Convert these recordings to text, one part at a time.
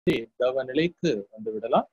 பயன்படுத்தி தவ நிலைக்கு வந்து விடலாம்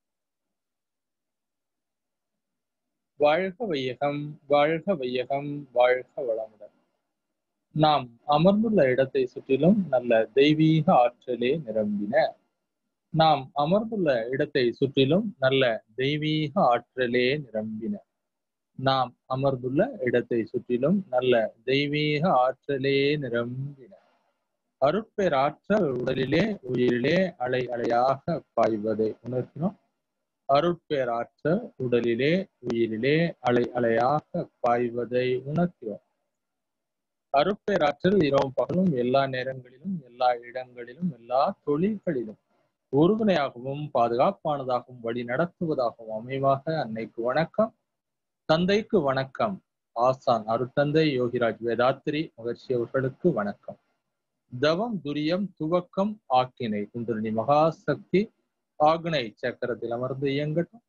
வாழ்க வையகம் வாழ்க வையகம் வாழ்க வளமுடன் நாம் அமர்ந்துள்ள இடத்தை சுற்றிலும் நல்ல தெய்வீக ஆற்றலே நிரம்பின நாம் அமர்ந்துள்ள இடத்தை சுற்றிலும் நல்ல தெய்வீக ஆற்றலே நிரம்பின நாம் அமர்ந்துள்ள இடத்தை சுற்றிலும் நல்ல தெய்வீக ஆற்றலே நிரம்பின அருட்பேராற்றல் உடலிலே உயிரிலே அலை அலையாக பாய்வதை உணர்கிறோம் அருட்பேராற்றல் உடலிலே உயிரிலே அலை அலையாக பாய்வதை உணர்கிறோம் அருட்பேராற்றல் இரவும் பகலும் எல்லா நேரங்களிலும் எல்லா இடங்களிலும் எல்லா தொழில்களிலும் ஒருதுணையாகவும் பாதுகாப்பானதாகவும் வழி நடத்துவதாகவும் அமைவாக அன்னைக்கு வணக்கம் தந்தைக்கு வணக்கம் ஆசான் அருட்தந்தை யோகிராஜ் வேதாத்திரி மகர்ஷி அவர்களுக்கு வணக்கம் தவம் துரியம் துவக்கம் ஆக்கினை குண்டலினி மகாசக்தி ஆக்னை சக்கரத்தில் அமர்ந்து இயங்கட்டும்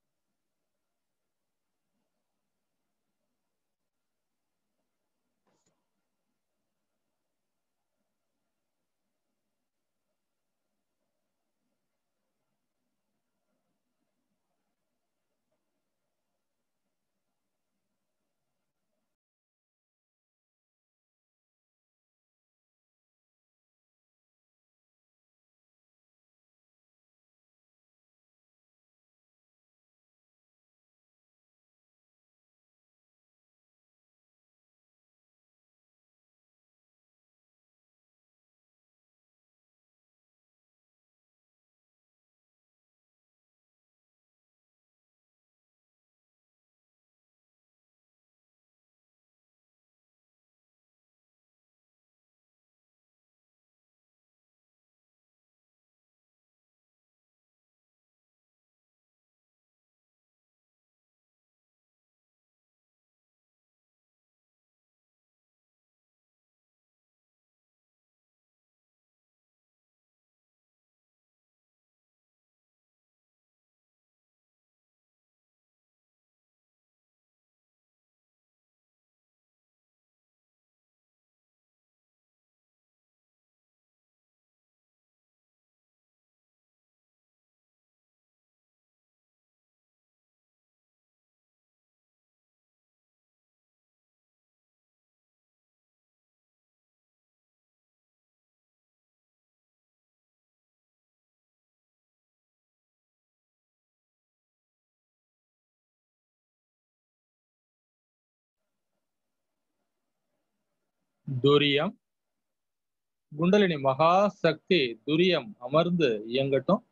துரியம் குண்டலினி மகாசக்தி துரியம் அமர்ந்து இயங்கட்டும்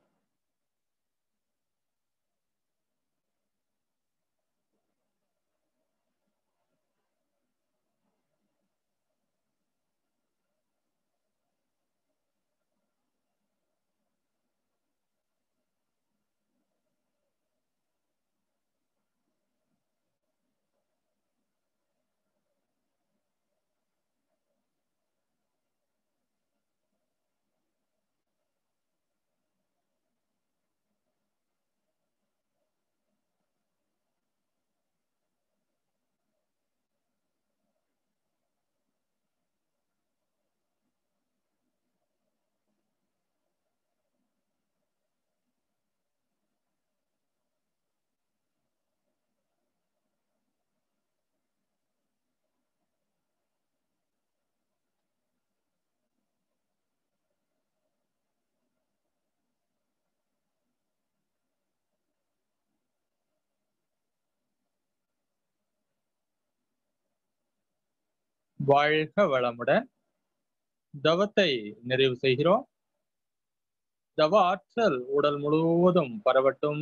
வாழ்க வளமுடன் தவத்தை நிறைவு செய்கிறோம் தவ ஆற்றல் உடல் முழுவதும் பரவட்டும்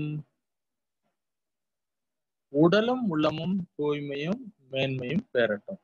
உடலும் உள்ளமும் தூய்மையும் மேன்மையும் பெறட்டும்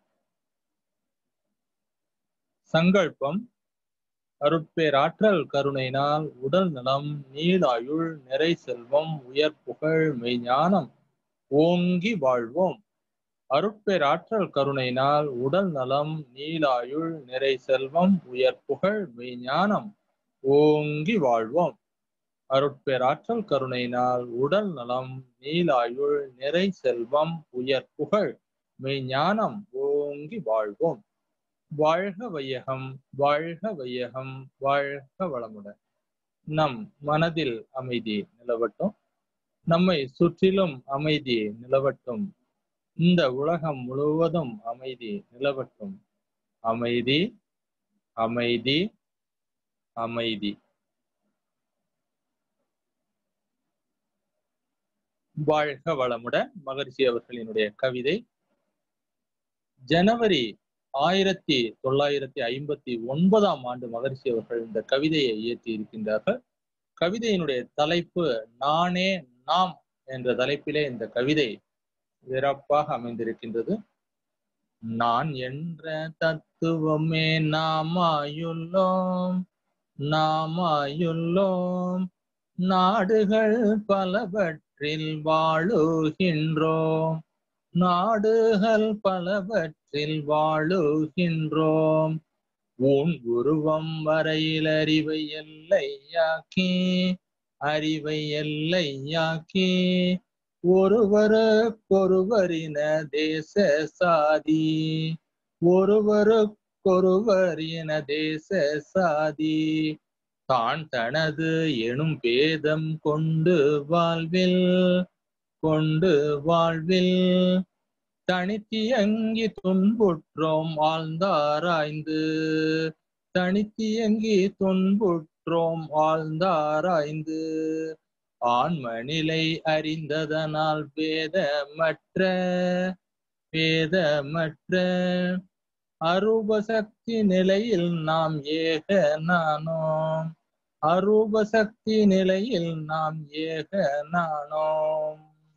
சங்கல்பம் அருட்பேராற்றல் கருணையினால் உடல் நலம் நீளாயுள் நிறை செல்வம் உயர் புகழ் மெய்ஞானம் ஓங்கி வாழ்வோம் அருட்பேராற்றல் கருணையினால் உடல் நலம் நீளாயுள் நிறை செல்வம் உயர் புகழ் மெய்ஞானம் ஓங்கி வாழ்வோம் அருட்பேராற்றல் கருணையினால் உடல் நலம் நீளாயுள் நிறை செல்வம் உயர் புகழ் மெய்ஞானம் ஓங்கி வாழ்வோம் வாழ்க வையகம் வாழ்க வையகம் வாழ்க வளமுடன் நம் மனதில் அமைதி நிலவட்டும் நம்மை சுற்றிலும் அமைதி நிலவட்டும் இந்த உலகம் முழுவதும் அமைதி நிலவட்டும் அமைதி அமைதி அமைதி வாழ்க வளமுடன் மகரிஷி அவர்களினுடைய கவிதை ஜனவரி ஆயிரத்தி தொள்ளாயிரத்தி ஐம்பத்தி ஒன்பதாம் ஆண்டு மகரிஷி அவர்கள் இந்த கவிதையை இயற்றி இருக்கின்றார்கள் கவிதையினுடைய தலைப்பு நானே நாம் என்ற தலைப்பிலே இந்த கவிதை சிறப்பாக அமைந்திருக்கின்றது நான் என்ற தத்துவமே நாமாயுள்ளோம் நாமாயுள்ளோம் நாடுகள் பலவற்றில் வாழுகின்றோம் நாடுகள் பலவற்றில் வாழுகின்றோம் உன் உருவம் வரையில் அறிவை எல்லையாக்கி அறிவை எல்லையாக்கி ஒருவருக்கொருவரின தேச சாதி ஒருவருக்கொருவரின தேச சாதி தான் தனது எனும் பேதம் கொண்டு வாழ்வில் கொண்டு வாழ்வில் தனித்தியங்கி துன்புற்றோம் ஆழ்ந்தாராய்ந்து தனித்தியங்கி துன்புற்றோம் ஆழ்ந்தாராய்ந்து ஆன்மநிலை அறிந்ததனால் வேதமற்ற வேதமற்ற அரூபசக்தி நிலையில் நாம் ஏக நானோம் அரூபசக்தி நிலையில் நாம் ஏக நானோம்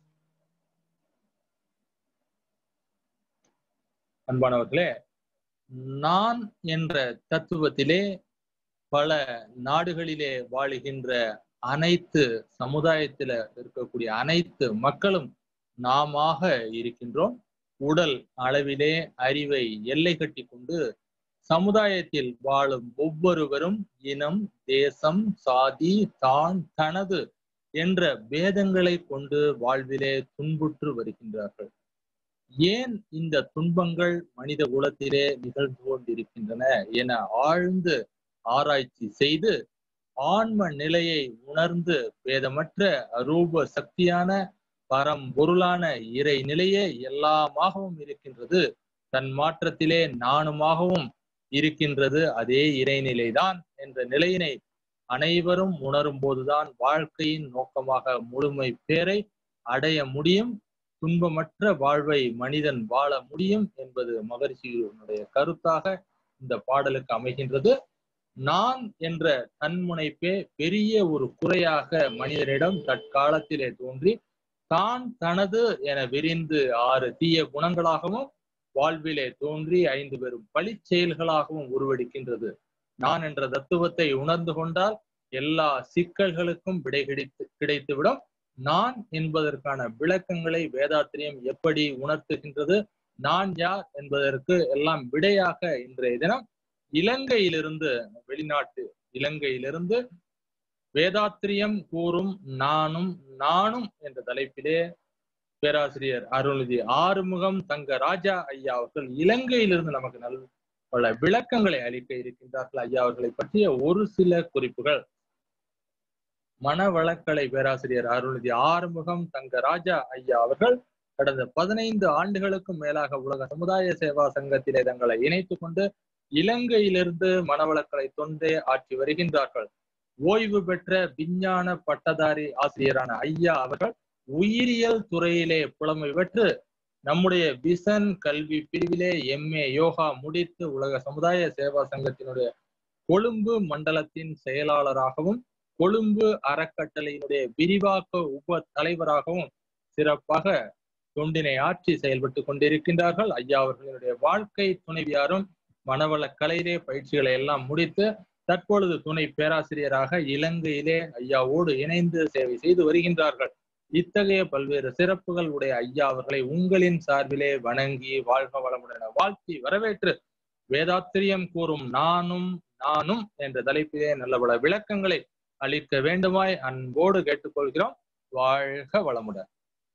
அன்பானவர்களே நான் என்ற தத்துவத்திலே பல நாடுகளிலே வாழுகின்ற அனைத்து சமுதாயத்தில இருக்கக்கூடிய அனைத்து மக்களும் நாமாக இருக்கின்றோம் உடல் அளவிலே அறிவை எல்லை கட்டி கொண்டு சமுதாயத்தில் வாழும் ஒவ்வொருவரும் இனம் தேசம் சாதி தான் தனது என்ற பேதங்களை கொண்டு வாழ்விலே துன்புற்று வருகின்றார்கள் ஏன் இந்த துன்பங்கள் மனித குலத்திலே நிகழ்ந்து கொண்டிருக்கின்றன என ஆழ்ந்து ஆராய்ச்சி செய்து ஆன்ம நிலையை உணர்ந்து பேதமற்ற அரூப சக்தியான பரம்பொருளான இறை நிலையே எல்லாமாகவும் இருக்கின்றது தன் மாற்றத்திலே நானுமாகவும் இருக்கின்றது அதே இறைநிலைதான் என்ற நிலையினை அனைவரும் உணரும் போதுதான் வாழ்க்கையின் நோக்கமாக முழுமை பேரை அடைய முடியும் துன்பமற்ற வாழ்வை மனிதன் வாழ முடியும் என்பது மகரிஷியினுடைய கருத்தாக இந்த பாடலுக்கு அமைகின்றது நான் என்ற தன்முனைப்பே பெரிய ஒரு குறையாக மனிதனிடம் தற்காலத்திலே தோன்றி தான் தனது என விரிந்து ஆறு தீய குணங்களாகவும் வாழ்விலே தோன்றி ஐந்து பெரும் பழி செயல்களாகவும் உருவெடுக்கின்றது நான் என்ற தத்துவத்தை உணர்ந்து கொண்டால் எல்லா சிக்கல்களுக்கும் விடை கிடைத்து கிடைத்துவிடும் நான் என்பதற்கான விளக்கங்களை வேதாத்திரியம் எப்படி உணர்த்துகின்றது நான் யார் என்பதற்கு எல்லாம் விடையாக இன்றைய தினம் இலங்கையிலிருந்து வெளிநாட்டு இலங்கையிலிருந்து வேதாத்திரியம் கூறும் நானும் நானும் என்ற தலைப்பிலே பேராசிரியர் அருள்நிதி ஆறுமுகம் தங்க ராஜா ஐயா அவர்கள் இலங்கையிலிருந்து நமக்கு நல் பல விளக்கங்களை அளிக்க இருக்கின்றார்கள் ஐயா அவர்களை பற்றிய ஒரு சில குறிப்புகள் மனவளக்கலை பேராசிரியர் அருள்நிதி ஆறுமுகம் தங்க ராஜா ஐயா அவர்கள் கடந்த பதினைந்து ஆண்டுகளுக்கும் மேலாக உலக சமுதாய சேவா சங்கத்திலே தங்களை இணைத்துக் கொண்டு இலங்கையிலிருந்து மனவளக்கலை தொண்டே ஆற்றி வருகின்றார்கள் ஓய்வு பெற்ற விஞ்ஞான பட்டதாரி ஆசிரியரான ஐயா அவர்கள் உயிரியல் துறையிலே புலமை பெற்று நம்முடைய விசன் கல்வி பிரிவிலே எம்ஏ யோகா முடித்து உலக சமுதாய சேவா சங்கத்தினுடைய கொழும்பு மண்டலத்தின் செயலாளராகவும் கொழும்பு அறக்கட்டளையினுடைய விரிவாக்க உப தலைவராகவும் சிறப்பாக தொண்டினை ஆற்றி செயல்பட்டு கொண்டிருக்கின்றார்கள் ஐயா அவர்களினுடைய வாழ்க்கை துணைவியாரும் மனவள கலையிலே பயிற்சிகளை எல்லாம் முடித்து தற்பொழுது துணை பேராசிரியராக இலங்கையிலே ஐயாவோடு இணைந்து சேவை செய்து வருகின்றார்கள் இத்தகைய பல்வேறு சிறப்புகள் உடைய ஐயா அவர்களை உங்களின் சார்பிலே வணங்கி வாழ்க வளமுடன் வாழ்த்தி வரவேற்று வேதாத்திரியம் கூறும் நானும் நானும் என்ற தலைப்பிலே நல்ல பல விளக்கங்களை அளிக்க வேண்டுமாய் அன்போடு கேட்டுக்கொள்கிறோம் வாழ்க வளமுடன்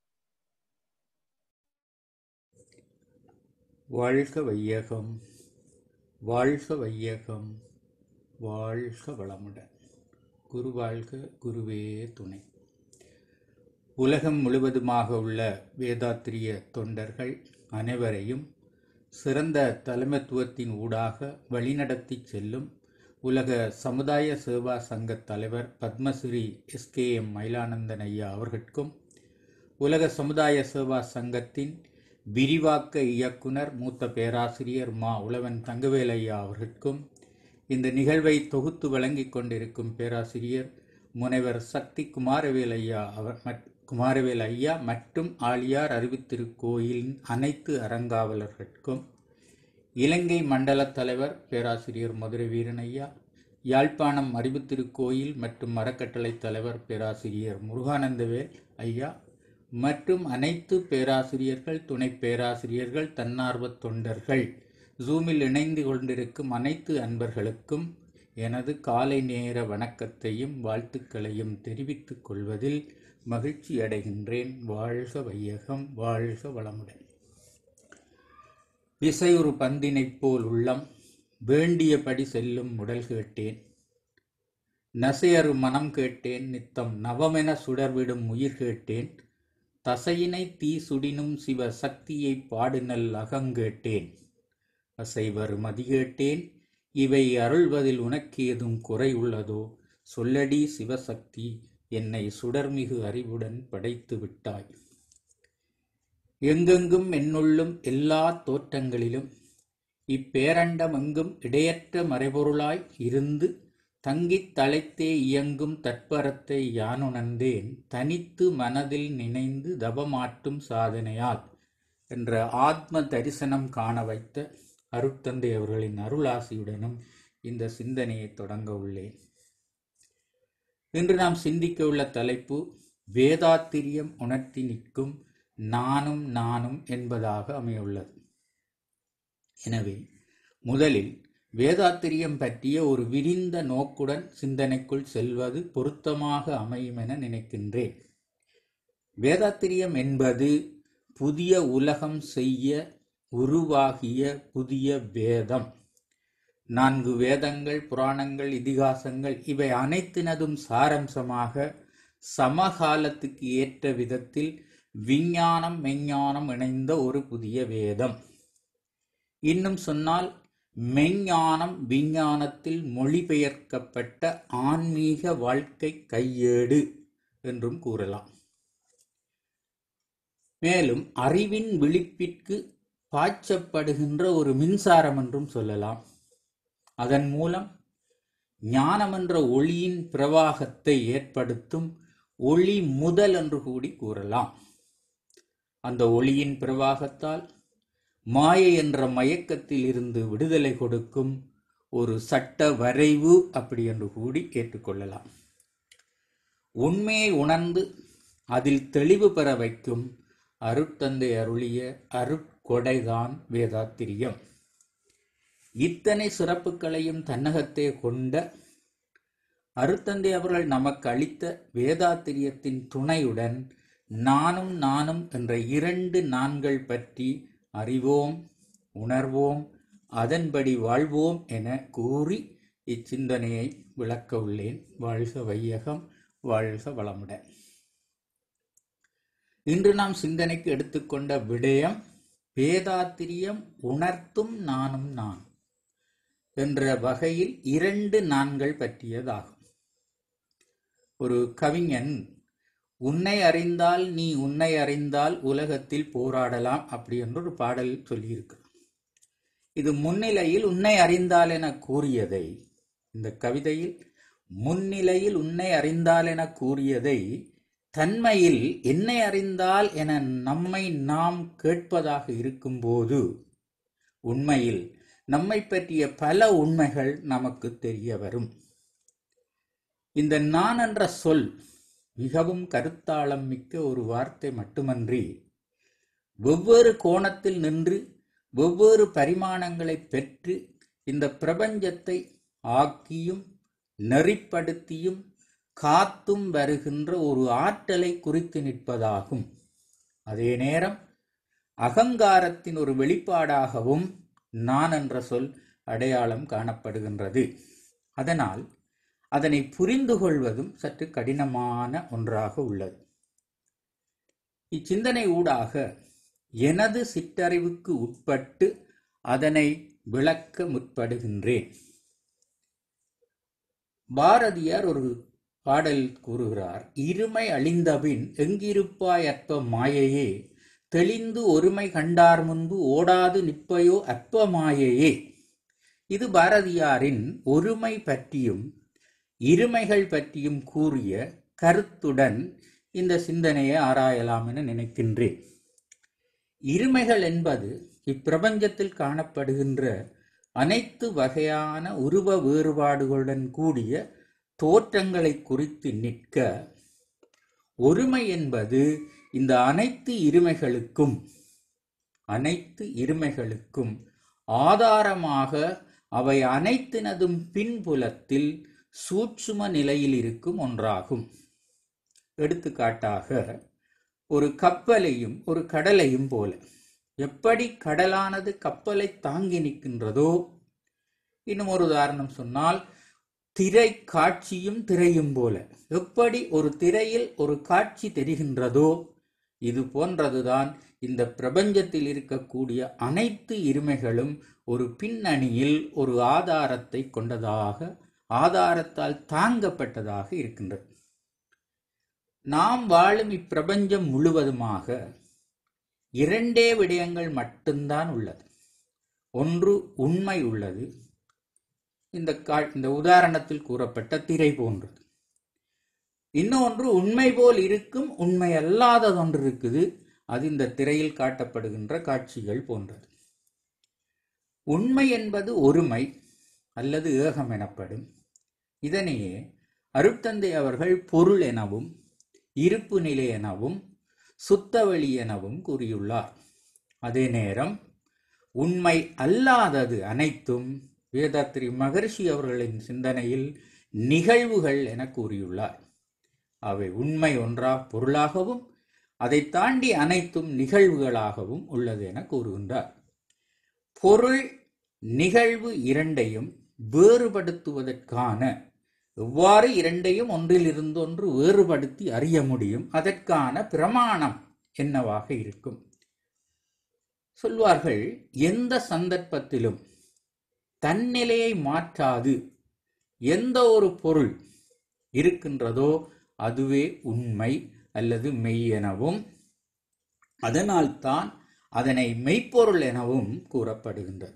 வாழ்க வையகம் வாழ்க வையகம் வாழ்க வளமுடன் குரு வாழ்க குருவே துணை உலகம் முழுவதுமாக உள்ள வேதாத்திரிய தொண்டர்கள் அனைவரையும் சிறந்த தலைமைத்துவத்தின் ஊடாக வழிநடத்தி செல்லும் உலக சமுதாய சேவா சங்க தலைவர் பத்மஸ்ரீ எஸ்கேஎம் மயிலானந்தன் ஐயா அவர்களுக்கும் உலக சமுதாய சேவா சங்கத்தின் விரிவாக்க இயக்குனர் மூத்த பேராசிரியர் மா உழவன் தங்கவேல் ஐயா அவர்களுக்கும் இந்த நிகழ்வை தொகுத்து வழங்கிக் கொண்டிருக்கும் பேராசிரியர் முனைவர் சக்தி குமாரவேல் ஐயா அவர் குமாரவேல் ஐயா மற்றும் ஆழியார் அறிவித்திருக்கோயிலின் அனைத்து அறங்காவலர்களுக்கும் இலங்கை மண்டல தலைவர் பேராசிரியர் மதுரை வீரன் ஐயா யாழ்ப்பாணம் அறிவுத்திருக்கோயில் மற்றும் அறக்கட்டளை தலைவர் பேராசிரியர் முருகானந்தவேல் ஐயா மற்றும் அனைத்து பேராசிரியர்கள் துணை பேராசிரியர்கள் தன்னார்வ தொண்டர்கள் ஜூமில் இணைந்து கொண்டிருக்கும் அனைத்து அன்பர்களுக்கும் எனது காலை நேர வணக்கத்தையும் வாழ்த்துக்களையும் தெரிவித்துக் கொள்வதில் மகிழ்ச்சி அடைகின்றேன் வாழ்க வையகம் வாழ்க வளமுடன் விசையுறு பந்தினைப் போல் உள்ளம் வேண்டியபடி செல்லும் உடல் கேட்டேன் நசையறு மனம் கேட்டேன் நித்தம் நவமென சுடர்விடும் உயிர் கேட்டேன் தசையினை தீ சுடினும் சிவ சக்தியை பாடுநல் அகங்கேட்டேன் அசைவர் மதிகேட்டேன் இவை அருள்வதில் உனக்கு ஏதும் குறை உள்ளதோ சொல்லடி சிவசக்தி என்னை சுடர்மிகு அறிவுடன் படைத்து விட்டாய் எங்கெங்கும் என்னுள்ளும் எல்லா தோற்றங்களிலும் இப்பேரண்டம் எங்கும் இடையற்ற மறைபொருளாய் இருந்து தங்கித் தலைத்தே இயங்கும் தற்பரத்தை யானுணர்ந்தேன் தனித்து மனதில் நினைந்து தபமாட்டும் சாதனையால் என்ற ஆத்ம தரிசனம் காண வைத்த அருட்தந்தை அவர்களின் அருளாசியுடனும் இந்த சிந்தனையை தொடங்க உள்ளேன் இன்று நாம் சிந்திக்க உள்ள தலைப்பு வேதாத்திரியம் உணர்த்தி நிற்கும் நானும் நானும் என்பதாக அமையுள்ளது எனவே முதலில் வேதாத்திரியம் பற்றிய ஒரு விரிந்த நோக்குடன் சிந்தனைக்குள் செல்வது பொருத்தமாக அமையும் என நினைக்கின்றேன் வேதாத்திரியம் என்பது புதிய உலகம் செய்ய உருவாகிய புதிய வேதம் நான்கு வேதங்கள் புராணங்கள் இதிகாசங்கள் இவை அனைத்தினதும் சாரம்சமாக சமகாலத்துக்கு ஏற்ற விதத்தில் விஞ்ஞானம் மெஞ்ஞானம் இணைந்த ஒரு புதிய வேதம் இன்னும் சொன்னால் மெஞ்ஞானம் விஞ்ஞானத்தில் மொழிபெயர்க்கப்பட்ட ஆன்மீக வாழ்க்கை கையேடு என்றும் கூறலாம் மேலும் அறிவின் விழிப்பிற்கு பாய்ச்சப்படுகின்ற ஒரு மின்சாரம் என்றும் சொல்லலாம் அதன் மூலம் ஞானம் என்ற ஒளியின் பிரவாகத்தை ஏற்படுத்தும் ஒளி முதல் என்று கூடி கூறலாம் அந்த ஒளியின் பிரவாகத்தால் மாயை என்ற மயக்கத்தில் இருந்து விடுதலை கொடுக்கும் ஒரு சட்ட வரைவு அப்படி என்று கூடி ஏற்றுக்கொள்ளலாம் உண்மையை உணர்ந்து அதில் தெளிவு பெற வைக்கும் அருட்தந்தை அருளிய அருட்கொடைதான் வேதாத்திரியம் இத்தனை சிறப்புகளையும் தன்னகத்தே கொண்ட அருத்தந்தை அவர்கள் நமக்கு அளித்த வேதாத்திரியத்தின் துணையுடன் நானும் நானும் என்ற இரண்டு நான்கள் பற்றி அறிவோம் உணர்வோம் அதன்படி வாழ்வோம் என கூறி இச்சிந்தனையை விளக்க உள்ளேன் வாழ்க வையகம் வாழ்க வளமுடன் இன்று நாம் சிந்தனைக்கு எடுத்துக்கொண்ட விடயம் வேதாத்திரியம் உணர்த்தும் நானும் நான் என்ற வகையில் இரண்டு நான்கள் பற்றியதாகும் ஒரு கவிஞன் உன்னை அறிந்தால் நீ உன்னை அறிந்தால் உலகத்தில் போராடலாம் அப்படி என்று ஒரு பாடல் சொல்லியிருக்கிறான் இது முன்னிலையில் உன்னை அறிந்தால் என கூறியதை இந்த கவிதையில் முன்னிலையில் உன்னை அறிந்தால் என கூறியதை தன்மையில் என்னை அறிந்தால் என நம்மை நாம் கேட்பதாக இருக்கும்போது உண்மையில் நம்மை பற்றிய பல உண்மைகள் நமக்கு தெரிய வரும் இந்த நான் என்ற சொல் மிகவும் கருத்தாளம் மிக்க ஒரு வார்த்தை மட்டுமன்றி வெவ்வேறு கோணத்தில் நின்று வெவ்வேறு பரிமாணங்களை பெற்று இந்த பிரபஞ்சத்தை ஆக்கியும் நெறிப்படுத்தியும் காத்தும் வருகின்ற ஒரு ஆற்றலை குறித்து நிற்பதாகும் அதே நேரம் அகங்காரத்தின் ஒரு வெளிப்பாடாகவும் நான் என்ற சொல் அடையாளம் காணப்படுகின்றது அதனால் அதனை புரிந்து கொள்வதும் சற்று கடினமான ஒன்றாக உள்ளது இச்சிந்தனை ஊடாக எனது சிற்றறிவுக்கு உட்பட்டு அதனை விளக்க முற்படுகின்றேன் பாரதியார் ஒரு பாடலில் கூறுகிறார் இருமை அழிந்தபின் எங்கிருப்பாய் அற்ப மாயையே தெளிந்து ஒருமை கண்டார் முன்பு ஓடாது நிற்பையோ அற்ப மாயையே இது பாரதியாரின் ஒருமை பற்றியும் இருமைகள் பற்றியும் கூறிய கருத்துடன் இந்த சிந்தனையை ஆராயலாம் என நினைக்கின்றேன் இருமைகள் என்பது இப்பிரபஞ்சத்தில் காணப்படுகின்ற அனைத்து வகையான உருவ வேறுபாடுகளுடன் கூடிய தோற்றங்களை குறித்து நிற்க ஒருமை என்பது இந்த அனைத்து இருமைகளுக்கும் அனைத்து இருமைகளுக்கும் ஆதாரமாக அவை அனைத்தினதும் பின்புலத்தில் சூட்சும நிலையில் இருக்கும் ஒன்றாகும் எடுத்துக்காட்டாக ஒரு கப்பலையும் ஒரு கடலையும் போல எப்படி கடலானது கப்பலை தாங்கி நிற்கின்றதோ இன்னும் ஒரு உதாரணம் சொன்னால் திரை காட்சியும் திரையும் போல எப்படி ஒரு திரையில் ஒரு காட்சி தெரிகின்றதோ இது போன்றதுதான் இந்த பிரபஞ்சத்தில் இருக்கக்கூடிய அனைத்து இருமைகளும் ஒரு பின்னணியில் ஒரு ஆதாரத்தை கொண்டதாக ஆதாரத்தால் தாங்கப்பட்டதாக இருக்கின்றது நாம் வாழும் இப்பிரபஞ்சம் முழுவதுமாக இரண்டே விடயங்கள் மட்டும்தான் உள்ளது ஒன்று உண்மை உள்ளது இந்த கா இந்த உதாரணத்தில் கூறப்பட்ட திரை போன்றது இன்னொன்று உண்மை போல் இருக்கும் உண்மை அல்லாததொன்று இருக்குது அது இந்த திரையில் காட்டப்படுகின்ற காட்சிகள் போன்றது உண்மை என்பது ஒருமை அல்லது ஏகம் எனப்படும் இதனையே அருட்தந்தை அவர்கள் பொருள் எனவும் இருப்பு நிலை எனவும் சுத்தவெளி எனவும் கூறியுள்ளார் அதே நேரம் உண்மை அல்லாதது அனைத்தும் வேதாத்திரி மகர்ஷி அவர்களின் சிந்தனையில் நிகழ்வுகள் என கூறியுள்ளார் அவை உண்மை ஒன்றா பொருளாகவும் அதை தாண்டி அனைத்தும் நிகழ்வுகளாகவும் உள்ளது என கூறுகின்றார் பொருள் நிகழ்வு இரண்டையும் வேறுபடுத்துவதற்கான எவ்வாறு இரண்டையும் ஒன்றிலிருந்து ஒன்று வேறுபடுத்தி அறிய முடியும் அதற்கான பிரமாணம் என்னவாக இருக்கும் சொல்வார்கள் எந்த சந்தர்ப்பத்திலும் தன்னிலையை மாற்றாது எந்த ஒரு பொருள் இருக்கின்றதோ அதுவே உண்மை அல்லது மெய் எனவும் அதனால்தான் அதனை மெய்ப்பொருள் எனவும் கூறப்படுகின்றது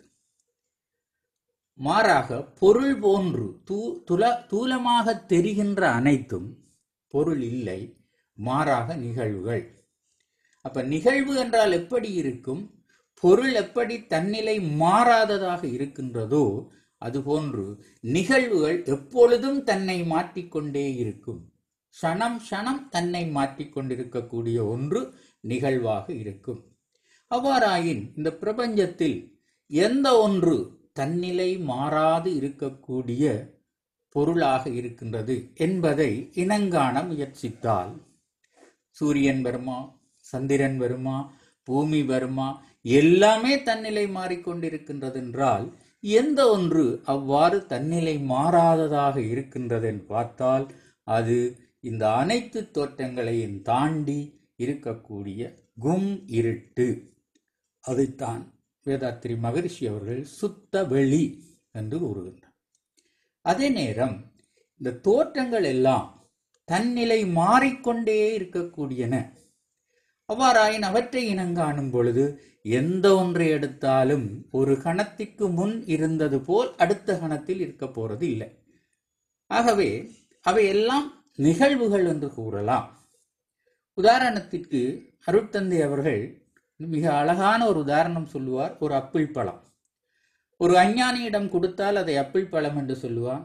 மாறாக பொருள் போன்று தூ துல தூலமாக தெரிகின்ற அனைத்தும் பொருள் இல்லை மாறாக நிகழ்வுகள் அப்ப நிகழ்வு என்றால் எப்படி இருக்கும் பொருள் எப்படி தன்னிலை மாறாததாக இருக்கின்றதோ அதுபோன்று நிகழ்வுகள் எப்பொழுதும் தன்னை மாற்றிக்கொண்டே இருக்கும் க்ஷணம் க்ஷணம் தன்னை மாற்றிக்கொண்டிருக்கக்கூடிய ஒன்று நிகழ்வாக இருக்கும் அவ்வாறாயின் இந்த பிரபஞ்சத்தில் எந்த ஒன்று தன்னிலை மாறாது இருக்கக்கூடிய பொருளாக இருக்கின்றது என்பதை இனங்காண முயற்சித்தால் சூரியன் வருமா சந்திரன் வருமா பூமி வருமா எல்லாமே தன்னிலை மாறிக்கொண்டிருக்கின்றது என்றால் எந்த ஒன்று அவ்வாறு தன்னிலை மாறாததாக இருக்கின்றது என்று பார்த்தால் அது இந்த அனைத்து தோற்றங்களையும் தாண்டி இருக்கக்கூடிய கும் இருட்டு அதைத்தான் வேதாத்திரி மகரிஷி அவர்கள் சுத்த வெளி என்று கூறுகின்றார் அதே நேரம் இந்த தோற்றங்கள் எல்லாம் தன்னிலை மாறிக்கொண்டே இருக்கக்கூடியன அவ்வாறாயின் அவற்றை இனங்காணும் பொழுது எந்த ஒன்றை எடுத்தாலும் ஒரு கணத்திற்கு முன் இருந்தது போல் அடுத்த கணத்தில் இருக்க போறது இல்லை ஆகவே அவை எல்லாம் நிகழ்வுகள் என்று கூறலாம் உதாரணத்திற்கு அருட்தந்தை அவர்கள் மிக அழகான ஒரு உதாரணம் சொல்லுவார் ஒரு அப்பிள் பழம் ஒரு அஞ்ஞானியிடம் கொடுத்தால் அதை அப்பிள் பழம் என்று சொல்லுவான்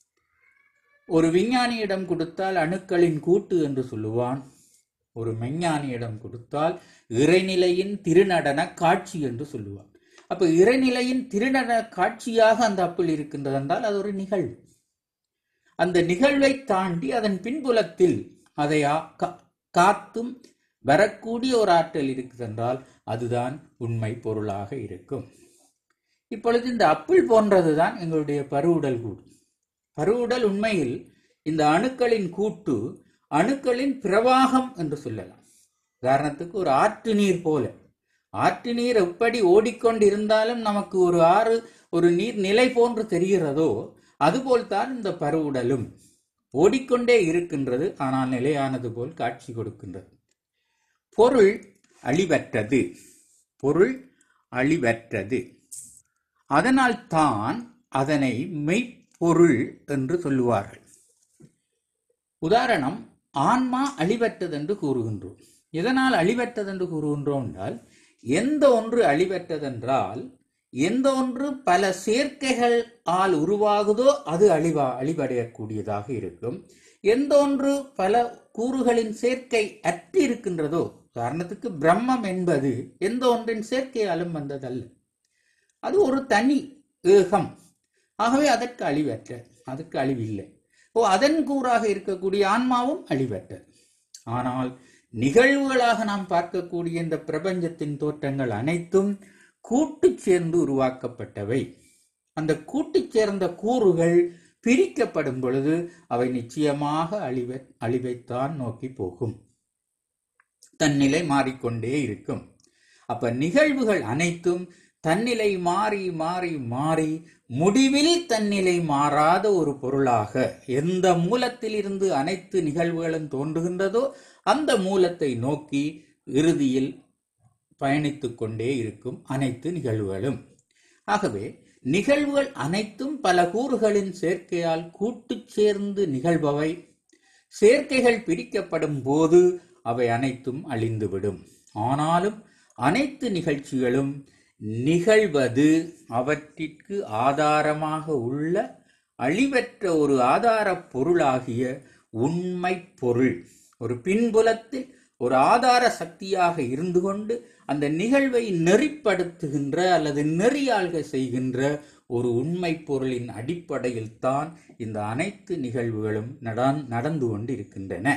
ஒரு விஞ்ஞானியிடம் கொடுத்தால் அணுக்களின் கூட்டு என்று சொல்லுவான் ஒரு மெஞ்ஞானியிடம் கொடுத்தால் இறைநிலையின் திருநடன காட்சி என்று சொல்லுவான் அப்ப இறைநிலையின் திருநடன காட்சியாக அந்த அப்பிள் இருக்கின்றது என்றால் அது ஒரு நிகழ்வு அந்த நிகழ்வை தாண்டி அதன் பின்புலத்தில் அதை காத்தும் வரக்கூடிய ஒரு ஆற்றல் இருக்குது என்றால் அதுதான் உண்மை பொருளாக இருக்கும் இப்பொழுது இந்த அப்பிள் போன்றதுதான் எங்களுடைய பருவுடல் கூடு பருவுடல் உண்மையில் இந்த அணுக்களின் கூட்டு அணுக்களின் பிரவாகம் என்று சொல்லலாம் உதாரணத்துக்கு ஒரு ஆற்று நீர் போல ஆற்று நீர் எப்படி ஓடிக்கொண்டிருந்தாலும் நமக்கு ஒரு ஆறு ஒரு நீர் நிலை போன்று தெரிகிறதோ அதுபோல்தான் இந்த பருவுடலும் ஓடிக்கொண்டே இருக்கின்றது ஆனால் நிலையானது போல் காட்சி கொடுக்கின்றது பொருள் அழிவற்றது பொருள் அழிவற்றது அதனால் தான் அதனை மெய்ப்பொருள் என்று சொல்லுவார்கள் உதாரணம் ஆன்மா அழிவற்றது என்று கூறுகின்றோம் எதனால் அழிவற்றது என்று கூறுகின்றோம் என்றால் எந்த ஒன்று அழிவற்றதென்றால் எந்த ஒன்று பல சேர்க்கைகள் ஆல் உருவாகுதோ அது அழிவா அழிவடையக்கூடியதாக இருக்கும் எந்த ஒன்று பல கூறுகளின் சேர்க்கை அற்றி இருக்கின்றதோ உதாரணத்துக்கு பிரம்மம் என்பது எந்த ஒன்றின் சேர்க்கையாலும் வந்ததல்ல அது ஒரு தனி ஏகம் ஆகவே அதற்கு அழிவற்ற அதற்கு அழிவில்லை ஓ அதன் கூறாக இருக்கக்கூடிய ஆன்மாவும் அழிவற்றது ஆனால் நிகழ்வுகளாக நாம் பார்க்கக்கூடிய இந்த பிரபஞ்சத்தின் தோற்றங்கள் அனைத்தும் கூட்டு சேர்ந்து உருவாக்கப்பட்டவை அந்த கூட்டு சேர்ந்த கூறுகள் பிரிக்கப்படும் பொழுது அவை நிச்சயமாக அழிவை அழிவைத்தான் நோக்கி போகும் தன்னிலை மாறிக்கொண்டே இருக்கும் அப்ப நிகழ்வுகள் அனைத்தும் தன்னிலை மாறி மாறி மாறி முடிவில் தன்னிலை மாறாத ஒரு பொருளாக எந்த மூலத்திலிருந்து அனைத்து நிகழ்வுகளும் தோன்றுகின்றதோ அந்த மூலத்தை நோக்கி இறுதியில் பயணித்துக் கொண்டே இருக்கும் அனைத்து நிகழ்வுகளும் ஆகவே நிகழ்வுகள் அனைத்தும் பல கூறுகளின் சேர்க்கையால் கூட்டு சேர்ந்து நிகழ்பவை சேர்க்கைகள் பிரிக்கப்படும் போது அவை அனைத்தும் அழிந்துவிடும் ஆனாலும் அனைத்து நிகழ்ச்சிகளும் நிகழ்வது அவற்றிற்கு ஆதாரமாக உள்ள அழிவற்ற ஒரு ஆதார பொருளாகிய உண்மை பொருள் ஒரு பின்புலத்தில் ஒரு ஆதார சக்தியாக இருந்து கொண்டு அந்த நிகழ்வை நெறிப்படுத்துகின்ற அல்லது நெறியாள்க செய்கின்ற ஒரு உண்மை பொருளின் அடிப்படையில் தான் இந்த அனைத்து நிகழ்வுகளும் நடந்து கொண்டு இருக்கின்றன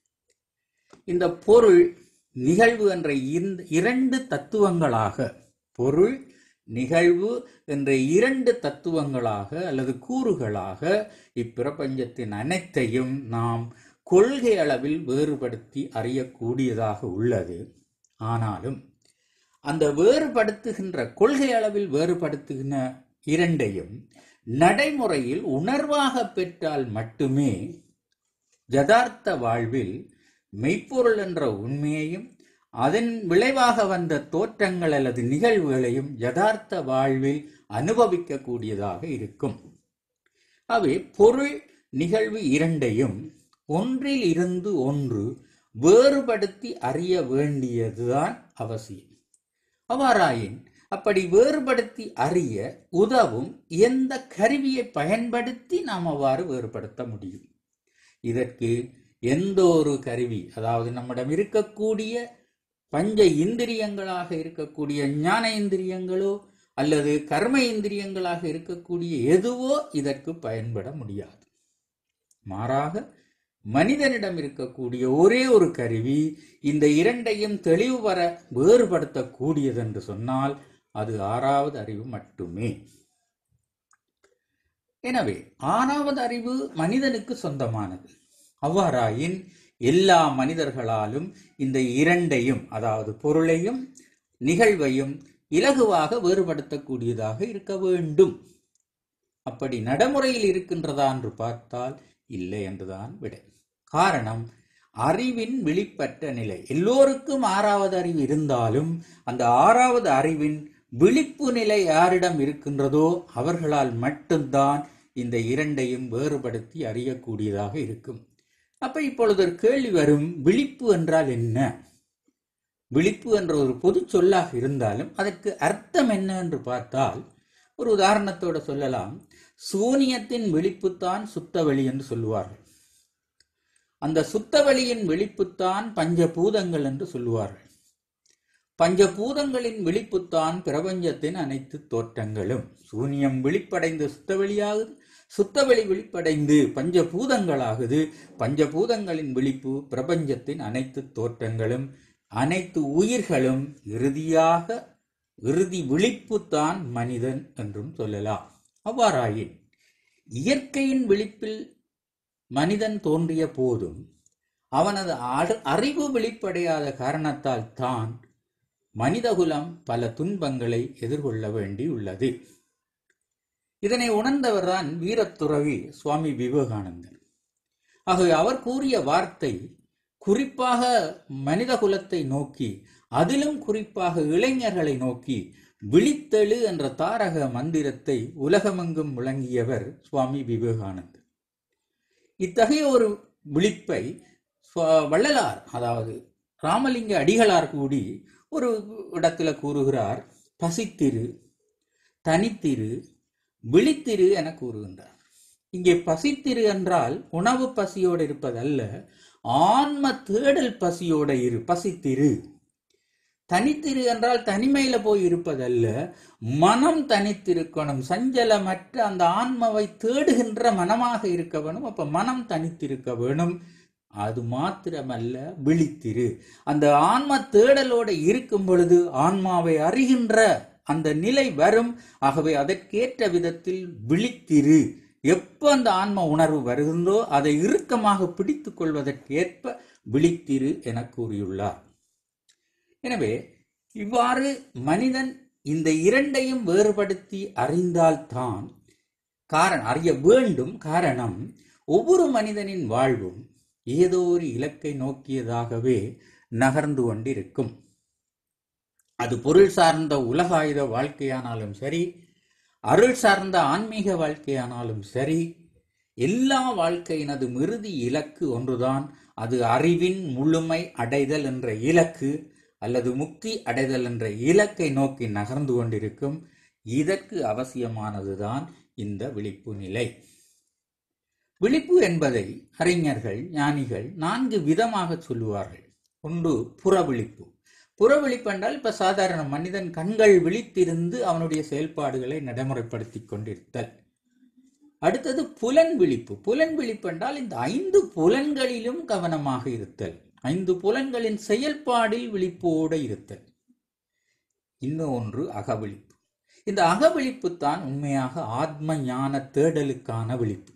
இந்த பொருள் நிகழ்வு என்ற இரண்டு தத்துவங்களாக பொருள் நிகழ்வு என்ற இரண்டு தத்துவங்களாக அல்லது கூறுகளாக இப்பிரபஞ்சத்தின் அனைத்தையும் நாம் கொள்கை அளவில் வேறுபடுத்தி அறியக்கூடியதாக உள்ளது ஆனாலும் அந்த வேறுபடுத்துகின்ற கொள்கை அளவில் வேறுபடுத்துகின்ற இரண்டையும் நடைமுறையில் உணர்வாக பெற்றால் மட்டுமே யதார்த்த வாழ்வில் மெய்ப்பொருள் என்ற உண்மையையும் அதன் விளைவாக வந்த தோற்றங்கள் அல்லது நிகழ்வுகளையும் யதார்த்த வாழ்வில் அனுபவிக்கக்கூடியதாக இருக்கும் அவை பொருள் நிகழ்வு இரண்டையும் ஒன்றில் இருந்து ஒன்று வேறுபடுத்தி அறிய வேண்டியதுதான் அவசியம் அவ்வாறாயின் அப்படி வேறுபடுத்தி அறிய உதவும் எந்த கருவியை பயன்படுத்தி நாம் அவ்வாறு வேறுபடுத்த முடியும் இதற்கு எந்த ஒரு கருவி அதாவது நம்மிடம் இருக்கக்கூடிய பஞ்ச இந்திரியங்களாக இருக்கக்கூடிய ஞான இந்திரியங்களோ அல்லது கர்ம இந்திரியங்களாக இருக்கக்கூடிய எதுவோ இதற்கு பயன்பட முடியாது மாறாக மனிதனிடம் இருக்கக்கூடிய ஒரே ஒரு கருவி இந்த இரண்டையும் தெளிவு வர வேறுபடுத்தக்கூடியது என்று சொன்னால் அது ஆறாவது அறிவு மட்டுமே எனவே ஆறாவது அறிவு மனிதனுக்கு சொந்தமானது அவ்வாறாயின் எல்லா மனிதர்களாலும் இந்த இரண்டையும் அதாவது பொருளையும் நிகழ்வையும் இலகுவாக வேறுபடுத்தக்கூடியதாக இருக்க வேண்டும் அப்படி நடைமுறையில் இருக்கின்றதா என்று பார்த்தால் இல்லை என்றுதான் விடை காரணம் அறிவின் வெளிப்பட்ட நிலை எல்லோருக்கும் ஆறாவது அறிவு இருந்தாலும் அந்த ஆறாவது அறிவின் விழிப்பு நிலை யாரிடம் இருக்கின்றதோ அவர்களால் மட்டும்தான் இந்த இரண்டையும் வேறுபடுத்தி அறியக்கூடியதாக இருக்கும் அப்ப இப்பொழுது ஒரு கேள்வி வரும் விழிப்பு என்றால் என்ன விழிப்பு என்ற ஒரு பொது சொல்லாக இருந்தாலும் அதற்கு அர்த்தம் என்ன என்று பார்த்தால் ஒரு உதாரணத்தோட சொல்லலாம் சூனியத்தின் விழிப்புத்தான் சுத்தவெளி என்று சொல்லுவார்கள் அந்த சுத்தவெளியின் விழிப்புத்தான் பஞ்சபூதங்கள் என்று சொல்லுவார்கள் பஞ்சபூதங்களின் விழிப்புத்தான் பிரபஞ்சத்தின் அனைத்து தோற்றங்களும் சூனியம் விழிப்படைந்து சுத்தவெளியாகுது சுத்தவெளி விழிப்படைந்து பஞ்சபூதங்களாகுது பஞ்சபூதங்களின் விழிப்பு பிரபஞ்சத்தின் அனைத்து தோற்றங்களும் அனைத்து உயிர்களும் இறுதியாக இறுதி விழிப்புத்தான் மனிதன் என்றும் சொல்லலாம் அவ்வாறாயின் இயற்கையின் விழிப்பில் மனிதன் தோன்றிய போதும் அவனது அட- அறிவு வெளிப்படையாத காரணத்தால் தான் மனிதகுலம் பல துன்பங்களை எதிர்கொள்ள வேண்டியுள்ளது இதனை உணர்ந்தவர்தான் வீரத்துறவி சுவாமி விவேகானந்தர் ஆகவே அவர் கூறிய வார்த்தை குறிப்பாக மனித குலத்தை நோக்கி அதிலும் குறிப்பாக இளைஞர்களை நோக்கி விழித்தெழு என்ற தாரக மந்திரத்தை உலகமெங்கும் முழங்கியவர் சுவாமி விவேகானந்தர் இத்தகைய ஒரு விழிப்பை சுவா- வள்ளலார் அதாவது ராமலிங்க அடிகளார் கூடி ஒரு இடத்துல கூறுகிறார் பசித்திரு தனித்திரு விழித்திரு என கூறுகின்றார் இங்கே பசித்திரு என்றால் உணவு பசியோடு இருப்பதல்ல ஆன்ம தேடல் பசியோட இரு பசித்திரு தனித்திரு என்றால் தனிமையில போய் இருப்பதல்ல மனம் தனித்திருக்கணும் சஞ்சலமற்ற அந்த ஆன்மாவை தேடுகின்ற மனமாக இருக்க வேணும் அப்ப மனம் தனித்திருக்க வேணும் அது மாத்திரமல்ல விழித்திரு அந்த ஆன்ம தேடலோட இருக்கும் பொழுது ஆன்மாவை அறிகின்ற அந்த நிலை வரும் ஆகவே அதற்கேற்ற விதத்தில் விழித்திரு எப்ப அந்த ஆன்ம உணர்வு வருகின்றோ அதை இறுக்கமாக பிடித்துக் கொள்வதற்கேற்ப விழித்திரு என கூறியுள்ளார் எனவே இவ்வாறு மனிதன் இந்த இரண்டையும் வேறுபடுத்தி அறிந்தால்தான் காரணம் அறிய வேண்டும் காரணம் ஒவ்வொரு மனிதனின் வாழ்வும் ஏதோ ஒரு இலக்கை நோக்கியதாகவே நகர்ந்து கொண்டிருக்கும் அது பொருள் சார்ந்த உலகாயுத வாழ்க்கையானாலும் சரி அருள் சார்ந்த ஆன்மீக வாழ்க்கையானாலும் சரி எல்லா வாழ்க்கையினது இறுதி இலக்கு ஒன்றுதான் அது அறிவின் முழுமை அடைதல் என்ற இலக்கு அல்லது முக்தி அடைதல் என்ற இலக்கை நோக்கி நகர்ந்து கொண்டிருக்கும் இதற்கு அவசியமானதுதான் இந்த விழிப்பு நிலை விழிப்பு என்பதை அறிஞர்கள் ஞானிகள் நான்கு விதமாக சொல்லுவார்கள் ஒன்று புறவிழிப்பு புறவிழிப்பு என்றால் இப்ப சாதாரண மனிதன் கண்கள் விழித்திருந்து அவனுடைய செயல்பாடுகளை நடைமுறைப்படுத்தி கொண்டிருத்தல் அடுத்தது புலன் விழிப்பு புலன் விழிப்பு என்றால் இந்த ஐந்து புலன்களிலும் கவனமாக இருத்தல் ஐந்து புலன்களின் செயல்பாடில் விழிப்போடு இருத்தல் இன்னும் ஒன்று அகவிழிப்பு இந்த அகவிழிப்பு தான் உண்மையாக ஆத்ம ஞான தேடலுக்கான விழிப்பு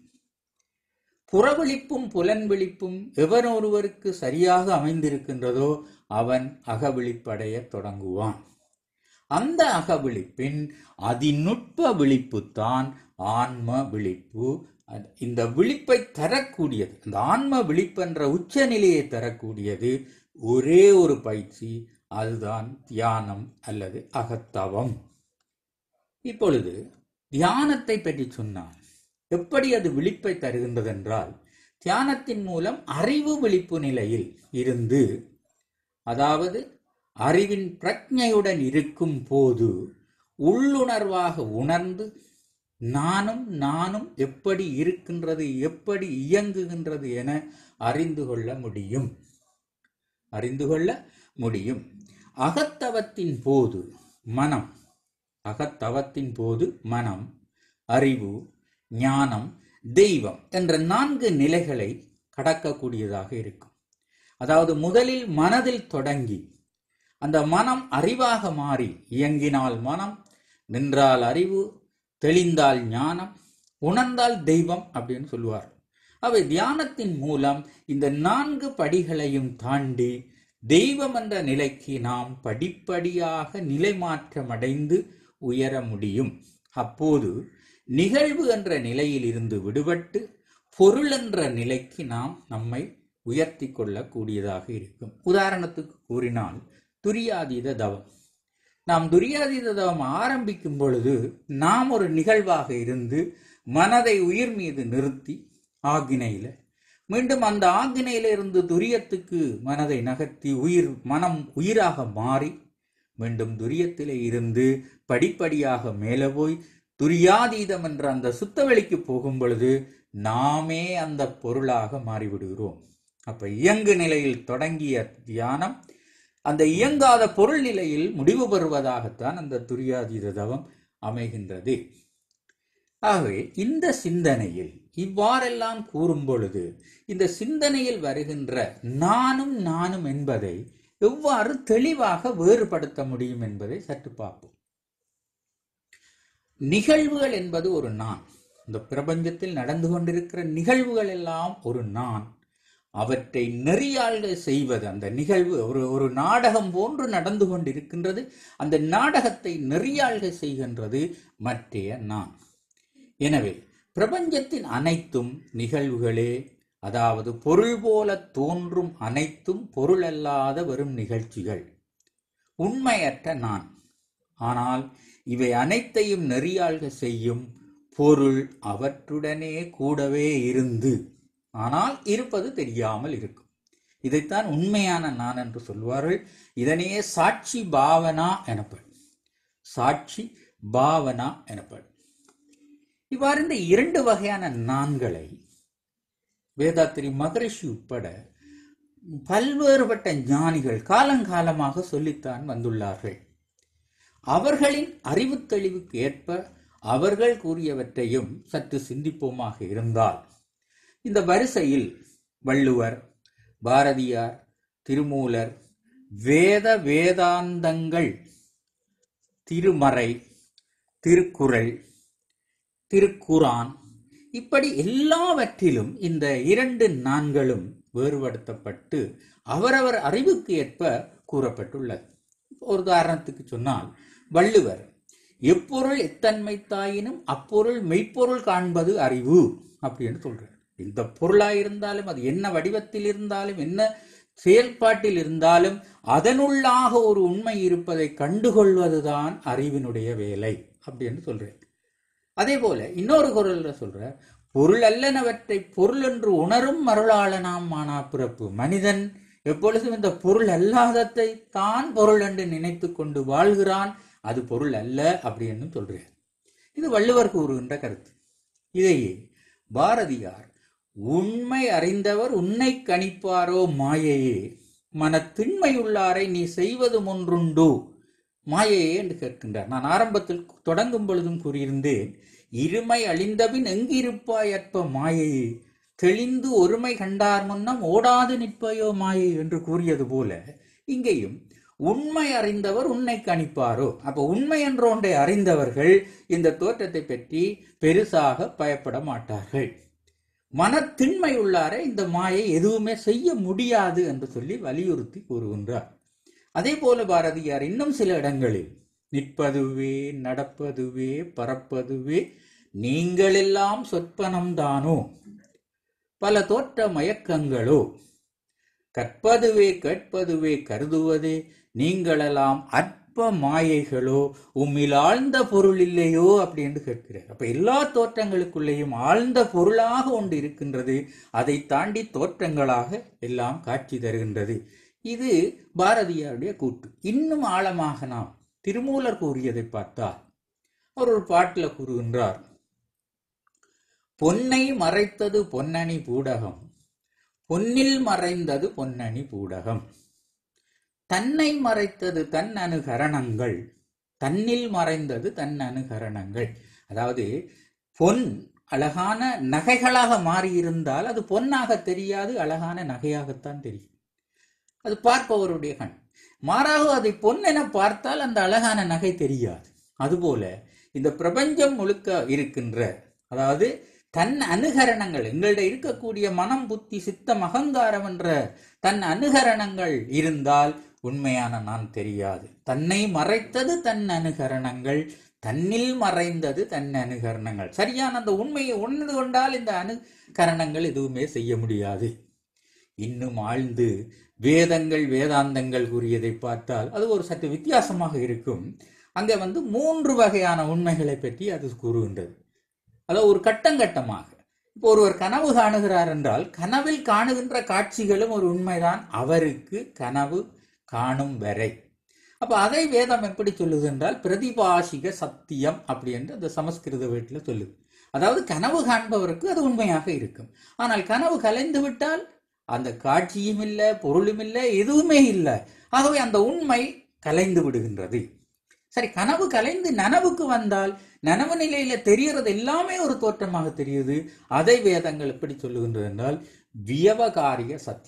புறவிழிப்பும் புலன் விழிப்பும் எவனொருவருக்கு சரியாக அமைந்திருக்கின்றதோ அவன் அகவிழிப்படைய தொடங்குவான் அந்த அகவிழிப்பின் அதிநுட்ப விழிப்பு தான் ஆன்ம விழிப்பு அது- இந்த விழிப்பை தரக்கூடியது இந்த ஆன்ம விழிப்பென்ற உச்சநிலையை தரக்கூடியது ஒரே ஒரு பயிற்சி அதுதான் தியானம் அல்லது அகத்தவம் இப்பொழுது தியானத்தை பற்றி சொன்னால் எப்படி அது விழிப்பை தருகின்றது என்றால் தியானத்தின் மூலம் அறிவு விழிப்பு நிலையில் இருந்து அதாவது அறிவின் பிரக்ஞையுடன் இருக்கும் போது உள்ளுணர்வாக உணர்ந்து நானும் நானும் எப்படி இருக்கின்றது எப்படி இயங்குகின்றது என அறிந்து கொள்ள முடியும் அறிந்து கொள்ள முடியும் அகத்தவத்தின் போது மனம் அகத்தவத்தின் போது மனம் அறிவு ஞானம் தெய்வம் என்ற நான்கு நிலைகளை கடக்கக்கூடியதாக இருக்கும் அதாவது முதலில் மனதில் தொடங்கி அந்த மனம் அறிவாக மாறி இயங்கினால் மனம் நின்றால் அறிவு தெளிந்தால் ஞானம் உணர்ந்தால் தெய்வம் அப்படின்னு சொல்லுவார் அவை தியானத்தின் மூலம் இந்த நான்கு படிகளையும் தாண்டி தெய்வம் என்ற நிலைக்கு நாம் படிப்படியாக நிலை மாற்றமடைந்து உயர முடியும் அப்போது நிகழ்வு என்ற நிலையில் இருந்து விடுபட்டு பொருள் என்ற நிலைக்கு நாம் நம்மை உயர்த்தி கொள்ளக்கூடியதாக இருக்கும் உதாரணத்துக்கு கூறினால் துரியாதீத தவம் நாம் துரியாதீத தவம் ஆரம்பிக்கும் பொழுது நாம் ஒரு நிகழ்வாக இருந்து மனதை உயிர் மீது நிறுத்தி ஆகினையில மீண்டும் அந்த ஆகினையில இருந்து துரியத்துக்கு மனதை நகர்த்தி உயிர் மனம் உயிராக மாறி மீண்டும் துரியத்திலே இருந்து படிப்படியாக மேலே போய் துரியாதீதம் என்ற அந்த சுத்தவெளிக்கு போகும் பொழுது நாமே அந்த பொருளாக மாறிவிடுகிறோம் அப்ப இயங்கு நிலையில் தொடங்கிய தியானம் அந்த இயங்காத பொருள் நிலையில் முடிவு பெறுவதாகத்தான் அந்த துரியாதீத தவம் அமைகின்றது ஆகவே இந்த சிந்தனையில் இவ்வாறெல்லாம் கூறும் பொழுது இந்த சிந்தனையில் வருகின்ற நானும் நானும் என்பதை எவ்வாறு தெளிவாக வேறுபடுத்த முடியும் என்பதை சற்று பார்ப்போம் நிகழ்வுகள் என்பது ஒரு நான் இந்த பிரபஞ்சத்தில் நடந்து கொண்டிருக்கிற நிகழ்வுகள் எல்லாம் ஒரு நான் அவற்றை நெறியாள்க செய்வது அந்த நிகழ்வு ஒரு ஒரு நாடகம் போன்று நடந்து கொண்டிருக்கின்றது அந்த நாடகத்தை நெறியாள்க செய்கின்றது மற்றைய நான் எனவே பிரபஞ்சத்தின் அனைத்தும் நிகழ்வுகளே அதாவது பொருள் போல தோன்றும் அனைத்தும் பொருளல்லாத வெறும் நிகழ்ச்சிகள் உண்மையற்ற நான் ஆனால் இவை அனைத்தையும் நெறியாள்க செய்யும் பொருள் அவற்றுடனே கூடவே இருந்து ஆனால் இருப்பது தெரியாமல் இருக்கும் இதைத்தான் உண்மையான நான் என்று சொல்வார்கள் இதனையே சாட்சி பாவனா எனப்படும் சாட்சி பாவனா எனப்படும் இவ்வாறு இந்த இரண்டு வகையான நான்களை வேதாத்திரி மகரிஷி உட்பட பல்வேறுபட்ட ஞானிகள் காலங்காலமாக சொல்லித்தான் வந்துள்ளார்கள் அவர்களின் அறிவு தெளிவுக்கு ஏற்ப அவர்கள் கூறியவற்றையும் சற்று சிந்திப்போமாக இருந்தால் இந்த வரிசையில் வள்ளுவர் பாரதியார் திருமூலர் வேத வேதாந்தங்கள் திருமறை திருக்குறள் திருக்குரான் இப்படி எல்லாவற்றிலும் இந்த இரண்டு நான்களும் வேறுபடுத்தப்பட்டு அவரவர் அறிவுக்கு ஏற்ப கூறப்பட்டுள்ளது ஒரு உதாரணத்துக்கு சொன்னால் வள்ளுவர் எப்பொருள் எத்தன்மை தாயினும் அப்பொருள் மெய்ப்பொருள் காண்பது அறிவு அப்படின்னு சொல்றார் எந்த பொருளாக இருந்தாலும் அது என்ன வடிவத்தில் இருந்தாலும் என்ன செயல்பாட்டில் இருந்தாலும் அதனுள்ளாக ஒரு உண்மை இருப்பதை கண்டுகொள்வதுதான் அறிவினுடைய வேலை அப்படின்னு சொல்றேன் அதே போல இன்னொரு குரல்ல சொல்ற பொருள் அல்லனவற்றை பொருள் என்று உணரும் மருளாளனாம் மானா பிறப்பு மனிதன் எப்பொழுதும் இந்த பொருள் அல்லாததை தான் பொருள் என்று நினைத்து கொண்டு வாழ்கிறான் அது பொருள் அல்ல அப்படின்னு சொல்றார் இது வள்ளுவர் கூறுகின்ற கருத்து இதையே பாரதியார் உண்மை அறிந்தவர் உன்னை கணிப்பாரோ மாயையே மனத்திண்மையுள்ளாரை நீ செய்வது ஒன்றுண்டு மாயையே என்று கேட்கின்றார் நான் ஆரம்பத்தில் தொடங்கும் பொழுதும் கூறியிருந்தேன் இருமை அழிந்தபின் எங்கிருப்பாய் அற்ப மாயையே தெளிந்து ஒருமை கண்டார் முன்னம் ஓடாது நிற்பாயோ மாயை என்று கூறியது போல இங்கேயும் உண்மை அறிந்தவர் உன்னை கணிப்பாரோ அப்ப உண்மை என்ற ஒன்றை அறிந்தவர்கள் இந்த தோற்றத்தை பற்றி பெருசாக பயப்பட மாட்டார்கள் மனத்திண்மை உள்ளாரை இந்த மாயை எதுவுமே செய்ய முடியாது என்று சொல்லி வலியுறுத்தி கூறுகின்றார் அதே போல பாரதியார் இன்னும் சில இடங்களில் நிற்பதுவே நடப்பதுவே பறப்பதுவே நீங்களெல்லாம் சொற்பனம்தானோ பல தோற்ற மயக்கங்களோ கற்பதுவே கேட்பதுவே கருதுவதே நீங்களெல்லாம் அற்ப மாயைகளோ உம்மில் ஆழ்ந்த பொருள் இல்லையோ அப்படின்னு கேட்கிறார் அப்ப எல்லா தோற்றங்களுக்குள்ளேயும் ஆழ்ந்த பொருளாக ஒன்று இருக்கின்றது அதை தாண்டி தோற்றங்களாக எல்லாம் காட்சி தருகின்றது இது பாரதியாருடைய கூட்டு இன்னும் ஆழமாக நாம் திருமூலர் கூறியதை பார்த்தால் அவர் ஒரு பாட்டில் கூறுகின்றார் பொன்னை மறைத்தது பொன்னணி பூடகம் பொன்னில் மறைந்தது பொன்னணி பூடகம் தன்னை மறைத்தது தன் அணுகரணங்கள் தன்னில் மறைந்தது தன் அணுகரணங்கள் அதாவது பொன் அழகான நகைகளாக மாறியிருந்தால் அது பொன்னாக தெரியாது அழகான நகையாகத்தான் தெரியும் அது பார்ப்பவருடைய கண் மாறாக அதை பொன் என பார்த்தால் அந்த அழகான நகை தெரியாது அதுபோல இந்த பிரபஞ்சம் முழுக்க இருக்கின்ற அதாவது தன் அனுகரணங்கள் எங்களிடம் இருக்கக்கூடிய மனம் புத்தி சித்தம் அகங்காரம் என்ற தன் அனுகரணங்கள் இருந்தால் உண்மையான நான் தெரியாது தன்னை மறைத்தது தன் அனுகரணங்கள் தன்னில் மறைந்தது தன் அனுகரணங்கள் சரியான அந்த உண்மையை உணர்ந்து கொண்டால் இந்த அனுகரணங்கள் எதுவுமே செய்ய முடியாது இன்னும் ஆழ்ந்து வேதங்கள் வேதாந்தங்கள் கூறியதை பார்த்தால் அது ஒரு சற்று வித்தியாசமாக இருக்கும் அங்கே வந்து மூன்று வகையான உண்மைகளை பற்றி அது கூறுகின்றது அதாவது ஒரு கட்டங்கட்டமாக இப்போ ஒருவர் கனவு காணுகிறார் என்றால் கனவில் காணுகின்ற காட்சிகளும் ஒரு உண்மைதான் அவருக்கு கனவு காணும் வரை அப்ப அதை வேதம் எப்படி சொல்லுது என்றால் பிரதிபாஷிக சத்தியம் அப்படி என்று அந்த சமஸ்கிருத வீட்டில் சொல்லுது அதாவது கனவு காண்பவருக்கு அது உண்மையாக இருக்கும் ஆனால் கனவு கலைந்து விட்டால் அந்த காட்சியும் இல்லை பொருளும் இல்லை எதுவுமே இல்லை ஆகவே அந்த உண்மை கலைந்து விடுகின்றது சரி கனவு கலைந்து நனவுக்கு வந்தால் நனவு நிலையில தெரியறது எல்லாமே ஒரு தோற்றமாக தெரியுது அதை வேதங்கள் எப்படி சொல்லுகின்றது என்றால் வியவகாரிய சத்தியம்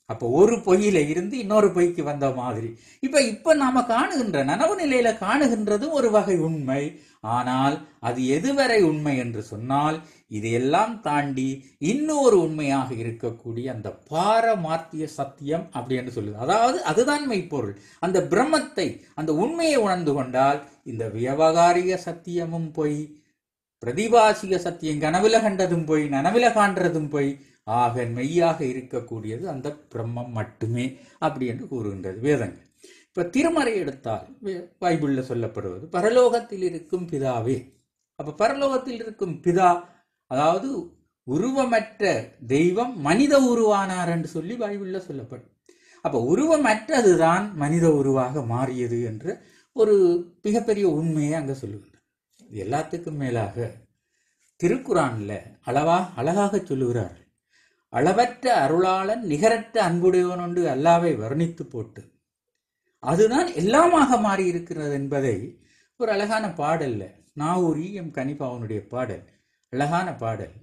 அப்ப ஒரு பொய்யில இருந்து இன்னொரு பொய்க்கு வந்த மாதிரி இப்ப இப்ப நாம காணுகின்ற நனவு நிலையில காணுகின்றதும் ஒரு வகை உண்மை ஆனால் அது எதுவரை உண்மை என்று சொன்னால் இதையெல்லாம் தாண்டி இன்னொரு உண்மையாக இருக்கக்கூடிய அந்த பாரமார்த்திய சத்தியம் அப்படி என்று சொல்லுது அதாவது அதுதான் மெய்ப்பொருள் அந்த பிரம்மத்தை அந்த உண்மையை உணர்ந்து கொண்டால் இந்த வியவகாரிக சத்தியமும் பொய் பிரதிபாசிக சத்தியம் கனவுல கண்டதும் போய் நனவுல காண்றதும் போய் ஆக மெய்யாக இருக்கக்கூடியது அந்த பிரம்மம் மட்டுமே அப்படி என்று கூறுகின்றது வேதங்கள் இப்ப திருமறை எடுத்தால் வே- பைபிள்ல சொல்லப்படுவது பரலோகத்தில் இருக்கும் பிதாவே அப்ப பரலோகத்தில் இருக்கும் பிதா அதாவது உருவமற்ற தெய்வம் மனித உருவானார் என்று சொல்லி பைபிள்ல சொல்லப்படும் அப்ப உருவமற்றதுதான் மனித உருவாக மாறியது என்ற ஒரு மிகப்பெரிய உண்மையை அங்க சொல்லுகின்றது இது எல்லாத்துக்கும் மேலாக திருக்குறான்ல அளவா அழகாக சொல்லுகிறார்கள் அளவற்ற அருளாளன் நிகரற்ற அன்புடையவன் ஒன்று அல்லாவை வர்ணித்து போட்டு அதுதான் எல்லாமாக மாறி இருக்கிறது என்பதை ஒரு அழகான பாடல்ல நாவூரி எம் கனிபாவனுடைய பாடல் அழகான பாடல்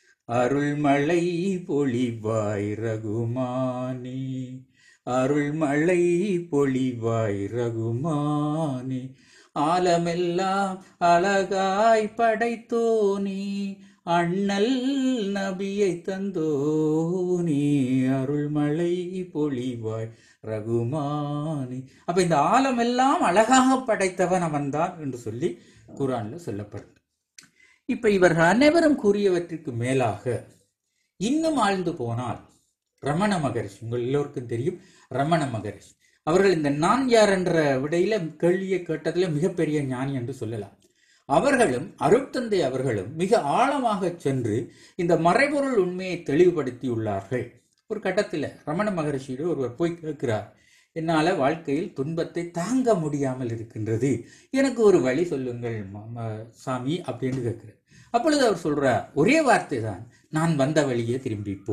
அருள்மழை பொழிவாய் ரகுமானி அருள்மழை பொழிவாய் ரகுமானி ஆலமெல்லாம் அழகாய் படைத்தோனி அண்ணல் நபியை தந்தோனி அருள்மழை பொழிவாய் ரகுமானி அப்ப இந்த ஆலமெல்லாம் அழகாக படைத்தவன் அவன்தான் என்று சொல்லி குரான்ல சொல்லப்படுது இப்ப இவர்கள் அனைவரும் கூறியவற்றிற்கு மேலாக இன்னும் ஆழ்ந்து போனால் ரமண மகரிஷி உங்கள் எல்லோருக்கும் தெரியும் ரமண மகரிஷி அவர்கள் இந்த நான் யார் என்ற விடையில கேள்வியை கேட்டதுல மிகப்பெரிய ஞானி என்று சொல்லலாம் அவர்களும் அருட்தந்தை அவர்களும் மிக ஆழமாக சென்று இந்த மறைபொருள் உண்மையை தெளிவுபடுத்தியுள்ளார்கள் ஒரு கட்டத்தில் ரமண மகரிஷியிடம் ஒருவர் போய் கேட்கிறார் என்னால வாழ்க்கையில் துன்பத்தை தாங்க முடியாமல் இருக்கின்றது எனக்கு ஒரு வழி சொல்லுங்கள் ம- ம- சாமி அப்படின்னு கேட்கிறார் அப்பொழுது அவர் சொல்றார் ஒரே வார்த்தை தான் நான் வந்த வழியே திரும்பி போ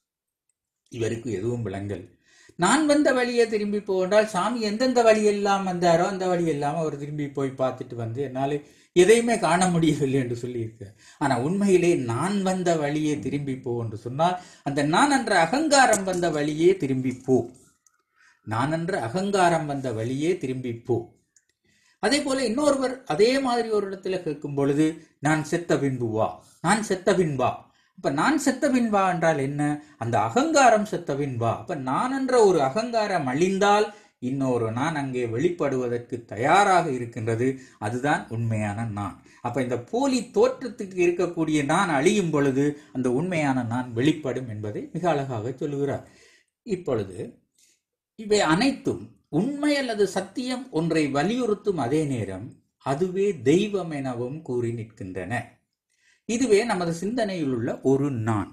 இவருக்கு எதுவும் விளங்கல் நான் வந்த வழியே திரும்பி போ என்றால் சாமி எந்தெந்த வழியெல்லாம் வந்தாரோ அந்த வழியெல்லாம் அவர் திரும்பி போய் பார்த்துட்டு வந்து என்னால எதையுமே காண முடியவில்லை என்று சொல்லியிருக்கார் ஆனா உண்மையிலே நான் வந்த வழியே திரும்பி போ என்று சொன்னால் அந்த நான் என்ற அகங்காரம் வந்த வழியே திரும்பி போ நான் என்ற அகங்காரம் வந்த வழியே திரும்பி போ அதே போல இன்னொருவர் அதே மாதிரி ஒரு இடத்துல கேட்கும் பொழுது நான் செத்த பின்பு வா நான் செத்த பின்பா அப்ப நான் செத்த பின்பா என்றால் என்ன அந்த அகங்காரம் செத்த பின்பா அப்ப நான் என்ற ஒரு அகங்காரம் அழிந்தால் இன்னொரு நான் அங்கே வெளிப்படுவதற்கு தயாராக இருக்கின்றது அதுதான் உண்மையான நான் அப்ப இந்த போலி தோற்றத்துக்கு இருக்கக்கூடிய நான் அழியும் பொழுது அந்த உண்மையான நான் வெளிப்படும் என்பதை மிக அழகாக சொல்லுகிறார் இப்பொழுது இவை அனைத்தும் உண்மை அல்லது சத்தியம் ஒன்றை வலியுறுத்தும் அதே நேரம் அதுவே தெய்வம் எனவும் கூறி நிற்கின்றன இதுவே நமது சிந்தனையில் உள்ள ஒரு நான்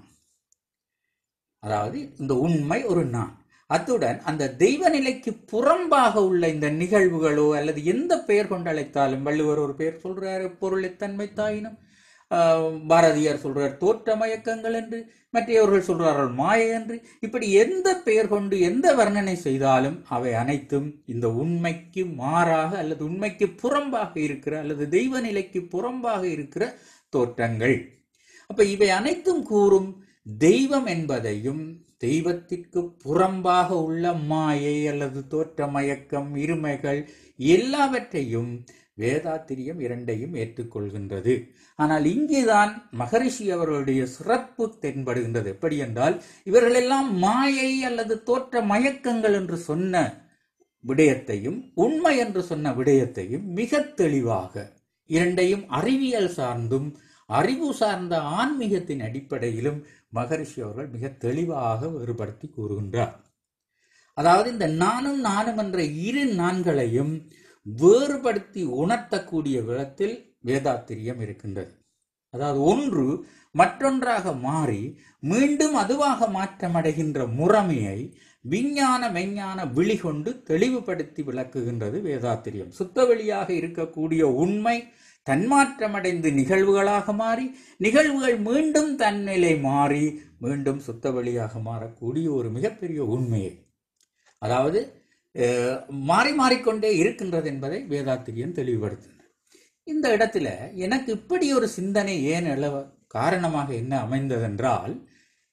அதாவது இந்த உண்மை ஒரு நான் அத்துடன் அந்த தெய்வ நிலைக்கு புறம்பாக உள்ள இந்த நிகழ்வுகளோ அல்லது எந்த பெயர் கொண்டு அழைத்தாலும் வள்ளுவர் ஒரு பெயர் சொல்றாரு பொருளைத்தன்மை தாயினும் ஆஹ், பாரதியார் சொல்றார் தோற்ற மயக்கங்கள் என்று மற்றவர்கள் சொல்றார்கள் மாயை என்று இப்படி எந்த பெயர் கொண்டு எந்த வர்ணனை செய்தாலும் அவை அனைத்தும் இந்த உண்மைக்கு மாறாக அல்லது உண்மைக்கு புறம்பாக இருக்கிற அல்லது தெய்வ நிலைக்கு புறம்பாக இருக்கிற தோற்றங்கள் அப்ப இவை அனைத்தும் கூறும் தெய்வம் என்பதையும் தெய்வத்திற்கு புறம்பாக உள்ள மாயை அல்லது தோற்ற மயக்கம் இருமைகள் எல்லாவற்றையும் வேதாத்திரியம் இரண்டையும் ஏற்றுக்கொள்கின்றது ஆனால் இங்கேதான் மகரிஷி அவர்களுடைய சிறப்பு தென்படுகின்றது எப்படி என்றால் இவர்களெல்லாம் மாயை அல்லது தோற்ற மயக்கங்கள் என்று சொன்ன விடயத்தையும் உண்மை என்று சொன்ன விடயத்தையும் மிக தெளிவாக இரண்டையும் அறிவியல் சார்ந்தும் அறிவு சார்ந்த ஆன்மீகத்தின் அடிப்படையிலும் மகரிஷி அவர்கள் மிக தெளிவாக வேறுபடுத்தி கூறுகின்றார் அதாவது இந்த நானும் நானும் என்ற இரு நான்களையும் வேறுபடுத்தி உணர்த்தக்கூடிய விதத்தில் வேதாத்திரியம் இருக்கின்றது அதாவது ஒன்று மற்றொன்றாக மாறி மீண்டும் அதுவாக மாற்றமடைகின்ற முறைமையை விஞ்ஞான மெஞ்ஞான விழி கொண்டு தெளிவுபடுத்தி விளக்குகின்றது வேதாத்திரியம் சுத்தவெளியாக இருக்கக்கூடிய உண்மை தன்மாற்றமடைந்து நிகழ்வுகளாக மாறி நிகழ்வுகள் மீண்டும் தன்னிலை மாறி மீண்டும் சுத்தவெளியாக மாறக்கூடிய ஒரு மிகப்பெரிய உண்மையை அதாவது அஹ், மாறி மாறிக்கொண்டே இருக்கின்றது என்பதை வேதாத்திரியம் தெளிவுபடுத்துகிறது இந்த இடத்துல எனக்கு இப்படி ஒரு சிந்தனை ஏன் எழ காரணமாக என்ன அமைந்ததென்றால்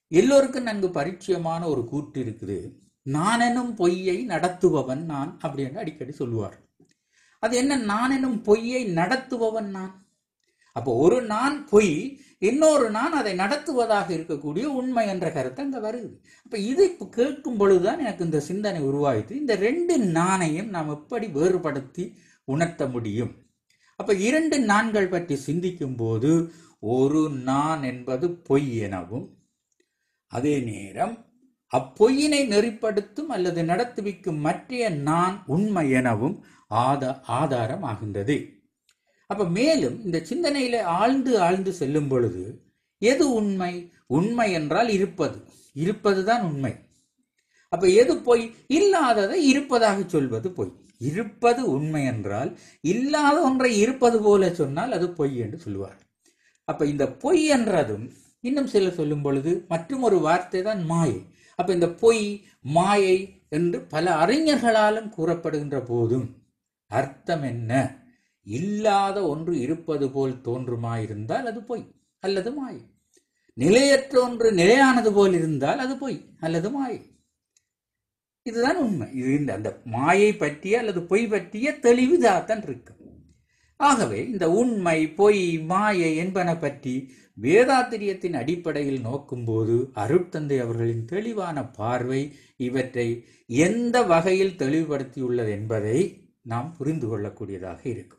எல்லோருக்கும் நன்கு பரிச்சயமான ஒரு கூற்று இருக்குது நான் எனும் பொய்யை நடத்துபவன் நான் அப்படின்னு அடிக்கடி சொல்லுவார் அது என்ன நான் எனும் பொய்யை நடத்துபவன் நான் அப்போ ஒரு நான் பொய் இன்னொரு நான் அதை நடத்துவதாக இருக்கக்கூடிய உண்மை என்ற கருத்து அங்க வருது அப்ப இதை இப்ப கேட்கும் பொழுதுதான் எனக்கு இந்த சிந்தனை உருவாயிட்டு இந்த ரெண்டு நாணையும் நாம் எப்படி வேறுபடுத்தி உணர்த்த முடியும் அப்ப இரண்டு நான்கள் பற்றி சிந்திக்கும் போது ஒரு நான் என்பது பொய் எனவும் அதே நேரம் அப்பொய்யினை நெறிப்படுத்தும் அல்லது நடத்துவிக்கும் மற்றைய நான் உண்மை எனவும் ஆத ஆதாரம் ஆகின்றது அப்ப மேலும் இந்த சிந்தனையில ஆழ்ந்து ஆழ்ந்து செல்லும் பொழுது எது உண்மை உண்மை என்றால் இருப்பது இருப்பதுதான் உண்மை அப்ப எது பொய் இல்லாததை இருப்பதாக சொல்வது பொய் இருப்பது உண்மை என்றால் இல்லாத ஒன்றை இருப்பது போல சொன்னால் அது பொய் என்று சொல்லுவார் அப்ப இந்த பொய் என்றதும் இன்னும் சிலர் சொல்லும் பொழுது மற்றும் ஒரு வார்த்தை தான் மாயை அப்ப இந்த பொய் மாயை என்று பல அறிஞர்களாலும் கூறப்படுகின்ற போதும் அர்த்தம் என்ன இல்லாத ஒன்று இருப்பது போல் தோன்றுமாயிருந்தால் அது பொய் அல்லது மாயை நிலையற்ற ஒன்று நிலையானது போல் இருந்தால் அது பொய் அல்லது மாயை இதுதான் உண்மை இது இந்த அந்த மாயை பற்றிய அல்லது பொய் பற்றிய தெளிவு தான் இருக்கு ஆகவே இந்த உண்மை பொய் மாயை என்பன பற்றி வேதாத்திரியத்தின் அடிப்படையில் நோக்கும்போது அருட்தந்தை அவர்களின் தெளிவான பார்வை இவற்றை எந்த வகையில் தெளிவுபடுத்தியுள்ளது என்பதை நாம் புரிந்து கொள்ளக்கூடியதாக இருக்கும்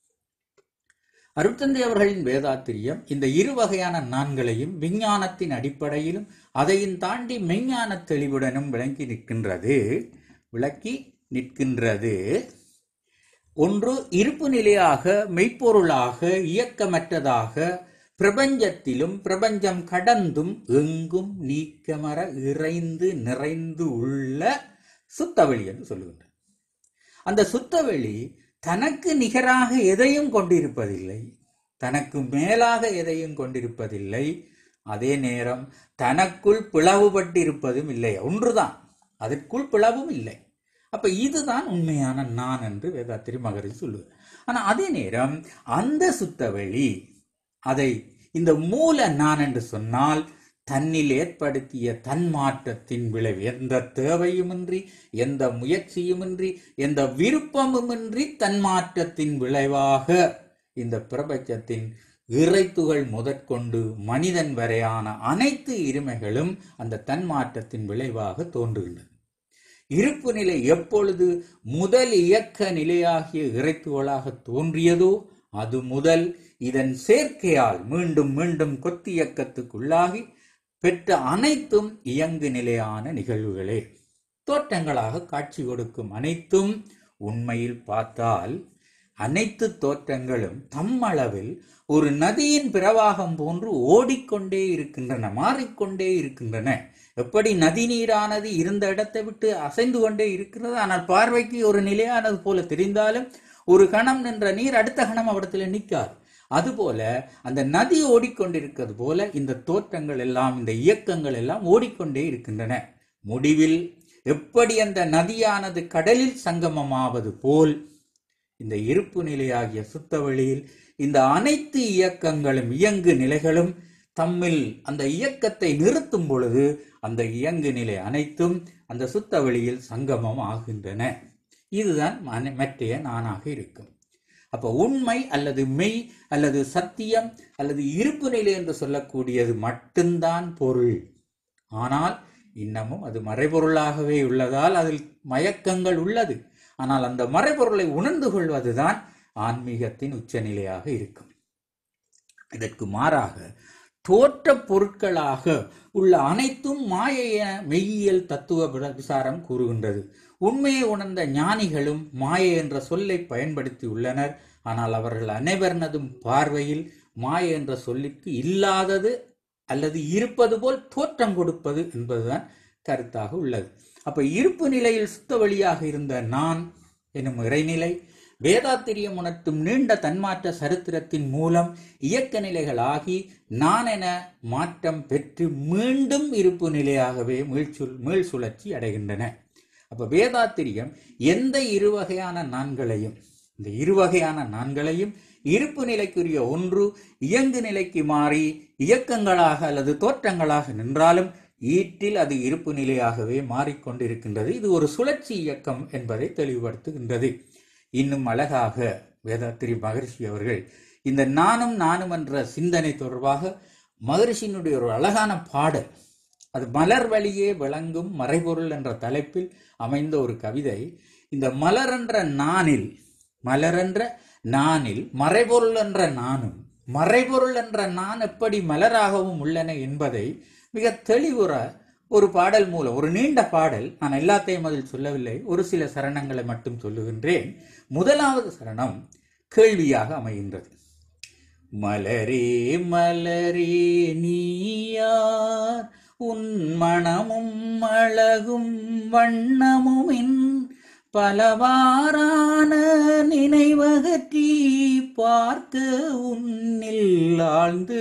அருட்தந்தை அவர்களின் வேதாத்திரியம் இந்த இரு வகையான நான்களையும் விஞ்ஞானத்தின் அடிப்படையிலும் அதையும் தாண்டி மெஞ்ஞான தெளிவுடனும் விளங்கி நிற்கின்றது விளக்கி நிற்கின்றது ஒன்று இருப்பு நிலையாக மெய்ப்பொருளாக இயக்கமற்றதாக பிரபஞ்சத்திலும் பிரபஞ்சம் கடந்தும் எங்கும் நீக்கமர இறைந்து நிறைந்து உள்ள சுத்தவெளி என்று சொல்லுகின்றார் அந்த சுத்தவெளி தனக்கு நிகராக எதையும் கொண்டிருப்பதில்லை தனக்கு மேலாக எதையும் கொண்டிருப்பதில்லை அதே நேரம் தனக்குள் பிளவுபட்டிருப்பதும் இல்லை ஒன்றுதான் அதற்குள் பிளவும் இல்லை அப்ப இதுதான் உண்மையான நான் என்று வேதாத்திரி மகரிஷி சொல்லுவார் ஆனா அதே நேரம் அந்த சுத்தவெளி அதை இந்த மூல நான் என்று சொன்னால் தன்னில் ஏற்படுத்திய தன்மாற்றத்தின் விளைவு எந்த தேவையுமின்றி எந்த முயற்சியுமின்றி எந்த விருப்பமுமின்றி தன்மாற்றத்தின் விளைவாக இந்த பிரபஞ்சத்தின் இறைத்துகள் முதற்கொண்டு மனிதன் வரையான அனைத்து இருமைகளும் அந்த தன்மாற்றத்தின் விளைவாக தோன்றுகின்றன இருப்பு நிலை எப்பொழுது முதல் இயக்க நிலையாகிய இறைத்துகளாக தோன்றியதோ அது முதல் இதன் சேர்க்கையால் மீண்டும் மீண்டும் கொத்தியக்கத்துக்குள்ளாகி பெற்ற அனைத்தும் இயங்கு நிலையான நிகழ்வுகளே தோற்றங்களாக காட்சி கொடுக்கும் அனைத்தும் உண்மையில் பார்த்தால் அனைத்து தோற்றங்களும் தம்மளவில் ஒரு நதியின் பிரவாகம் போன்று ஓடிக்கொண்டே இருக்கின்றன மாறிக்கொண்டே இருக்கின்றன எப்படி நதி நீரானது இருந்த இடத்தை விட்டு அசைந்து கொண்டே இருக்கிறது ஆனால் பார்வைக்கு ஒரு நிலையானது போல தெரிந்தாலும் ஒரு கணம் நின்ற நீர் அடுத்த கணம் அவடத்துல நிற்காது அதுபோல அந்த நதி ஓடிக்கொண்டிருக்கிறது போல இந்த தோற்றங்கள் எல்லாம் இந்த இயக்கங்கள் எல்லாம் ஓடிக்கொண்டே இருக்கின்றன முடிவில் எப்படி அந்த நதியானது கடலில் சங்கமமாவது போல் இந்த இருப்பு நிலையாகிய சுத்தவெளியில் இந்த அனைத்து இயக்கங்களும் இயங்கு நிலைகளும் தம்மில் அந்த இயக்கத்தை நிறுத்தும் பொழுது அந்த இயங்கு நிலை அனைத்தும் அந்த சுத்தவெளியில் சங்கமம் ஆகின்றன இதுதான் மன- மற்றைய நானாக இருக்கும் அப்ப உண்மை அல்லது மெய் அல்லது சத்தியம் அல்லது இருப்பு நிலை என்று சொல்லக்கூடியது மட்டும்தான் பொருள் ஆனால் இன்னமும் அது மறைபொருளாகவே உள்ளதால் அதில் மயக்கங்கள் உள்ளது ஆனால் அந்த மறைபொருளை உணர்ந்து கொள்வதுதான் ஆன்மீகத்தின் உச்சநிலையாக இருக்கும் இதற்கு மாறாக தோற்ற பொருட்களாக உள்ள அனைத்தும் மாயைய மெய்யியல் தத்துவ விர- விசாரம் கூறுகின்றது உண்மையை உணர்ந்த ஞானிகளும் மாயை என்ற சொல்லை பயன்படுத்தி உள்ளனர் ஆனால் அவர்கள் அனைவரினதும் பார்வையில் மாயை என்ற சொல்லிற்கு இல்லாதது அல்லது இருப்பது போல் தோற்றம் கொடுப்பது என்பதுதான் கருத்தாக உள்ளது அப்ப இருப்பு நிலையில் சுத்த வழியாக இருந்த நான் எனும் இறைநிலை வேதாத்திரியம் உணர்த்தும் நீண்ட தன்மாற்ற சரித்திரத்தின் மூலம் இயக்க நிலைகளாகி நான் என மாற்றம் பெற்று மீண்டும் இருப்பு நிலையாகவே மீள்சுழ் மீள் சுழற்சி அடைகின்றன அப்ப வேதாத்திரியம் எந்த இரு வகையான நான்களையும் இந்த இரு வகையான நான்களையும் இருப்பு நிலைக்குரிய ஒன்று இயங்கு நிலைக்கு மாறி இயக்கங்களாக அல்லது தோற்றங்களாக நின்றாலும் ஈற்றில் அது இருப்பு நிலையாகவே மாறிக்கொண்டிருக்கின்றது இது ஒரு சுழற்சி இயக்கம் என்பதை தெளிவுபடுத்துகின்றது இன்னும் அழகாக வேதாத்திரி மகரிஷி அவர்கள் இந்த நானும் நானும் என்ற சிந்தனை தொடர்பாக மகரிஷியினுடைய ஒரு அழகான பாடல் அது மலர் வழியே விளங்கும் மறைபொருள் என்ற தலைப்பில் அமைந்த ஒரு கவிதை இந்த மலர் என்ற நானில் மலர் என்ற நானில் மறைபொருள் என்ற நானும் மறைபொருள் என்ற நான் எப்படி மலராகவும் உள்ளன என்பதை மிக தெளிவுற ஒரு பாடல் மூலம் ஒரு நீண்ட பாடல் நான் எல்லாத்தையும் அதில் சொல்லவில்லை ஒரு சில சரணங்களை மட்டும் சொல்லுகின்றேன் முதலாவது சரணம் கேள்வியாக அமைகின்றது மலரே மலரே நீயார் உன் மணமும் அழகும் வண்ணமும் என் பலவாறான நினைவகற்றி பார்க்க உன்னில் ஆழ்ந்து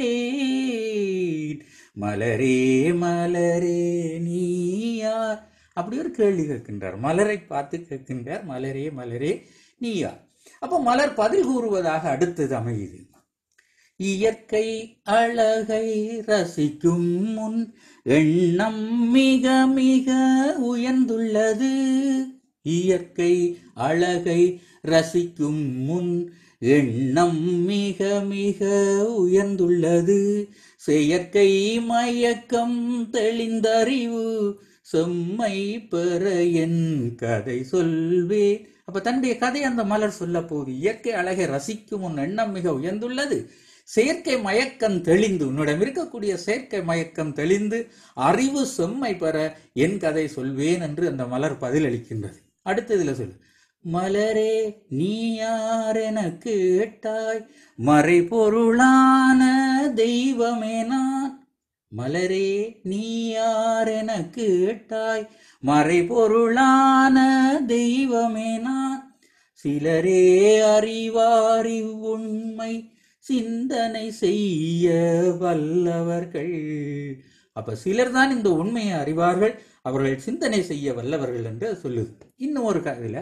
விட்டேன் மலரே மலரே நீயார் அப்படி ஒரு கேள்வி கேட்கின்றார் மலரை பார்த்து கேட்கின்றார் மலரே மலரே நீயார் அப்போ மலர் பதில் கூறுவதாக அடுத்தது அமையுது இயற்கை அழகை ரசிக்கும் முன் எண்ணம் மிக மிக உயர்ந்துள்ளது இயற்கை அழகை ரசிக்கும் முன் எண்ணம் மிக மிக உயர்ந்துள்ளது செயற்கை மயக்கம் தெளிந்தறிவு செம்மை பெற என் கதை சொல்வேன் அப்ப தன்னுடைய கதை அந்த மலர் சொல்ல போகுது இயற்கை அழகை ரசிக்கும் உன் எண்ணம் மிக உயர்ந்துள்ளது செயற்கை மயக்கம் தெளிந்து உன்னிடம் இருக்கக்கூடிய செயற்கை மயக்கம் தெளிந்து அறிவு செம்மை பெற என் கதை சொல்வேன் என்று அந்த மலர் பதிலளிக்கின்றது அடுத்ததுல சொல்லு மலரே நீ யார் என கேட்டாய் மறைபொருளான தெய்வமே நான் மலரே நீ யார் என கேட்டாய் மறைபொருளான தெய்வமே நான் சிலரே அறிவாரி உண்மை சிந்தனை செய்ய வல்லவர்கள் அப்ப சிலர் தான் இந்த உண்மையை அறிவார்கள் அவர்கள் சிந்தனை செய்ய வல்லவர்கள் என்று சொல்லுது இன்னும் ஒரு கதையில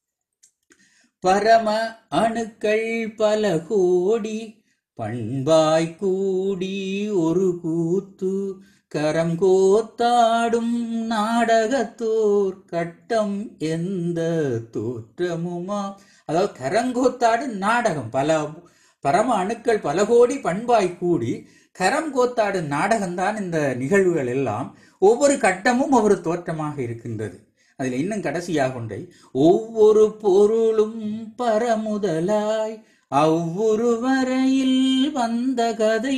பரம அணுக்கள் பல கோடி பண்பாய் கூடி ஒரு கூத்து கரம் கோத்தாடும் நாடகத்தோர் கட்டம் எந்த தோற்றமுமா அதாவது கரங்கோத்தாடும் நாடகம் பல பரம அணுக்கள் பல கோடி பண்பாய் கூடி கரம் கோத்தாடும் நாடகம்தான் இந்த நிகழ்வுகள் எல்லாம் ஒவ்வொரு கட்டமும் ஒவ்வொரு தோற்றமாக இருக்கின்றது அதில் இன்னும் கடைசியாக ஒன்றை ஒவ்வொரு பொருளும் பரமுதலாய் அவ்வொரு வரையில் வந்த கதை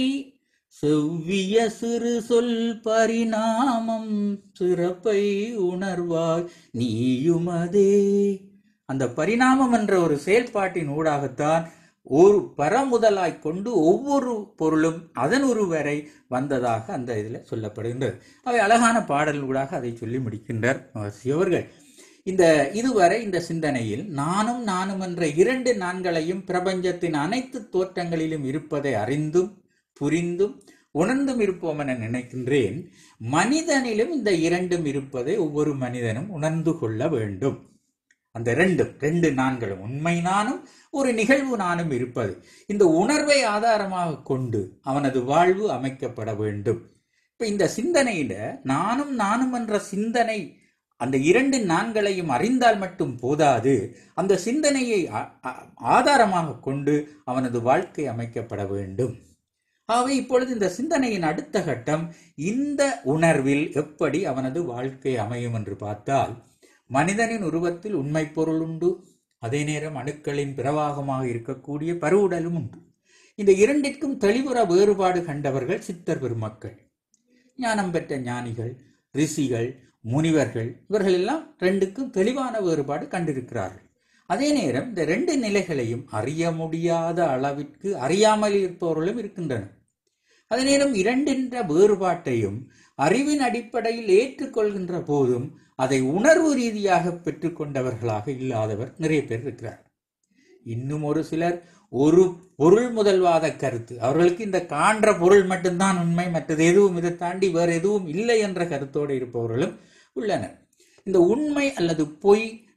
செவ்விய சிறு சொல் பரிணாமம் சிறப்பை உணர்வாய் நீயுமதே அந்த பரிணாமம் என்ற ஒரு செயல்பாட்டின் ஊடாகத்தான் ஒரு பரமுதலாய் கொண்டு ஒவ்வொரு பொருளும் அதன் ஒரு வரை வந்ததாக அந்த இதில் சொல்லப்படுகின்றது அவை அழகான பாடல்களாக அதை சொல்லி முடிக்கின்றார் மகர்ஷி அவர்கள் இந்த இதுவரை இந்த சிந்தனையில் நானும் நானும் என்ற இரண்டு நான்களையும் பிரபஞ்சத்தின் அனைத்து தோற்றங்களிலும் இருப்பதை அறிந்தும் புரிந்தும் உணர்ந்தும் இருப்போம் என நினைக்கின்றேன் மனிதனிலும் இந்த இரண்டும் இருப்பதை ஒவ்வொரு மனிதனும் உணர்ந்து கொள்ள வேண்டும் அந்த ரெண்டும் ரெண்டு நான்களும் உண்மை நானும் ஒரு நிகழ்வு நானும் இருப்பது இந்த உணர்வை ஆதாரமாக கொண்டு அவனது வாழ்வு அமைக்கப்பட வேண்டும் இப்ப இந்த சிந்தனையில நானும் நானும் என்ற சிந்தனை அந்த இரண்டு நான்களையும் அறிந்தால் மட்டும் போதாது அந்த சிந்தனையை ஆ- ஆ- ஆதாரமாக கொண்டு அவனது வாழ்க்கை அமைக்கப்பட வேண்டும் ஆகவே இப்பொழுது இந்த சிந்தனையின் அடுத்த கட்டம் இந்த உணர்வில் எப்படி அவனது வாழ்க்கை அமையும் என்று பார்த்தால் மனிதனின் உருவத்தில் உண்மை பொருள் உண்டு அதே நேரம் அணுக்களின் பிரவாகமாக இருக்கக்கூடிய பருவுடலும் உண்டு இந்த இரண்டிற்கும் தெளிவுற வேறுபாடு கண்டவர்கள் சித்தர் பெருமக்கள் ஞானம் பெற்ற ஞானிகள் ரிஷிகள் முனிவர்கள் இவர்கள் எல்லாம் ரெண்டுக்கும் தெளிவான வேறுபாடு கண்டிருக்கிறார்கள் அதே நேரம் இந்த ரெண்டு நிலைகளையும் அறிய முடியாத அளவிற்கு அறியாமல் இருப்பவர்களும் இருக்கின்றனர் அதே நேரம் இரண்டென்ற வேறுபாட்டையும் அறிவின் அடிப்படையில் ஏற்றுக்கொள்கின்ற போதும் அதை உணர்வு ரீதியாக பெற்றுக்கொண்டவர்களாக இல்லாதவர் நிறைய பேர் இருக்கிறார் இன்னும் ஒரு சிலர் ஒரு பொருள் முதல்வாத கருத்து அவர்களுக்கு இந்த காண்ற பொருள் மட்டும்தான் உண்மை மற்றது எதுவும் இதை தாண்டி வேறு எதுவும் இல்லை என்ற கருத்தோடு இருப்பவர்களும் உள்ளனர் இந்த உண்மை அல்லது பொய்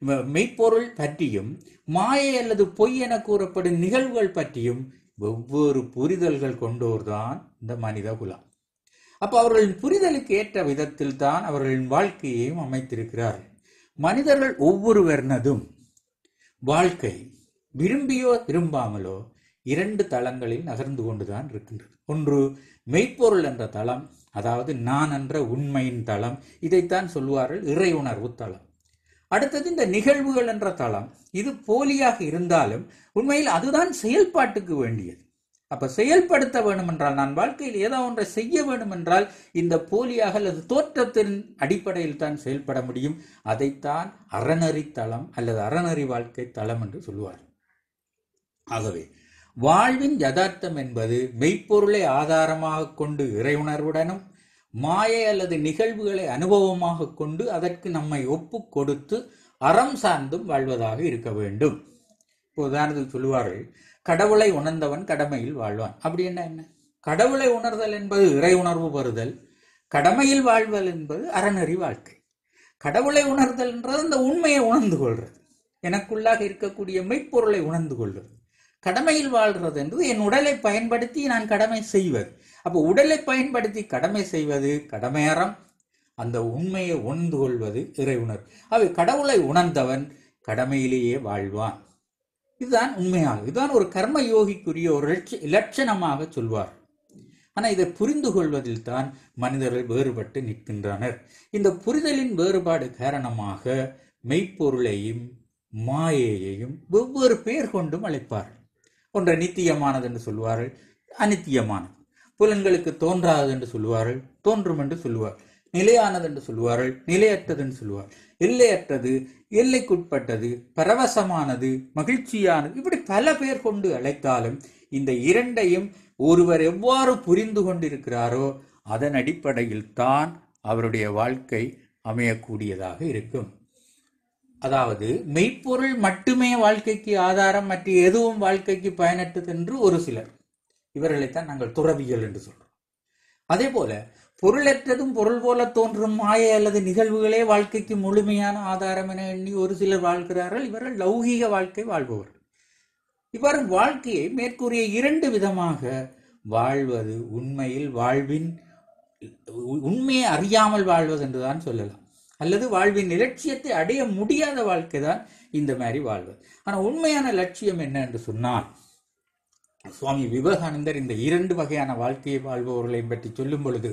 ம- மெய்ப்பொருள் பற்றியும் மாயை அல்லது பொய் என கூறப்படும் நிகழ்வுகள் பற்றியும் வெவ்வேறு புரிதல்கள் கொண்டோர்தான் இந்த மனித குலம் அப்ப அவர்களின் புரிதலுக்கு ஏற்ற விதத்தில் தான் அவர்களின் வாழ்க்கையையும் அமைத்திருக்கிறார்கள் மனிதர்கள் ஒவ்வொருவரினதும் வாழ்க்கை விரும்பியோ விரும்பாமலோ இரண்டு தளங்களில் நகர்ந்து கொண்டுதான் இருக்கின்றது ஒன்று மெய்ப்பொருள் என்ற தளம் அதாவது நான் என்ற உண்மையின் தளம் இதைத்தான் சொல்வார்கள் இறை உணர்வு தளம் அடுத்தது இந்த நிகழ்வுகள் என்ற தளம் இது போலியாக இருந்தாலும் உண்மையில் அதுதான் செயல்பாட்டுக்கு வேண்டியது அப்ப செயல்படுத்த வேண்டும் என்றால் நான் வாழ்க்கையில் ஏதோ ஒன்றை செய்ய வேண்டும் என்றால் இந்த போலியாக அல்லது தோற்றத்தின் அடிப்படையில் தான் செயல்பட முடியும் அதைத்தான் அறநெறி தளம் அல்லது அறநெறி வாழ்க்கை தளம் என்று சொல்லுவார் ஆகவே வாழ்வின் யதார்த்தம் என்பது மெய்ப்பொருளை ஆதாரமாக கொண்டு இறையுணர்வுடனும் மாயை அல்லது நிகழ்வுகளை அனுபவமாக கொண்டு அதற்கு நம்மை ஒப்பு கொடுத்து அறம் சார்ந்தும் வாழ்வதாக இருக்க வேண்டும் இப்போ உதாரணத்துக்கு சொல்லுவார்கள் கடவுளை உணர்ந்தவன் கடமையில் வாழ்வான் அப்படி என்ன என்ன கடவுளை உணர்தல் என்பது இறை உணர்வு பெறுதல் கடமையில் வாழ்தல் என்பது அறநெறி வாழ்க்கை கடவுளை உணர்தல் என்றது அந்த உண்மையை உணர்ந்து கொள்றது எனக்குள்ளாக இருக்கக்கூடிய மெய்ப்பொருளை உணர்ந்து கொள்வது கடமையில் வாழ்றது என்பது என் உடலை பயன்படுத்தி நான் கடமை செய்வது அப்போ உடலை பயன்படுத்தி கடமை செய்வது கடமையறம் அந்த உண்மையை உணர்ந்து கொள்வது இறை உணர்வு அவை கடவுளை உணர்ந்தவன் கடமையிலேயே வாழ்வான் இதுதான் உண்மையாக இதுதான் ஒரு கர்ம யோகிக்குரிய ஒரு லட்ச- இலட்சணமாக சொல்வார் ஆனால் இதை புரிந்து கொள்வதில் தான் மனிதர்கள் வேறுபட்டு நிற்கின்றனர் இந்த புரிதலின் வேறுபாடு காரணமாக மெய்ப்பொருளையும் மாயையையும் வெவ்வேறு பெயர் கொண்டும் அழைப்பார்கள் ஒன்றை நித்தியமானது என்று சொல்வார்கள் அநித்தியமானது புலன்களுக்கு தோன்றாதது என்று சொல்லுவார்கள் தோன்றும் என்று சொல்லுவார் நிலையானது என்று சொல்லுவார்கள் நிலையற்றது என்று சொல்லுவார் எல்லையற்றது எல்லைக்குட்பட்டது பரவசமானது மகிழ்ச்சியானது இப்படி பல பேர் கொண்டு அழைத்தாலும் இந்த இரண்டையும் ஒருவர் எவ்வாறு புரிந்து கொண்டிருக்கிறாரோ அதன் அடிப்படையில் தான் அவருடைய வாழ்க்கை அமையக்கூடியதாக இருக்கும் அதாவது மெய்ப்பொருள் மட்டுமே வாழ்க்கைக்கு ஆதாரம் மற்ற எதுவும் வாழ்க்கைக்கு பயனற்றது என்று ஒரு சிலர் இவர்களைத்தான் நாங்கள் துறவிகள் என்று சொல்றோம் அதே போல பொருளற்றதும் பொருள் போல தோன்றும் மாயை அல்லது நிகழ்வுகளே வாழ்க்கைக்கு முழுமையான ஆதாரம் என எண்ணி ஒரு சிலர் வாழ்கிறார்கள் இவர்கள் லௌகீக வாழ்க்கை வாழ்பவர்கள் இவ்வாறு வாழ்க்கையை மேற்கூறிய இரண்டு விதமாக வாழ்வது உண்மையில் வாழ்வின் உ- உண்மையை அறியாமல் வாழ்வது என்றுதான் சொல்லலாம் அல்லது வாழ்வின் இலட்சியத்தை அடைய முடியாத வாழ்க்கை தான் இந்த மாதிரி வாழ்வது ஆனால் உண்மையான லட்சியம் என்ன என்று சொன்னால் சுவாமி விவேகானந்தர் இந்த இரண்டு வகையான வாழ்க்கையை வாழ்பவர்களை பற்றி சொல்லும் பொழுது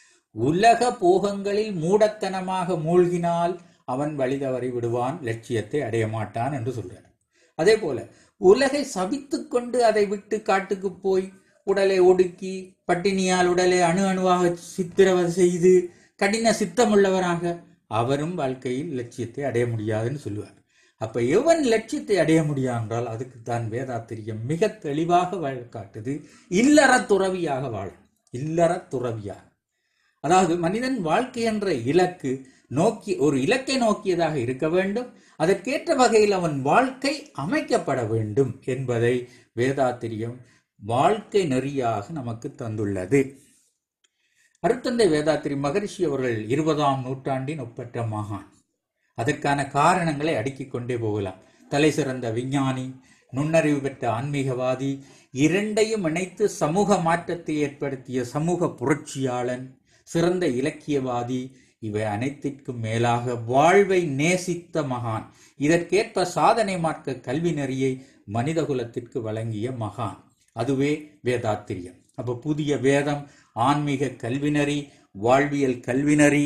உலக போகங்களில் மூடத்தனமாக மூழ்கினால் அவன் வழி தவறி விடுவான் லட்சியத்தை அடைய மாட்டான் என்று சொல்றார் அதே போல உலகை சபித்துக் கொண்டு அதை விட்டு காட்டுக்கு போய் உடலை ஒடுக்கி பட்டினியால் உடலை அணு அணுவாக சித்திரவதை செய்து கடின சித்தமுள்ளவராக அவரும் வாழ்க்கையில் லட்சியத்தை அடைய முடியாதுன்னு சொல்லுவார் அப்ப எவன் லட்சியத்தை அடைய முடியா என்றால் அதுக்கு தான் வேதாத்திரியம் மிக தெளிவாக வாழ காட்டுது இல்லற துறவியாக வாழ இல்லற துறவியாக அதாவது மனிதன் வாழ்க்கை என்ற இலக்கு நோக்கி ஒரு இலக்கை நோக்கியதாக இருக்க வேண்டும் அதற்கேற்ற வகையில் அவன் வாழ்க்கை அமைக்கப்பட வேண்டும் என்பதை வேதாத்திரியம் வாழ்க்கை நெறியாக நமக்கு தந்துள்ளது அருத்தந்தை வேதாத்திரி மகரிஷி அவர்கள் இருபதாம் நூற்றாண்டின் ஒப்பற்ற மகான் அதற்கான காரணங்களை அடுக்கிக் கொண்டே போகலாம் தலை சிறந்த விஞ்ஞானி நுண்ணறிவு பெற்ற ஆன்மீகவாதி இரண்டையும் இணைத்து சமூக மாற்றத்தை ஏற்படுத்திய சமூக புரட்சியாளன் சிறந்த இலக்கியவாதி இவை அனைத்திற்கும் மேலாக வாழ்வை நேசித்த மகான் இதற்கேற்ப சாதனை மார்க்க கல்வி நெறியை மனிதகுலத்திற்கு வழங்கிய மகான் அதுவே வேதாத்திரியம் அப்ப புதிய வேதம் ஆன்மீக கல்விநெறி வாழ்வியல் கல்விநெறி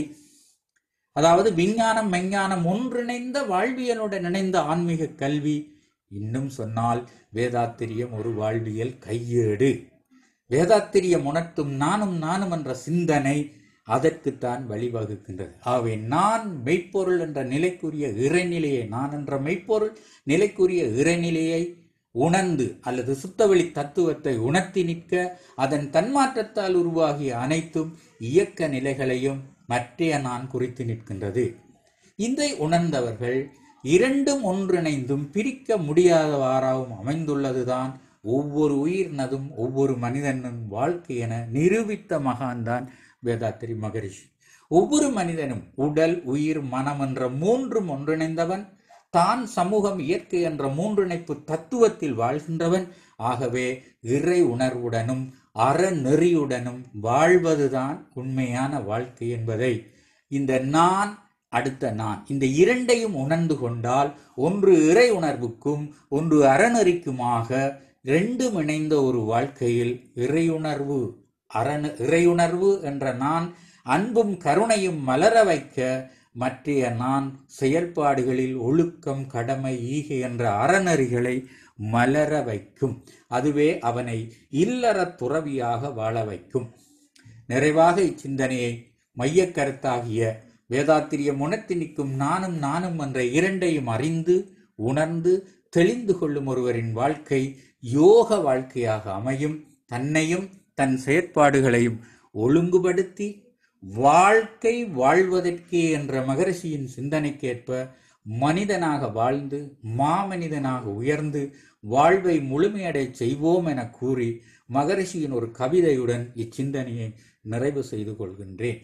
அதாவது விஞ்ஞானம் மெஞ்ஞானம் ஒன்றிணைந்த வாழ்வியலுடன் இணைந்த ஆன்மீக கல்வி இன்னும் சொன்னால் வேதாத்திரியம் ஒரு வாழ்வியல் கையேடு வேதாத்திரியம் உணர்த்தும் நானும் நானும் என்ற சிந்தனை அதற்குத்தான் வழிவகுக்கின்றது ஆகவே நான் மெய்ப்பொருள் என்ற நிலைக்குரிய இறைநிலையை நான் என்ற மெய்ப்பொருள் நிலைக்குரிய இறைநிலையை உணர்ந்து அல்லது சுத்தவெளி தத்துவத்தை உணர்த்தி நிற்க அதன் தன்மாற்றத்தால் உருவாகிய அனைத்தும் இயக்க நிலைகளையும் மற்றைய நான் குறித்து நிற்கின்றது இதை உணர்ந்தவர்கள் இரண்டும் ஒன்றிணைந்தும் பிரிக்க முடியாதவாறாகவும் அமைந்துள்ளதுதான் ஒவ்வொரு உயிரினதும் ஒவ்வொரு மனிதனும் வாழ்க்கை என நிரூபித்த மகான்தான் வேதாத்திரி மகரிஷி ஒவ்வொரு மனிதனும் உடல் உயிர் மனம் என்ற மூன்றும் ஒன்றிணைந்தவன் தான் சமூகம் இயற்கை என்ற மூன்றிணைப்பு தத்துவத்தில் வாழ்கின்றவன் ஆகவே இறை உணர்வுடனும் அறநெறியுடனும் வாழ்வதுதான் உண்மையான வாழ்க்கை என்பதை இந்த நான் அடுத்த நான் இந்த இரண்டையும் உணர்ந்து கொண்டால் ஒன்று இறை உணர்வுக்கும் ஒன்று அறநெறிக்குமாக ரெண்டும் இணைந்த ஒரு வாழ்க்கையில் இறையுணர்வு அரண இறையுணர்வு என்ற நான் அன்பும் கருணையும் மலர வைக்க மற்றைய நான் செயல்பாடுகளில் ஒழுக்கம் கடமை ஈகை என்ற அறநெறிகளை மலர வைக்கும் அதுவே அவனை இல்லற துறவியாக வாழ வைக்கும் நிறைவாக இச்சிந்தனையை மையக்கருத்தாகிய வேதாத்திரியம் உணர்த்தி நிற்கும் நானும் நானும் என்ற இரண்டையும் அறிந்து உணர்ந்து தெளிந்து கொள்ளும் ஒருவரின் வாழ்க்கை யோக வாழ்க்கையாக அமையும் தன்னையும் தன் செயற்பாடுகளையும் ஒழுங்குபடுத்தி வாழ்க்கை வாழ்வதற்கே என்ற மகரிஷியின் சிந்தனைக்கேற்ப மனிதனாக வாழ்ந்து மாமனிதனாக உயர்ந்து வாழ்வை முழுமையடை செய்வோம் என கூறி மகரிஷியின் ஒரு கவிதையுடன் இச்சிந்தனையை நிறைவு செய்து கொள்கின்றேன்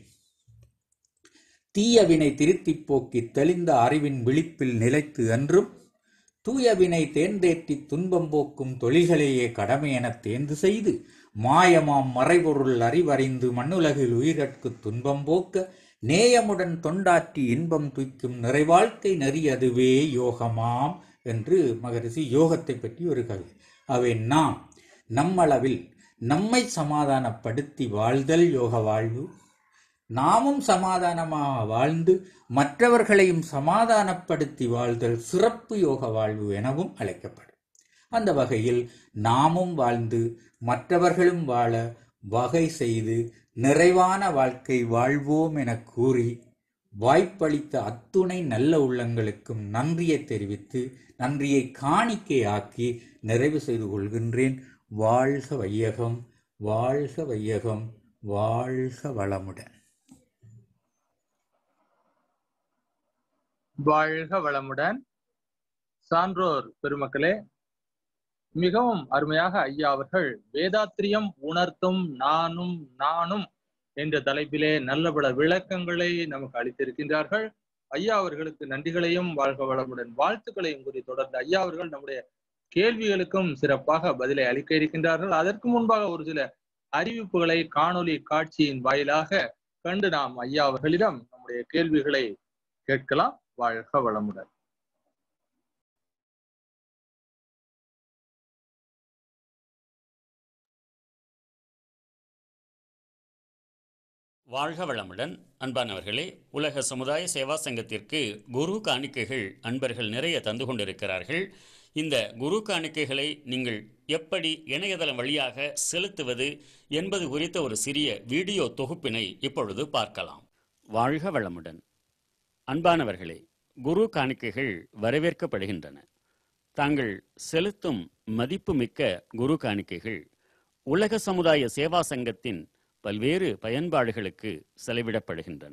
தீயவினை திருத்திப் போக்கி தெளிந்த அறிவின் விழிப்பில் நிலைத்து அன்றும் தூயவினை தேர்ந்தேற்றி துன்பம் போக்கும் தொழில்களையே கடமை எனத் தேர்ந்து செய்து மாயமாம் மறைபொருள் அறிவறிந்து மண்ணுலகில் உயிர்கட்கு துன்பம் போக்க நேயமுடன் தொண்டாற்றி இன்பம் துய்க்கும் நிறைவாழ்க்கை நெறி அதுவே யோகமாம் என்று மகரிஷி யோகத்தை பற்றி ஒரு கவி அவை நாம் நம்மளவில் நம்மை சமாதானப்படுத்தி வாழ்தல் யோக வாழ்வு நாமும் சமாதானமாக வாழ்ந்து மற்றவர்களையும் சமாதானப்படுத்தி வாழ்தல் சிறப்பு யோக வாழ்வு எனவும் அழைக்கப்படும் அந்த வகையில் நாமும் வாழ்ந்து மற்றவர்களும் வாழ வகை செய்து நிறைவான வாழ்க்கை வாழ்வோம் என கூறி வாய்ப்பளித்த அத்துணை நல்ல உள்ளங்களுக்கும் நன்றியை தெரிவித்து நன்றியை காணிக்கை ஆக்கி நிறைவு செய்து கொள்கின்றேன் வாழ்க வையகம் வாழ்க வையகம் வாழ்க வளமுடன் வாழ்க வளமுடன் சான்றோர் பெருமக்களே மிகவும் அருமையாக ஐயா அவர்கள் வேதாத்திரியம் உணர்த்தும் நானும் நானும் என்ற தலைப்பிலே நல்ல பல விளக்கங்களை நமக்கு அளித்திருக்கின்றார்கள் ஐயா அவர்களுக்கு நன்றிகளையும் வாழ்க வளமுடன் வாழ்த்துக்களையும் கூறி தொடர்ந்து ஐயா அவர்கள் நம்முடைய கேள்விகளுக்கும் சிறப்பாக பதிலை அளிக்க இருக்கின்றார்கள் அதற்கு முன்பாக ஒரு சில அறிவிப்புகளை காணொளி காட்சியின் வாயிலாக கண்டு நாம் ஐயா அவர்களிடம் நம்முடைய கேள்விகளை கேட்கலாம் வாழ்க வளமுடன் வாழ்க வளமுடன் அன்பானவர்களே உலக சமுதாய சேவா சங்கத்திற்கு குரு காணிக்கைகள் அன்பர்கள் நிறைய தந்து கொண்டிருக்கிறார்கள் இந்த குரு காணிக்கைகளை நீங்கள் எப்படி இணையதளம் வழியாக செலுத்துவது என்பது குறித்த ஒரு சிறிய வீடியோ தொகுப்பினை இப்பொழுது பார்க்கலாம் வாழ்க வளமுடன் அன்பானவர்களே குரு காணிக்கைகள் வரவேற்கப்படுகின்றன தாங்கள் செலுத்தும் மதிப்புமிக்க குரு காணிக்கைகள் உலக சமுதாய சேவா சங்கத்தின் பல்வேறு பயன்பாடுகளுக்கு செலவிடப்படுகின்றன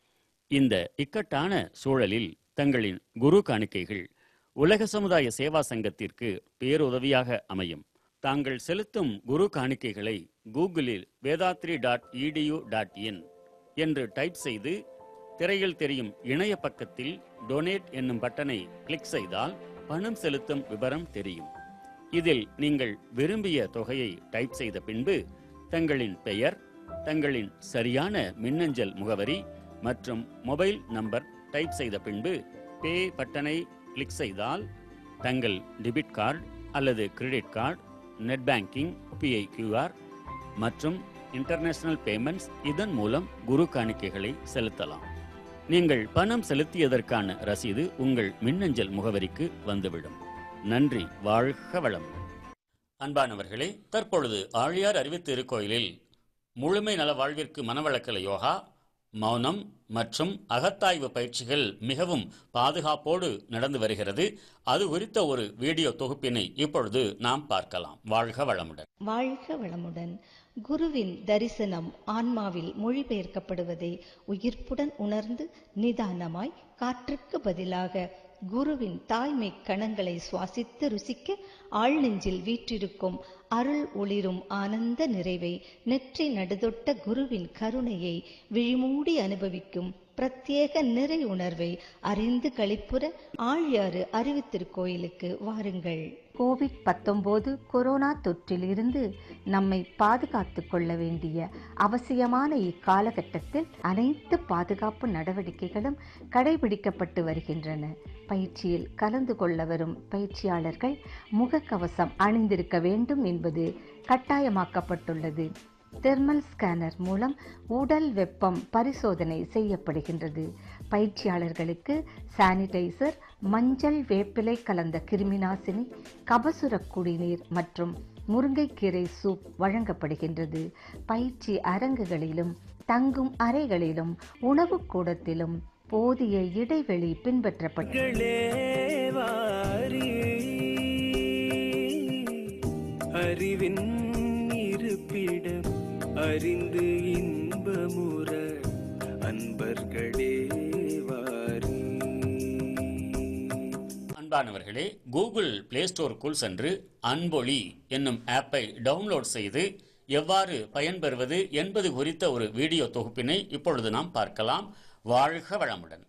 இந்த இக்கட்டான சூழலில் தங்களின் குரு காணிக்கைகள் உலக சமுதாய சேவா சங்கத்திற்கு பேருதவியாக அமையும் தாங்கள் செலுத்தும் குரு காணிக்கைகளை கூகுளில் Vethathiri dot edu dot in என்று டைப் செய்து திரையில் தெரியும் இணைய பக்கத்தில் டொனேட் என்னும் பட்டனை கிளிக் செய்தால் பணம் செலுத்தும் விவரம் தெரியும் இதில் நீங்கள் விரும்பிய தொகையை டைப் செய்த பின்பு தங்களின் பெயர் தங்களின் சரியான மின்னஞ்சல் முகவரி மற்றும் மொபைல் நம்பர் டைப் செய்த பின்பு பே பட்டனை கிளிக் செய்தால் தங்கள் டெபிட் கார்டு அல்லது credit card net banking UPI QR மற்றும் இன்டர்நேஷனல் பேமெண்ட்ஸ் இதன் மூலம் குரு காணிக்கைகளை செலுத்தலாம் நீங்கள் பணம் செலுத்தியதற்கான ரசீது உங்கள் மின்னஞ்சல் முகவரிக்கு வந்துவிடும் நன்றி வாழ்க வளம் அன்பானவர்களே தற்பொழுது ஆழியார் அறிவித்து திருக்கோயிலில் முழுமை நல வாழ்விற்கு மனவளக்கல யோகா மௌனம் மற்றும் அகத்தாய்வு பயிற்சிகள் மிகவும் பாதுகாப்போடு நடந்து வருகிறது அது குறித்த ஒரு வீடியோ தொகுப்பினை இப்பொழுது நாம் பார்க்கலாம் வாழ்க வளமுடன் வாழ்க வளமுடன் குருவின் தரிசனம் ஆன்மாவில் மொழிபெயர்க்கப்படுவதை உயிர்ப்புடன் உணர்ந்து நிதானமாய் காற்றுக்கு பதிலாக குருவின் தாய்மை கணங்களை சுவாசித்து ருசிக்க ஆழ்நெஞ்சில் வீற்றிருக்கும் அருள் ஒளிரும் ஆனந்த நிறைவை நெற்றி நடுதொட்ட குருவின் கருணையை விழிமூடி அனுபவிக்கும் பிரத்யேக நிறை உணர்வை அறிந்து களிப்புற ஆழியாறு அறிவித்திருக்கோயிலுக்கு வாருங்கள் கோவிட் பத்தொன்பது கொரோனா தொற்றில் இருந்து நம்மை பாதுகாத்துக் கொள்ள வேண்டிய அவசியமான இக்காலகட்டத்தில் அனைத்து பாதுகாப்பு நடவடிக்கைகளும் கடைபிடிக்கப்பட்டு வருகின்றன பயிற்சியில் கலந்து கொள்ள வரும் பயிற்சியாளர்கள் முகக்கவசம் அணிந்திருக்க வேண்டும் என்பது கட்டாயமாக்கப்பட்டுள்ளது தெர்மல் ஸ்கேனர் மூலம் உடல் வெப்பம் பரிசோதனை செய்யப்படுகின்றது பயிற்சியாளர்களுக்கு சானிடைசர் மஞ்சள் வேப்பிலை கலந்த கிருமிநாசினி கபசுர குடிநீர் மற்றும் முருங்கைக்கீரை சூப் வழங்கப்படுகின்றது பயிற்சி அரங்குகளிலும் தங்கும் அறைகளிலும் உணவு கூடத்திலும் போதிய இடைவெளி பின்பற்றப்பட்டு அறிவின் இருப்பிடம் அறிந்து இன்பமுற அன்பர்களே வாரி அன்பானவர்களே கூகுள் பிளே ஸ்டோருக்குள் சென்று அன்பொழி என்னும் ஆப்பை டவுன்லோட் செய்து எவ்வாறு பயன்பெறுவது என்பது குறித்த ஒரு வீடியோ தொகுப்பினை இப்பொழுது நாம் பார்க்கலாம் வாழ்க வளமுடன்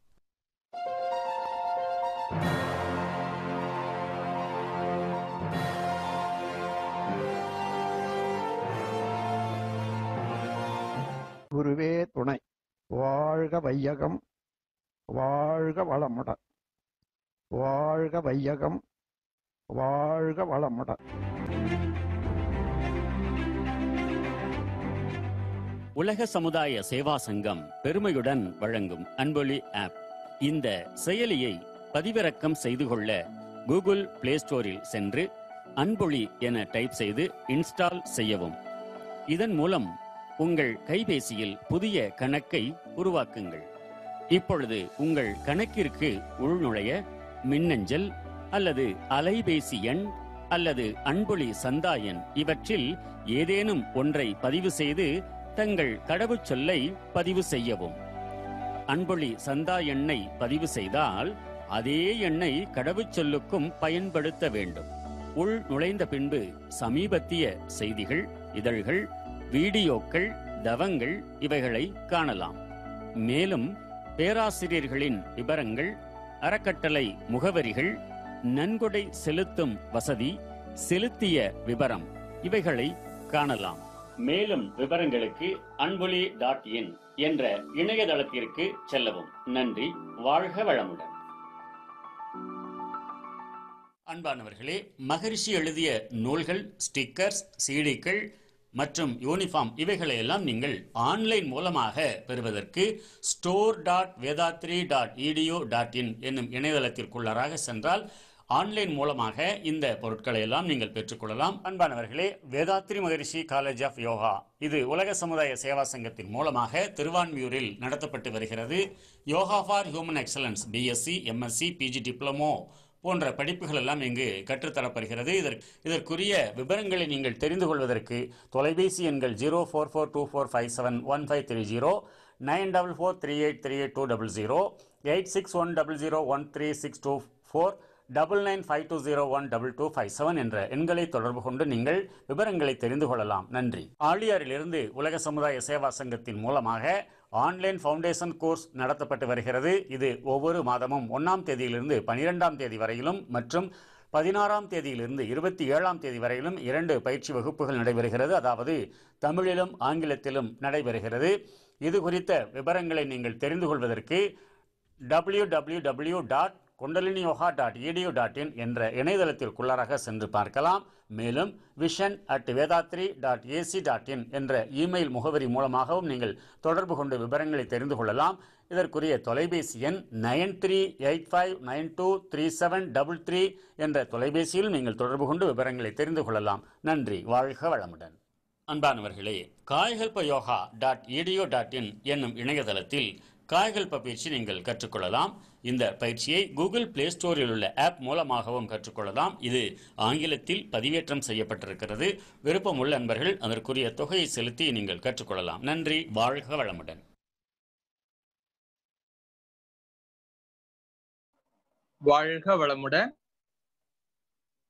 குருவே துணை வாழ்க வையகம் வாழ்க வளமுடன் வாழ்க வையகம் வாழ்க வளமுடன் உலக சமுதாய சேவா சங்கம் பெருமையுடன் வழங்கும் அன்பொலி ஆப் இந்த செயலியை பதிவிறக்கம் செய்து கொள்ள கூகுள் பிளே ஸ்டோரில் சென்று அன்பொழி என டைப் செய்து இன்ஸ்டால் செய்யவும் இதன் மூலம் உங்கள் கைபேசியில் புதிய கணக்கை உருவாக்குங்கள் இப்பொழுது உங்கள் கணக்கிற்கு உள்நுழைய மின்னஞ்சல் அல்லது அலைபேசி எண் அல்லது அன்பொழி சந்தா எண் இவற்றில் ஏதேனும் ஒன்றை பதிவு செய்து தங்கள் கடவுச்சொல்லை பதிவு செய்யவும் அன்பொழி சந்தா எண்ணை பதிவு செய்தால் அதே எண்ணை கடவுச்சொல்லுக்கும் பயன்படுத்த வேண்டும் உள் நுழைந்த பின்பு சமீபத்திய செய்திகள் இதழ்கள் வீடியோக்கள் தவங்கள் இவைகளை காணலாம் மேலும் பேராசிரியர்களின் விவரங்கள் அறக்கட்டளை முகவரிகள் நன்கொடை செலுத்தும் வசதி செலுத்திய விவரம் இவைகளை காணலாம் மேலும் விவரங்களுக்கு அன்பொலி டாட் இன் என்ற இணையதளத்திற்கு செல்லவும் நன்றி வாழ்க வளமுடன் அன்பானவர்களே மகரிஷி எழுதிய நூல்கள் ஸ்டிக்கர்ஸ் சீடிக்கள் மற்றும் யூனிஃபார்ம் இவைகளை எல்லாம் நீங்கள் ஆன்லைன் மூலமாக பெறுவதற்கு store dot Vethathiri dot edu dot in என்னும் இணையதளத்திற்குள்ளாராக சென்றால் ஆன்லைன் மூலமாக இந்த பொருட்களை எல்லாம் நீங்கள் பெற்றுக்கொள்ளலாம் அன்பானவர்களே வேதாத்ரி மகரிஷி காலேஜ் ஆஃப் யோகா இது உலக சமுதாய சேவா சங்கத்தின் மூலமாக திருவான்மியூரில் நடத்தப்பட்டு வருகிறது yoga for human excellence BSc MSc PG diploma போன்ற படிப்புகள் எல்லாம் இங்கு கற்றுத்தரப்படுகிறது இதற்கு இதற்குரிய விவரங்களை நீங்கள் தெரிந்து கொள்வதற்கு தொலைபேசி எண்கள் zero four four two four five seven one five three zero nine double four three eight three eight two double zero eight six one double zero one three six two four double nine five two zero one double two five seven என்ற எண்களை தொடர்பு கொண்டு நீங்கள் விவரங்களை தெரிந்து கொள்ளலாம் நன்றி ஆழியாரிலிருந்து உலக சமுதாய சேவா சங்கத்தின் மூலமாக ஆன்லைன் ஃபவுண்டேஷன் கோர்ஸ் நடத்தப்பட்டு வருகிறது இது ஒவ்வொரு மாதமும் ஒன்றாம் தேதியிலிருந்து பனிரெண்டாம் தேதி வரையிலும் மற்றும் பதினாறாம் தேதியிலிருந்து இருபத்தி ஏழாம் தேதி வரையிலும் இரண்டு பயிற்சி வகுப்புகள் நடைபெறுகிறது அதாவது தமிழிலும் ஆங்கிலத்திலும் நடைபெறுகிறது இது குறித்த விவரங்களை நீங்கள் தெரிந்து கொள்வதற்கு W W W dot Kundalini yoga dot edu dot in என்ற இணையதளத்திற்குள்ளாராக சென்று பார்க்கலாம் மேலும் vision at Vethathiri dot ac dot in என்ற இமெயில் முகவரி மூலமாகவும் நீங்கள் தொடர்பு கொண்டு விவரங்களை தெரிந்து கொள்ளலாம் இதற்குரிய தொலைபேசி எண் nine three eight five nine two three seven double three என்ற தொலைபேசியில் நீங்கள் தொடர்பு கொண்டு விவரங்களை தெரிந்து கொள்ளலாம் நன்றி வாழ்க வளமுடன் அன்பானவர்களே Kayakalpa yoga dot edu dot in என்னும் இணையதளத்தில் காய்கல்ப பயிற்சி நீங்கள் கற்றுக்கொள்ளலாம் இந்த பயிற்சியை கூகுள் பிளே ஸ்டோரில் உள்ள ஆப் மூலமாகவும் கற்றுக்கொள்ளலாம் இது ஆங்கிலத்தில் பதிவேற்றம் செய்யப்பட்டிருக்கிறது விருப்பமுள்ள நண்பர்கள் அதற்குரிய தொகையை செலுத்தி நீங்கள் கற்றுக்கொள்ளலாம் நன்றி வாழ்க வளமுடன் வாழ்க வளமுடன்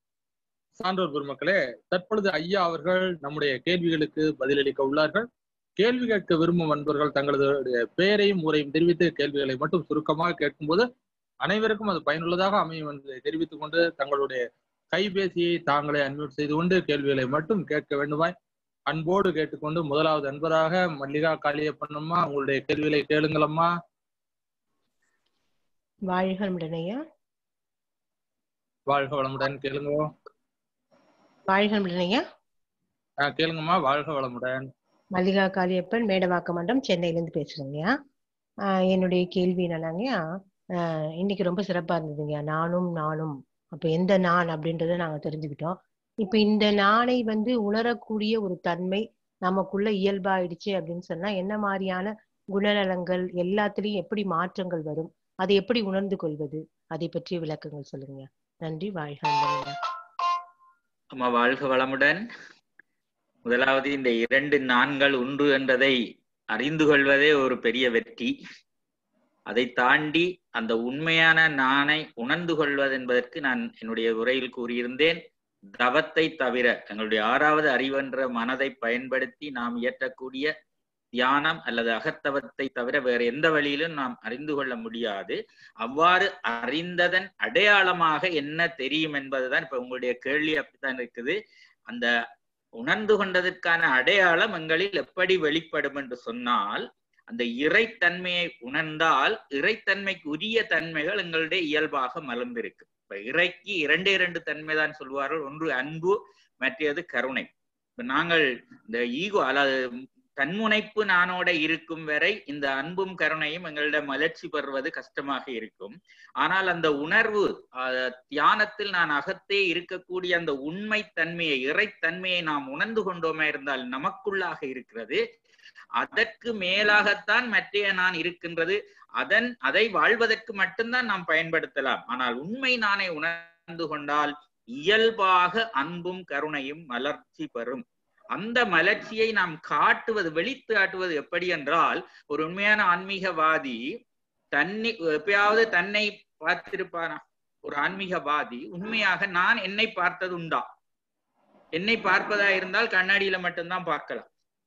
சான்றோர் பெருமக்களே தற்பொழுது ஐயா அவர்கள் நம்முடைய கேள்விகளுக்கு பதிலளிக்க உள்ளார்கள் கேள்வி கேட்க விரும்பும் அன்பர்கள் தங்களது பெயரையும் ஊரையும் தெரிவித்து கேள்விகளை மட்டும் சுருக்கமாக கேட்கும்போது அனைவருக்கும் அது பயனுள்ளதாக அமையும் என்பதை தெரிவித்துக் கொண்டு தங்களுடைய கைபேசியை தாங்களே அன்மியூட் செய்து கொண்டு கேள்விகளை மட்டும் கேட்க வேண்டுமாய் அன்போடு கேட்டுக்கொண்டு முதலாவது அன்பராக மல்லிகா காளியப்பண்ணம்மா உங்களுடைய கேள்விகளை கேளுங்களம்மா வாழ்க ஐயா வாழ்க வளமுடன் கேளுங்க வாழ்க ஐயா ஆஹ் கேளுங்கம்மா வாழ்க வளமுடன் மல்லிகா காளியப்பன் மேடவாக்க மன்றம் சென்னையிலேருந்து பேசுறேங்கய்யா ஆஹ் என்னுடைய கேள்வி என்னன்னாங்கய்யா ஆஹ் இன்னைக்கு ரொம்ப சிறப்பா இருந்ததுங்கய்யா நானும் நானும் அப்ப எந்த நான் அப்படின்றத நாங்க தெரிஞ்சுக்கிட்டோம் இப்ப இந்த நானை வந்து உணரக்கூடிய ஒரு தன்மை நமக்குள்ள இயல்பாயிடுச்சு அப்படின்னு சொன்னா என்ன மாதிரியான குணநலங்கள் எல்லாத்துலயும் எப்படி மாற்றங்கள் வரும் அதை எப்படி உணர்ந்து கொள்வது அதை பற்றிய விளக்கங்கள் சொல்லுங்க நன்றி வாழ்க வளமுடன். அம்மா வாழ்க வளமுடன் முதலாவது இந்த இரண்டு நான்கள் உண்டு என்றதை அறிந்து கொள்வதே ஒரு பெரிய வெற்றி அதை தாண்டி அந்த உண்மையான நானை உணர்ந்து கொள்வது என்பதற்கு நான் என்னுடைய உரையில் கூறியிருந்தேன் தவத்தை தவிர எங்களுடைய ஆறாவது அறிவென்ற மனதை பயன்படுத்தி நாம் இயற்றக்கூடிய தியானம் அல்லது அகத்தவத்தை தவிர வேற எந்த வழியிலும் நாம் அறிந்து கொள்ள முடியாது அவ்வாறு அறிந்ததன் அடையாளமாக என்ன தெரியும் என்பதுதான் இப்ப உங்களுடைய கேள்வி அப்படித்தான் இருக்குது அந்த உணர்ந்து கொண்டதற்கான அடையாளம் எங்களில் எப்படி வெளிப்படும் என்று சொன்னால் அந்த இறைத்தன்மையை உணர்ந்தால் இறைத்தன்மைக்கு உரிய தன்மைகள் எங்களுடைய இயல்பாக மலர்ந்திருக்கு இப்ப இறைக்கு இரண்டே இரண்டு தன்மை தான் சொல்வார்கள் ஒன்று அன்பு மற்றது கருணை இப்ப நாங்கள் இந்த ஈகோ அல்லது தன்முனைப்பு நானோட இருக்கும் வரை இந்த அன்பும் கருணையும் எங்களிடம் மலர்ச்சி பெறுவது கஷ்டமாக இருக்கும் ஆனால் அந்த உணர்வு அஹ், தியானத்தில் நான் அகத்தே இருக்கக்கூடிய அந்த உண்மை தன்மையை இறைத்தன்மையை நாம் உணர்ந்து கொண்டோமே இருந்தால் நமக்குள்ளாக இருக்கிறது அதற்கு மேலாகத்தான் மற்றைய நான் இருக்கின்றது அதன் அதை வாழ்வதற்கு மட்டும்தான் நாம் பயன்படுத்தலாம் ஆனால் உண்மை நானே உணர்ந்து கொண்டால் இயல்பாக அன்பும் கருணையும் மலர்ச்சி பெறும் அந்த மலர்ச்சியை நாம் காட்டுவது வெளித்து காட்டுவது எப்படி என்றால் ஒரு உண்மையான ஆன்மீகவாதி தன்னை எப்பயாவது தன்னை பார்த்திருப்பானா ஒரு ஆன்மீகவாதி உண்மையாக நான் என்னை பார்த்தது உண்டா என்னை பார்ப்பதா இருந்தால் கண்ணாடியில மட்டும்தான் பார்க்கலாம்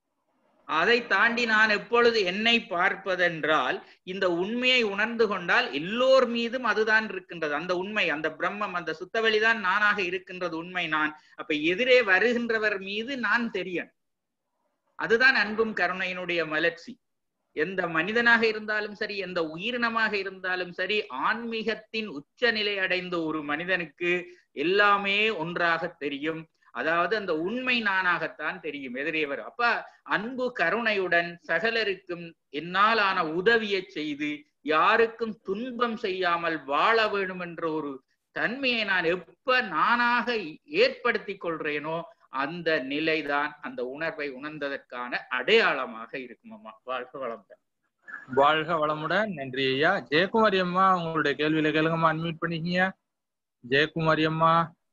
அதை தாண்டி நான் எப்பொழுது என்னை பார்ப்பதென்றால் இந்த உண்மையை உணர்ந்து கொண்டால் எல்லோர் மீதும் அதுதான் இருக்கின்றது அந்த உண்மை அந்த பிரம்மம் அந்த சுத்தவெளிதான் நானாக இருக்கின்றது உண்மை நான் அப்ப எதிரே வருகின்றவர் மீது நான் தெரியணும் அதுதான் அன்பும் கருணையினுடைய மலர்ச்சி எந்த மனிதனாக இருந்தாலும் சரி எந்த உயிரினமாக இருந்தாலும் சரி ஆன்மீகத்தின் உச்ச நிலை அடைந்த ஒரு மனிதனுக்கு எல்லாமே ஒன்றாக தெரியும் அதாவது அந்த உண்மை நானாகத்தான் தெரியும் எதிரேவர் அப்ப அன்பு கருணையுடன் சகலருக்கும் என்னாலான உதவியை செய்து யாருக்கும் துன்பம் செய்யாமல் வாழ வேண்டும் என்ற ஒரு தன்மையை நான் எப்ப நானாக ஏற்படுத்திக் கொள்றேனோ அந்த நிலைதான் அந்த உணர்வை உணர்ந்ததற்கான அடையாளமாக இருக்கும் அம்மா வாழ்க வளமுடன் வாழ்க வளமுடன் நன்றி ஐயா ஜெயக்குமாரி அம்மா உங்களுடைய கேள்வியில கேளுங்கம்மா அன்மியூட் பண்ணிக்கீங்க ஜெயக்குமாரி அம்மா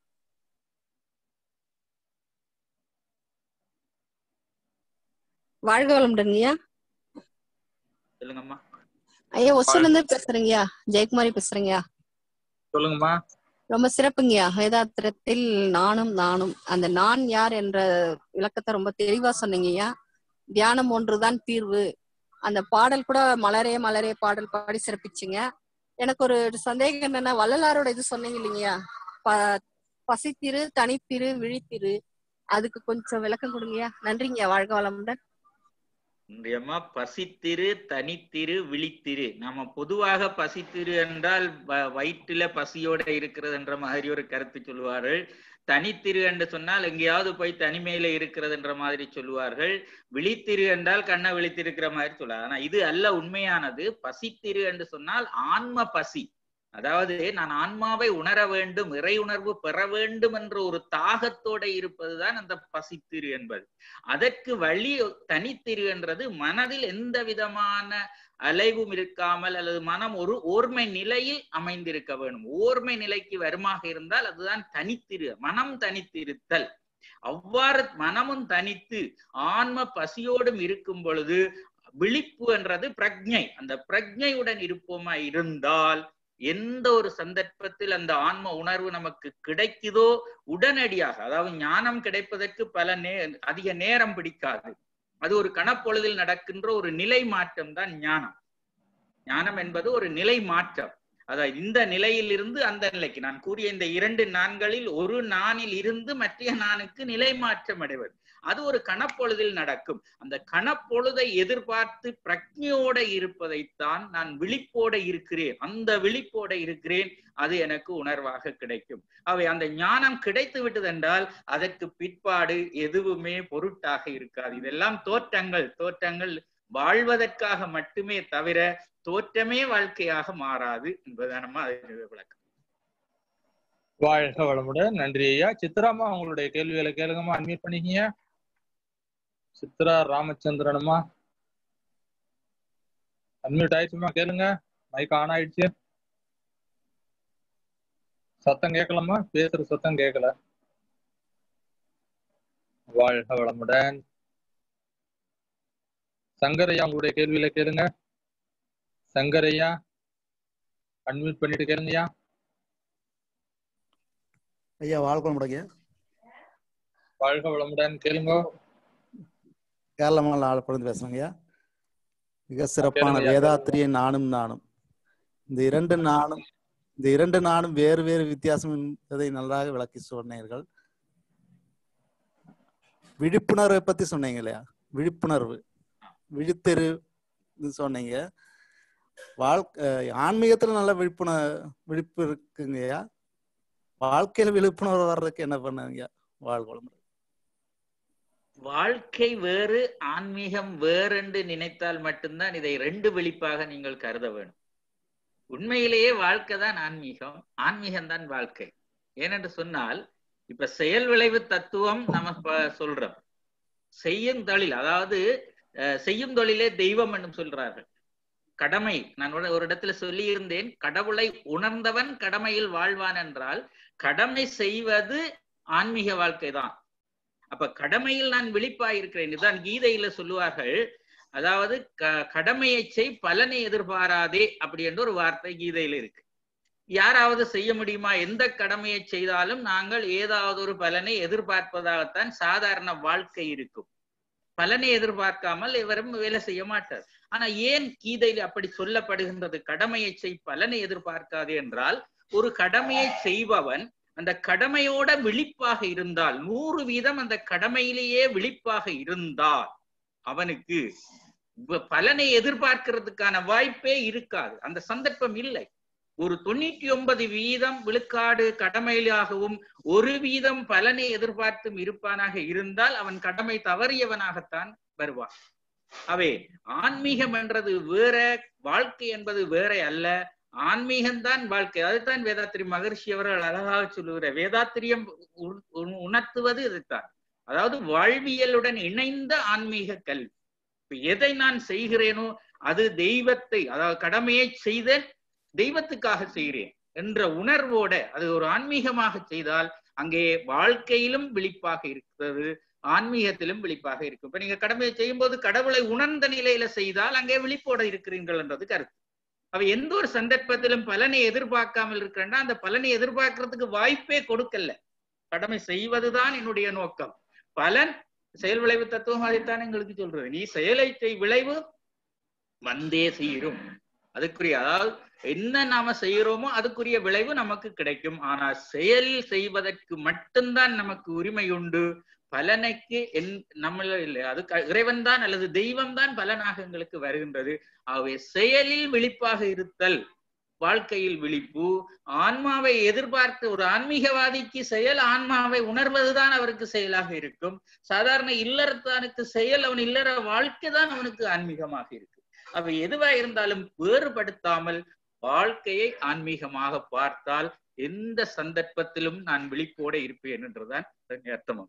வாழ்க வளமுடன் ஐயா சொல்லுங்கம்மா ஐயா ஒசூர்ல இருந்து பேசுறேங்கய்யா ஜெயக்குமாரி பேசுறேங்கய்யா சொல்லுங்கம்மா ரொம்ப சிறப்புங்கய்யா வேதாத்திரத்தில் நானும் நானும் அந்த நான் யார் என்ற விளக்கத்தை ரொம்ப தெளிவா சொன்னீங்கய்யா தியானம் ஒன்றுதான் தீர்வு அந்த பாடல் கூட மலரே மலரே பாடல் பாடி சிறப்பிச்சுங்க எனக்கு ஒரு சந்தேகம் என்னன்னா வள்ளலாரோட இது சொன்னீங்க இல்லைங்கய்யா ப பசித்திரு தனித்திரு விழித்திரு அதுக்கு கொஞ்சம் விளக்கம் கொடுங்கய்யா நன்றிங்கய்யா வாழ்க வளமுடன் அம்மா பசித்திரு தனித்திரு விழித்திரு நாம பொதுவாக பசித்திரு என்றால் வ- வயிற்றில பசியோட இருக்கிறது என்ற மாதிரி ஒரு கருத்து சொல்லுவார்கள் தனித்திரு என்று சொன்னால் எங்கேயாவது போய் தனிமையில இருக்கிறது என்ற மாதிரி சொல்லுவார்கள் விழித்திரு என்றால் கண்ணை விழித்திருக்கிற மாதிரி சொல்லுவாங்க ஆனா இது அல்ல உண்மையானது பசித்திரு என்று சொன்னால் ஆன்ம பசி அதாவது நான் ஆன்மாவை உணர வேண்டும் இறை உணர்வு பெற வேண்டும் என்ற ஒரு தாகத்தோட இருப்பதுதான் அந்த பசித்திரு என்பது அதற்கு வழி தனித்திரு என்றது மனதில் எந்த விதமான அலைவும் இருக்காமல் அல்லது மனம் ஒரு ஓர்மை நிலையில் அமைந்திருக்க வேண்டும் ஓர்மை நிலைக்கு வருமாக இருந்தால் அதுதான் தனித்திரு மனம் தனித்திருத்தல் அவ்வாறு மனமும் தனித்து ஆன்ம பசியோடும் இருக்கும் பொழுது விழிப்பு என்றது பிரக்ஞை அந்த பிரக்ஞையுடன் இருப்போமா இருந்தால் எந்த ஒரு சந்தர்ப்பத்தில் அந்த ஆன்ம உணர்வு நமக்கு கிடைக்குதோ உடனடியாக அதாவது ஞானம் கிடைப்பதற்கு பல நே அதிக நேரம் பிடிக்காது அது ஒரு கணப்பொழுதில் நடக்கின்ற ஒரு நிலை மாற்றம் தான் ஞானம் ஞானம் என்பது ஒரு நிலை மாற்றம் அதாவது இந்த நிலையிலிருந்து அந்த நிலைக்கு நான் கூறிய இந்த இரண்டு நான்களில் ஒரு நானில் இருந்து மற்ற நானுக்கு நிலை மாற்றம் அடைவது அது ஒரு கணப்பொழுதில் நடக்கும் அந்த கணப்பொழுதை எதிர்பார்த்து பிரக்ஞையோட இருப்பதைத்தான் நான் விழிப்போட இருக்கிறேன் அந்த விழிப்போட இருக்கிறேன் அது எனக்கு உணர்வாக கிடைக்கும் அவை அந்த ஞானம் கிடைத்து விட்டது என்றால் அதற்கு பிற்பாடு எதுவுமே பொருட்டாக இருக்காது இதெல்லாம் தோற்றங்கள் தோற்றங்கள் வாழ்வதற்காக மட்டுமே தவிர தோற்றமே வாழ்க்கையாக மாறாது என்பதுதான் நம்ம அதனுடைய விளக்கம் வாழ்க வளமுடன் நன்றி ஐயா சித்ராமா உங்களுடைய கேள்விகளை கேளுங்கம்மா அன்மியூட் பண்ணிக்கீங்க சித்ரா ராமச்சந்திரனுமா அன்மியூட் ஆயிடுச்சுமா கேளுங்க மைக் ஆன் ஆயிடுச்சு சத்தம் கேட்கலாமா பேசுற சத்தம் கேட்கல வாழ்க வளமுடன் சங்கரையா உங்களுடைய கேள்வியில கேளுங்க சங்கரையா அன்மியூட் பண்ணிட்டு கேளுங்கய்யா ஐயா வாழ்க்கை முடங்க வாழ்க வளமுடன் கேளுங்க கேரள மாநில ஆலப்புழந்து பேசுறேங்க ஐயா மிக சிறப்பான கேளுங்க ஐயா, வேதாத்திரிய நானும் நானும் இந்த இரண்டு நானும் இந்த இரண்டு நானும் வேறு வேறு வித்தியாசம் என்பதை நன்றாக விளக்கி சொன்னீர்கள் விழிப்புணர்வை பத்தி சொன்னீங்க இல்லையா விழிப்புணர்வு விழித்தெரு சொன்னீங்க வாழ்க்கை ஆன்மீகத்துல நல்ல விழிப்புணர் விழிப்பு இருக்குங்கய்யா வாழ்க்கையில விழிப்புணர்வு வர்றதுக்கு என்ன பண்ணுங்க வாழ்க்கை வாழ்க்கை வேறு ஆன்மீகம் வேறு என்று நினைத்தால் மட்டும்தான் இதை ரெண்டு விழிப்பாக நீங்கள் கருத வேண்டும் உண்மையிலேயே வாழ்க்கை தான் ஆன்மீகம் ஆன்மீகம் தான் வாழ்க்கை ஏனென்று சொன்னால் இப்ப செயல் விளைவு தத்துவம் நம்ம ப- சொல்றோம் செய்யும் தொழில் அதாவது அஹ், செய்யும் தொழிலே தெய்வம் என்று சொல்றார்கள் கடமை நான் ஒரு ஒரு இடத்துல சொல்லி இருந்தேன் கடவுளை உணர்ந்தவன் கடமையில் வாழ்வான் என்றால் கடமை செய்வது ஆன்மீக வாழ்க்கை தான் அப்ப கடமையில் நான் விழிப்பாய் இருக்கிறேன் இதுதான் கீதையில சொல்லுவார்கள் அதாவது க- கடமையை செய் பலனை எதிர்பாராதே அப்படி என்ற ஒரு வார்த்தை கீதையில இருக்கு யாராவது செய்ய முடியுமா எந்த கடமையை செய்தாலும் நாங்கள் ஏதாவது ஒரு பலனை எதிர்பார்ப்பதாகத்தான் சாதாரண வாழ்க்கை இருக்கும் பலனை எதிர்பார்க்காமல் எவரும் வேலை செய்ய மாட்டார் ஆனா ஏன் கீதையில் அப்படி சொல்லப்படுகின்றது கடமையை செய் பலனை எதிர்பார்க்காதே என்றால் ஒரு கடமையை செய்பவன் அந்த கடமையோட விழிப்பாக இருந்தால் நூறு வீதம் அந்த கடமையிலேயே விழிப்பாக இருந்தால் அவனுக்கு வ- பலனை எதிர்பார்க்கிறதுக்கான வாய்ப்பே இருக்காது அந்த சந்தர்ப்பம் இல்லை ஒரு தொண்ணூற்றி ஒன்பது வீதம் விழுக்காடு கடமையிலாகவும் ஒரு வீதம் பலனை எதிர்பார்த்தும் இருப்பானாக இருந்தால் அவன் கடமை தவறியவனாகத்தான் வருவான் அவே ஆன்மீகம் என்றது வேற வாழ்க்கை என்பது வேற அல்ல ஆன்மீகம்தான் வாழ்க்கை அதுதான் வேதாத்திரி மகர்ஷி அவர்கள் அழகாக சொல்லுகிற வேதாத்திரியம் உ- உ- உணர்த்துவது இதுதான் அதாவது வாழ்வியலுடன் இணைந்த ஆன்மீக கல்வி இப்ப எதை நான் செய்கிறேனோ அது தெய்வத்தை அதாவது கடமையை செய்தேன் தெய்வத்துக்காக செய்கிறேன் என்ற உணர்வோட அது ஒரு ஆன்மீகமாக செய்தால் அங்கே வாழ்க்கையிலும் விழிப்பாக இருக்கிறது ஆன்மீகத்திலும் விழிப்பாக இருக்கும் இப்ப நீங்க கடமையை செய்யும் போது கடவுளை உணர்ந்த நிலையில செய்தால் அங்கே விழிப்போட இருக்கிறீர்கள் என்றது கருத்து அவ எந்த ஒரு சந்தர்ப்பத்திலும் பலனை எதிர்பார்க்காமல் இருக்கிறேன்னா அந்த பலனை எதிர்பார்க்கறதுக்கு வாய்ப்பே கொடுக்கல கடமை செய்வதுதான் என்னுடைய நோக்கம் பலன் செயல் விளைவு தத்துவம் அதைத்தான் எங்களுக்கு சொல்றது நீ செயலை செய் விளைவு வந்தே சீரும் அதுக்குரிய அதாவது என்ன நாம செய்யறோமோ அதுக்குரிய விளைவு நமக்கு கிடைக்கும் ஆனா செயலில் செய்வதற்கு மட்டும்தான் நமக்கு உரிமை உண்டு பலனுக்கு என் நம்மள இல்லை அது க- இறைவன் தான் அல்லது தெய்வம் தான் பலனாக எங்களுக்கு வருகின்றது ஆகவே செயலில் விழிப்பாக இருத்தல் வாழ்க்கையில் விழிப்பு ஆன்மாவை எதிர்பார்த்து ஒரு ஆன்மீகவாதிக்கு செயல் ஆன்மாவை உணர்வதுதான் அவருக்கு செயலாக இருக்கும் சாதாரண இல்லறத்தானுக்கு செயல் அவன் இல்லற வாழ்க்கை தான் அவனுக்கு ஆன்மீகமாக இருக்கு அவை எதுவா இருந்தாலும் வேறுபடுத்தாமல் வாழ்க்கையை ஆன்மீகமாக பார்த்தால் எந்த சந்தர்ப்பத்திலும் நான் விழிப்போட இருப்பேன் என்றுதான் அதன் அர்த்தம்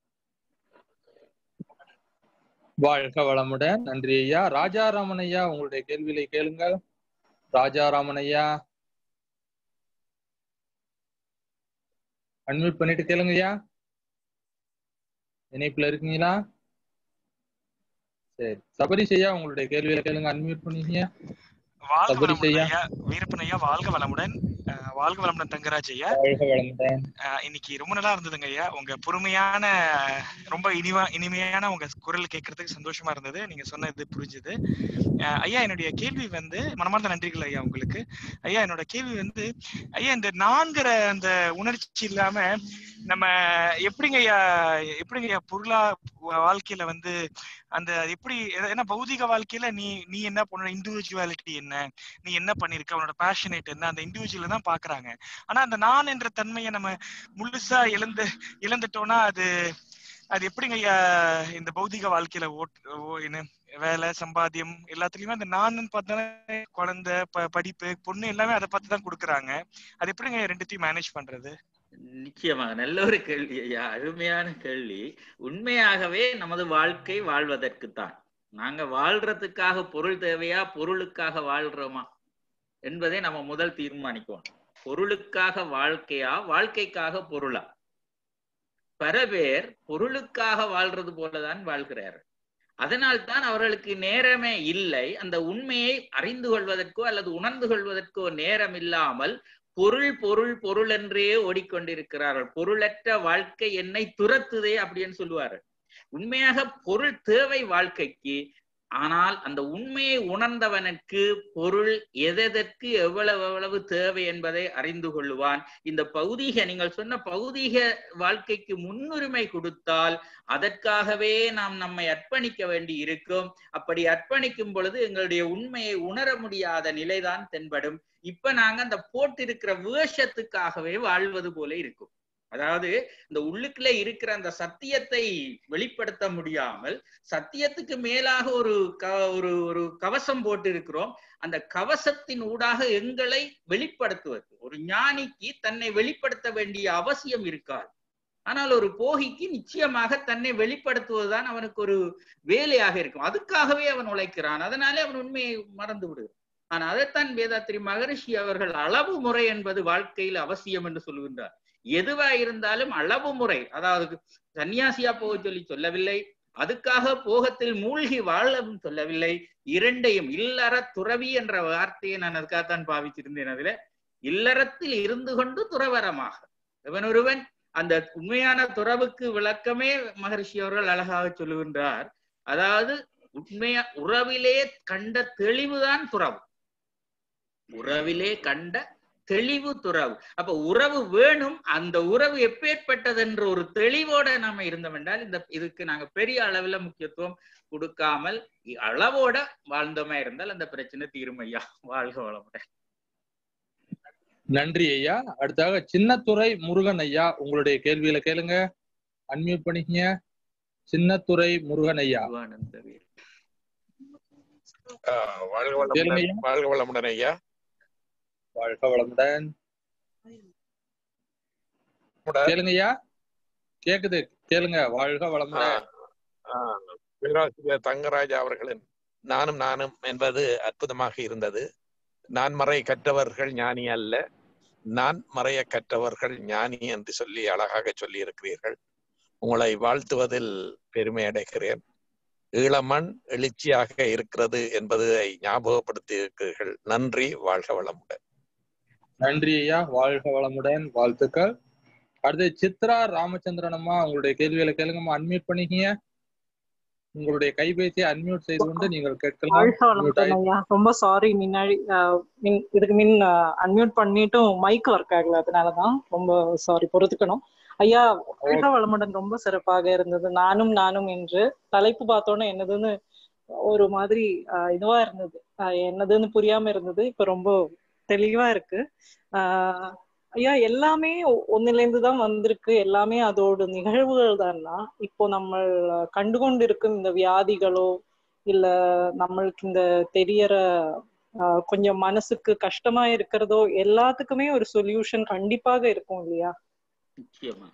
வாழ்க வளமுடன் நன்றி ஐயா ராஜாராமன் ஐயா உங்களுடைய கேள்விகளை கேளுங்க ராஜாராமன் ஐயா அன்மியூட் பண்ணிட்டு கேளுங்க ஐயா இணைப்புல இருக்கீங்களா சரி சபரிஷ் ஐயா உங்களுடைய கேள்விகளை கேளுங்க அன்மியூட் பண்ணிக்கீங்க வாழ்க சபரிஷ் வளமுடன் ஐயா ஐயா வீரப்பன் ஐயா வாழ்க வளமுடன் அஹ் வாழ்க வளமுடன் தங்கராஜ் ஐயா வாழ்க வளமுடன் அஹ் இன்னைக்கு ரொம்ப நல்லா இருந்ததுங்க ஐயா உங்க பொறுமையான ரொம்ப இனிவா இனிமையான உங்க குரல் கேட்கறதுக்கு சந்தோஷமா இருந்தது நீங்க சொன்னது புரிஞ்சுது அஹ் ஐயா என்னுடைய கேள்வி வந்து மனமார்ந்த நன்றிகள் ஐயா உங்களுக்கு ஐயா என்னோட கேள்வி வந்து ஐயா இந்த நான்கிற அந்த உணர்ச்சி இல்லாம நம்ம எப்படிங்க ஐயா எப்படிங்க ஐயா பொருளா வாழ்க்கையில வந்து அந்த எப்படி ஏன்னா பௌதிக வாழ்க்கையில நீ நீ என்ன பண்ண இண்டிவிஜுவாலிட்டி என்ன நீ என்ன பண்ணிருக்க உன்னோட பேஷனேட் என்ன அந்த இண்டிவிஜுவல தான் பாக்குறாங்க ஆனா அந்த நான் என்ற தன்மையை நம்ம முழுசா இழந்து இழந்துட்டோம்னா அது அது எப்படிங்க ஐயா இந்த பௌதிக வாழ்க்கையில ஓட் ஓ- என்ன வேலை சம்பாத்தியம் எல்லாத்துலயுமே அந்த நான் பார்த்தா குழந்தை ப- படிப்பு பொண்ணு எல்லாமே அதை பார்த்து தான் கொடுக்குறாங்க அது எப்படிங்க ஐயா ரெண்டுத்தையும் மேனேஜ் பண்றது நிச்சயமாக நல்ல ஒரு கேள்வி ஐயா அருமையான கேள்வி உண்மையாகவே நமது வாழ்க்கை வாழ்வதற்குத்தான் நாங்க வாழ்றதுக்காக பொருள் தேவையா பொருளுக்காக வாழ்றோமா என்பதை நம்ம முதல் தீர்மானிக்கணும் பொருளுக்காக வாழ்க்கையா வாழ்க்கைக்காக பொருளா பல பேர் பொருளுக்காக வாழ்றது போலதான் வாழ்கிறார்கள் அதனால் தான் அவர்களுக்கு நேரமே இல்லை அந்த உண்மையை அறிந்து கொள்வதற்கோ அல்லது உணர்ந்து கொள்வதற்கோ நேரம் இல்லாமல் பொருள் பொருள் பொருள் என்றே ஓடிக்கொண்டிருக்கிறார்கள் பொருளற்ற வாழ்க்கை என்னை துரத்துதே அப்படின்னு சொல்லுவார்கள் உண்மையாக பொருள் தேவை வாழ்க்கைக்கு ஆனால் அந்த உண்மையை உணர்ந்தவனுக்கு பொருள் எதெதற்கு எவ்வளவு எவ்வளவு தேவை என்பதை அறிந்து கொள்ளுவான் இந்த பௌதீக நீங்கள் சொன்ன பௌதீக வாழ்க்கைக்கு முன்னுரிமை கொடுத்தால் அதற்காகவே நாம் நம்மை அர்ப்பணிக்க வேண்டி இருக்கும் அப்படி அர்ப்பணிக்கும் பொழுது எங்களுடைய உண்மையை உணர முடியாத நிலைதான் தென்படும் இப்ப நாங்க அந்த போட்டிருக்கிற வேஷத்துக்காகவே வாழ்வது போல இருக்கும் அதாவது இந்த உள்ளுக்குள்ள இருக்கிற அந்த சத்தியத்தை வெளிப்படுத்த முடியாமல் சத்தியத்துக்கு மேலாக ஒரு க ஒரு ஒரு கவசம் போட்டு இருக்கிறோம் அந்த கவசத்தின் ஊடாக எங்களை வெளிப்படுத்துவது ஒரு ஞானிக்கு தன்னை வெளிப்படுத்த வேண்டிய அவசியம் இருக்காது ஆனால் ஒரு போகிக்கு நிச்சயமாக தன்னை வெளிப்படுத்துவதுதான் அவனுக்கு ஒரு வேலையாக இருக்கும் அதுக்காகவே அவன் உழைக்கிறான் அதனாலே அவன் உண்மையை மறந்து விடுகிறான் ஆனா அதைத்தான் வேதாத்திரி மகரிஷி அவர்கள் அளவு முறை என்பது வாழ்க்கையில் அவசியம் என்று சொல்லுகின்றார் எதுவா இருந்தாலும் அளவு முறை அதாவது சன்னியாசியா போக சொல்லி சொல்லவில்லை அதுக்காக போகத்தில் மூழ்கி வாழவும் சொல்லவில்லை இரண்டையும் இல்லற துறவி என்ற வார்த்தையை நான் அதுக்காகத்தான் பாவிச்சிருந்தேன் அதுல இல்லறத்தில் இருந்து கொண்டு துறவரமாக இவன் ஒருவன் அந்த உண்மையான துறவுக்கு விளக்கமே மகரிஷி அவர்கள் அழகாக சொல்லுகின்றார் அதாவது உண்மையா உறவிலே கண்ட தெளிவுதான் துறவு உறவிலே கண்ட தெளிவு துறவு அப்ப உறவு வேணும் அந்த உறவு எப்பேற்பட்டது என்ற ஒரு தெளிவோட நாம இருந்தோம் என்றால் இந்த இதுக்கு நாங்க பெரிய அளவுல முக்கியத்துவம் கொடுக்காமல் அளவோட வாழ்ந்தோமா இருந்தால் அந்த பிரச்சனை தீரும் ஐயா வாழ்க வளமுடன் நன்றி ஐயா அடுத்தாக சின்னத்துறை முருகன் ஐயா உங்களுடைய கேள்வியில கேளுங்க அன்மியூட் பண்ணிக்கங்க சின்னத்துறை முருகன் ஐயா ஆஹ் வாழ்க கேளுங்க வளமுடன் ஐயா வாழ்க வளமுடன் ஐயா வாழ்க வளமுடன் கேளுங்க ஐயா கேக்குது கேளுங்க வாழ்க வளமுடன் ஆஹ் பேராசிரியர் தங்கராஜா அவர்களின் நானும் நானும் என்பது அற்புதமாக இருந்தது நான் மறை கற்றவர்கள் ஞானி அல்ல நான் மறைய கற்றவர்கள் ஞானி என்று சொல்லி அழகாக சொல்லி இருக்கிறீர்கள் உங்களை வாழ்த்துவதில் பெருமை அடைகிறேன் ஈழமண் எழுச்சியாக இருக்கிறது என்பதை ஞாபகப்படுத்தி இருக்கிறீர்கள் நன்றி வாழ்க வளமுடன் நன்றி ஐயா வாழ்க வளமுடன் வாழ்த்துக்கள் அடுத்து சித்ரா ராமச்சந்திரன் அம்மா உங்களுடைய கேள்விகளை கேளுங்கம்மா அன்மியூட் பண்ணிக்கங்க உங்களுடைய கைபேசியை அன்மியூட் செய்து கொண்டு நீங்கள் கேட்கலாம் வாழ்க Mute வளமுடன் ஆயி- ஐயா ரொம்ப சாரி முன்னாடி அஹ், மின் இதுக்கு மின் அன்மியூட் பண்ணிட்டும் மைக் ஒர்க் ஆகல அதனாலதான் ரொம்ப சாரி பொறுத்துக்கணும் ஐயா வாழ்க வளமுடன் ரொம்ப சிறப்பாக இருந்தது நானும் நானும் என்று தலைப்பு பார்த்தோன்னே என்னதுன்னு ஒரு மாதிரி அஹ், இதுவா இருந்தது அஹ், என்னதுன்னு புரியாம இருந்தது இப்ப ரொம்ப தெளிவா இருக்கு ஆஹ் ஐயா எல்லாமே ஒ- ஒண்ணுல இருந்து தான் வந்திருக்கு எல்லாமே அதோட நிகழ்வுகள் தான்னா இப்போ நம்ம கண்டுகொண்டு இருக்கும் இந்த வியாதிகளோ இல்ல நம்மளுக்கு இந்த தெரியற ஆஹ் கொஞ்சம் மனசுக்கு கஷ்டமா இருக்கிறதோ எல்லாத்துக்குமே ஒரு சொல்யூஷன் கண்டிப்பாக இருக்கும் இல்லையா நிச்சயமா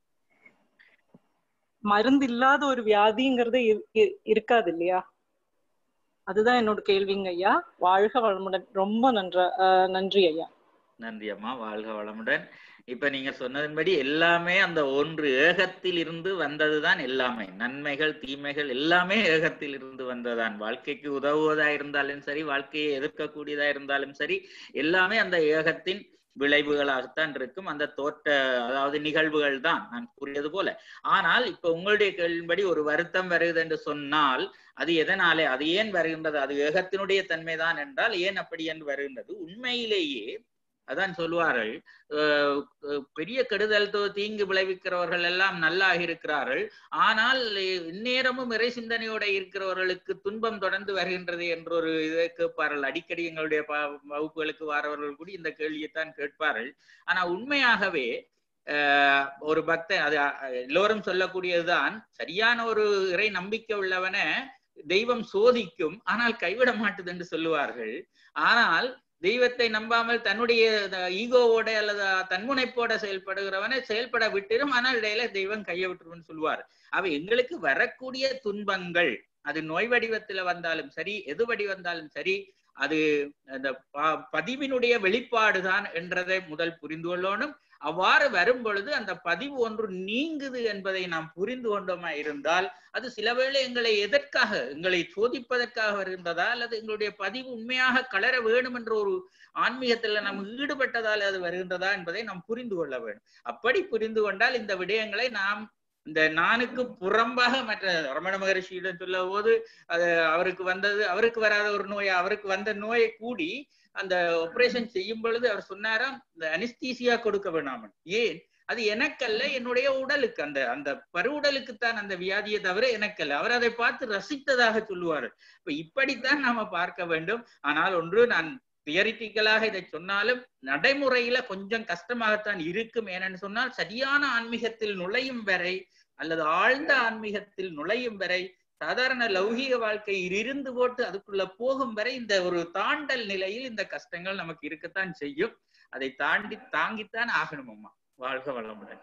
மருந்து இல்லாத ஒரு வியாதிங்கிறது இரு- இரு- இருக்காது இல்லையா அதுதான் என்னோட கேள்விங்க ஐயா வாழ்க வளமுடன் ரொம்ப நன்ற ஆஹ் நன்றி ஐயா நன்றி அம்மா வாழ்க வளமுடன் இப்ப நீங்க சொன்னதன்படி எல்லாமே அந்த ஒன்று ஏகத்தில் இருந்து வந்ததுதான் எல்லாமே நன்மைகள் தீமைகள் எல்லாமே ஏகத்தில் இருந்து வந்ததுதான் வாழ்க்கைக்கு உதவுவதா இருந்தாலும் சரி வாழ்க்கையை எதிர்க்கக்கூடியதா இருந்தாலும் சரி எல்லாமே அந்த ஏகத்தின் விளைவுகளாகத்தான் இருக்கும் அந்த தோற்ற அதாவது நிகழ்வுகள் தான் நான் கூறியது போல ஆனால் இப்ப உங்களுடைய கேள்விப்படி ஒரு வருத்தம் வருகிறது என்று சொன்னால் அது எதனாலே அது ஏன் வருகின்றது அது ஏகத்தினுடைய தன்மைதான் என்றால் ஏன் அப்படி என்று வருகின்றது உண்மையிலேயே அதான் சொல்லுவார்கள் அஹ் அஹ் பெரிய கெடுதல் தோ- தீங்கு விளைவிக்கிறவர்கள் எல்லாம் நல்லாக இருக்கிறார்கள் ஆனால் இந்நேரமும் இறை சிந்தனையோட இருக்கிறவர்களுக்கு துன்பம் தொடர்ந்து வருகின்றது என்ற ஒரு இதை கேட்பார்கள் அடிக்கடி எங்களுடைய ப- வகுப்புகளுக்கு வரவர்கள் கூட இந்த கேள்வியைத்தான் கேட்பார்கள் ஆனா உண்மையாகவே ஆஹ் ஒரு பக்தன் அது அஹ், எல்லோரும் சொல்லக்கூடியதுதான் சரியான ஒரு இறை நம்பிக்கை உள்ளவன தெய்வம் சோதிக்கும் ஆனால் கைவிட மாட்டுது என்று சொல்லுவார்கள் ஆனால் தெய்வத்தை நம்பாமல் தன்னுடைய ஈகோவோட அல்லது தன்முனைப்போட செயல்படுகிறவனை செயல்பட விட்டிரும் ஆனால் இடையில தெய்வம் கையை விட்டுருன்னு சொல்லுவார் அவை எங்களுக்கு வரக்கூடிய துன்பங்கள் அது நோய் வடிவத்துல வந்தாலும் சரி எது வடி வந்தாலும் சரி அது அந்த ப- பதிவினுடைய வெளிப்பாடுதான் என்றதை முதல் புரிந்து கொள்ளணும் அவ்வாறு வரும் பொழுது அந்த பதிவு ஒன்று நீங்குது என்பதை நாம் புரிந்து கொண்டோமா இருந்தால் அது சில வேளை எங்களை எதற்காக எங்களை சோதிப்பதற்காக வருகின்றதா அல்லது எங்களுடைய பதிவு உண்மையாக கலர வேணும் என்ற ஒரு ஆன்மீகத்துல நாம் ஈடுபட்டதால் அது வருகின்றதா என்பதை நாம் புரிந்து கொள்ள வேண்டும் அப்படி புரிந்து கொண்டால் இந்த விடயங்களை நாம் இந்த நானுக்கு புறம்பாக மற்ற ரமண மகரிஷியிடம் சொல்ல போது அது அவருக்கு வந்தது அவருக்கு வராத ஒரு நோய் அவருக்கு வந்த நோயை கூடி அந்த ஆபரேஷன் செய்யும் பொழுது அவர் சொன்னாராம் இந்த அனிஸ்தீசியா கொடுக்க வேணாமன் ஏன் அது எனக்கல்ல என்னுடைய உடலுக்கு அந்த அந்த பருவுடலுக்குத்தான் அந்த வியாதியை தவிர எனக்கல்ல அவர் அதை பார்த்து ரசித்ததாக சொல்லுவார் இப்ப இப்படித்தான் நாம பார்க்க வேண்டும் ஆனால் ஒன்று நான் தியரிட்டிக்கலாக இதை சொன்னாலும் நடைமுறையில கொஞ்சம் கஷ்டமாகத்தான் இருக்கும் ஏனென்னு சொன்னால் சரியான ஆன்மீகத்தில் நுழையும் வரை அல்லது ஆழ்ந்த ஆன்மீகத்தில் நுழையும் வரை சாதாரண லௌகீக வாழ்க்கையில் இருந்து போட்டு அதுக்குள்ள போகும் வரை இந்த ஒரு தாண்டல் நிலையில் இந்த கஷ்டங்கள் நமக்கு இருக்கத்தான் செய்யும் அதை தாண்டி தாங்கித்தான் ஆகணும் அம்மா வாழ்க வளமுடன்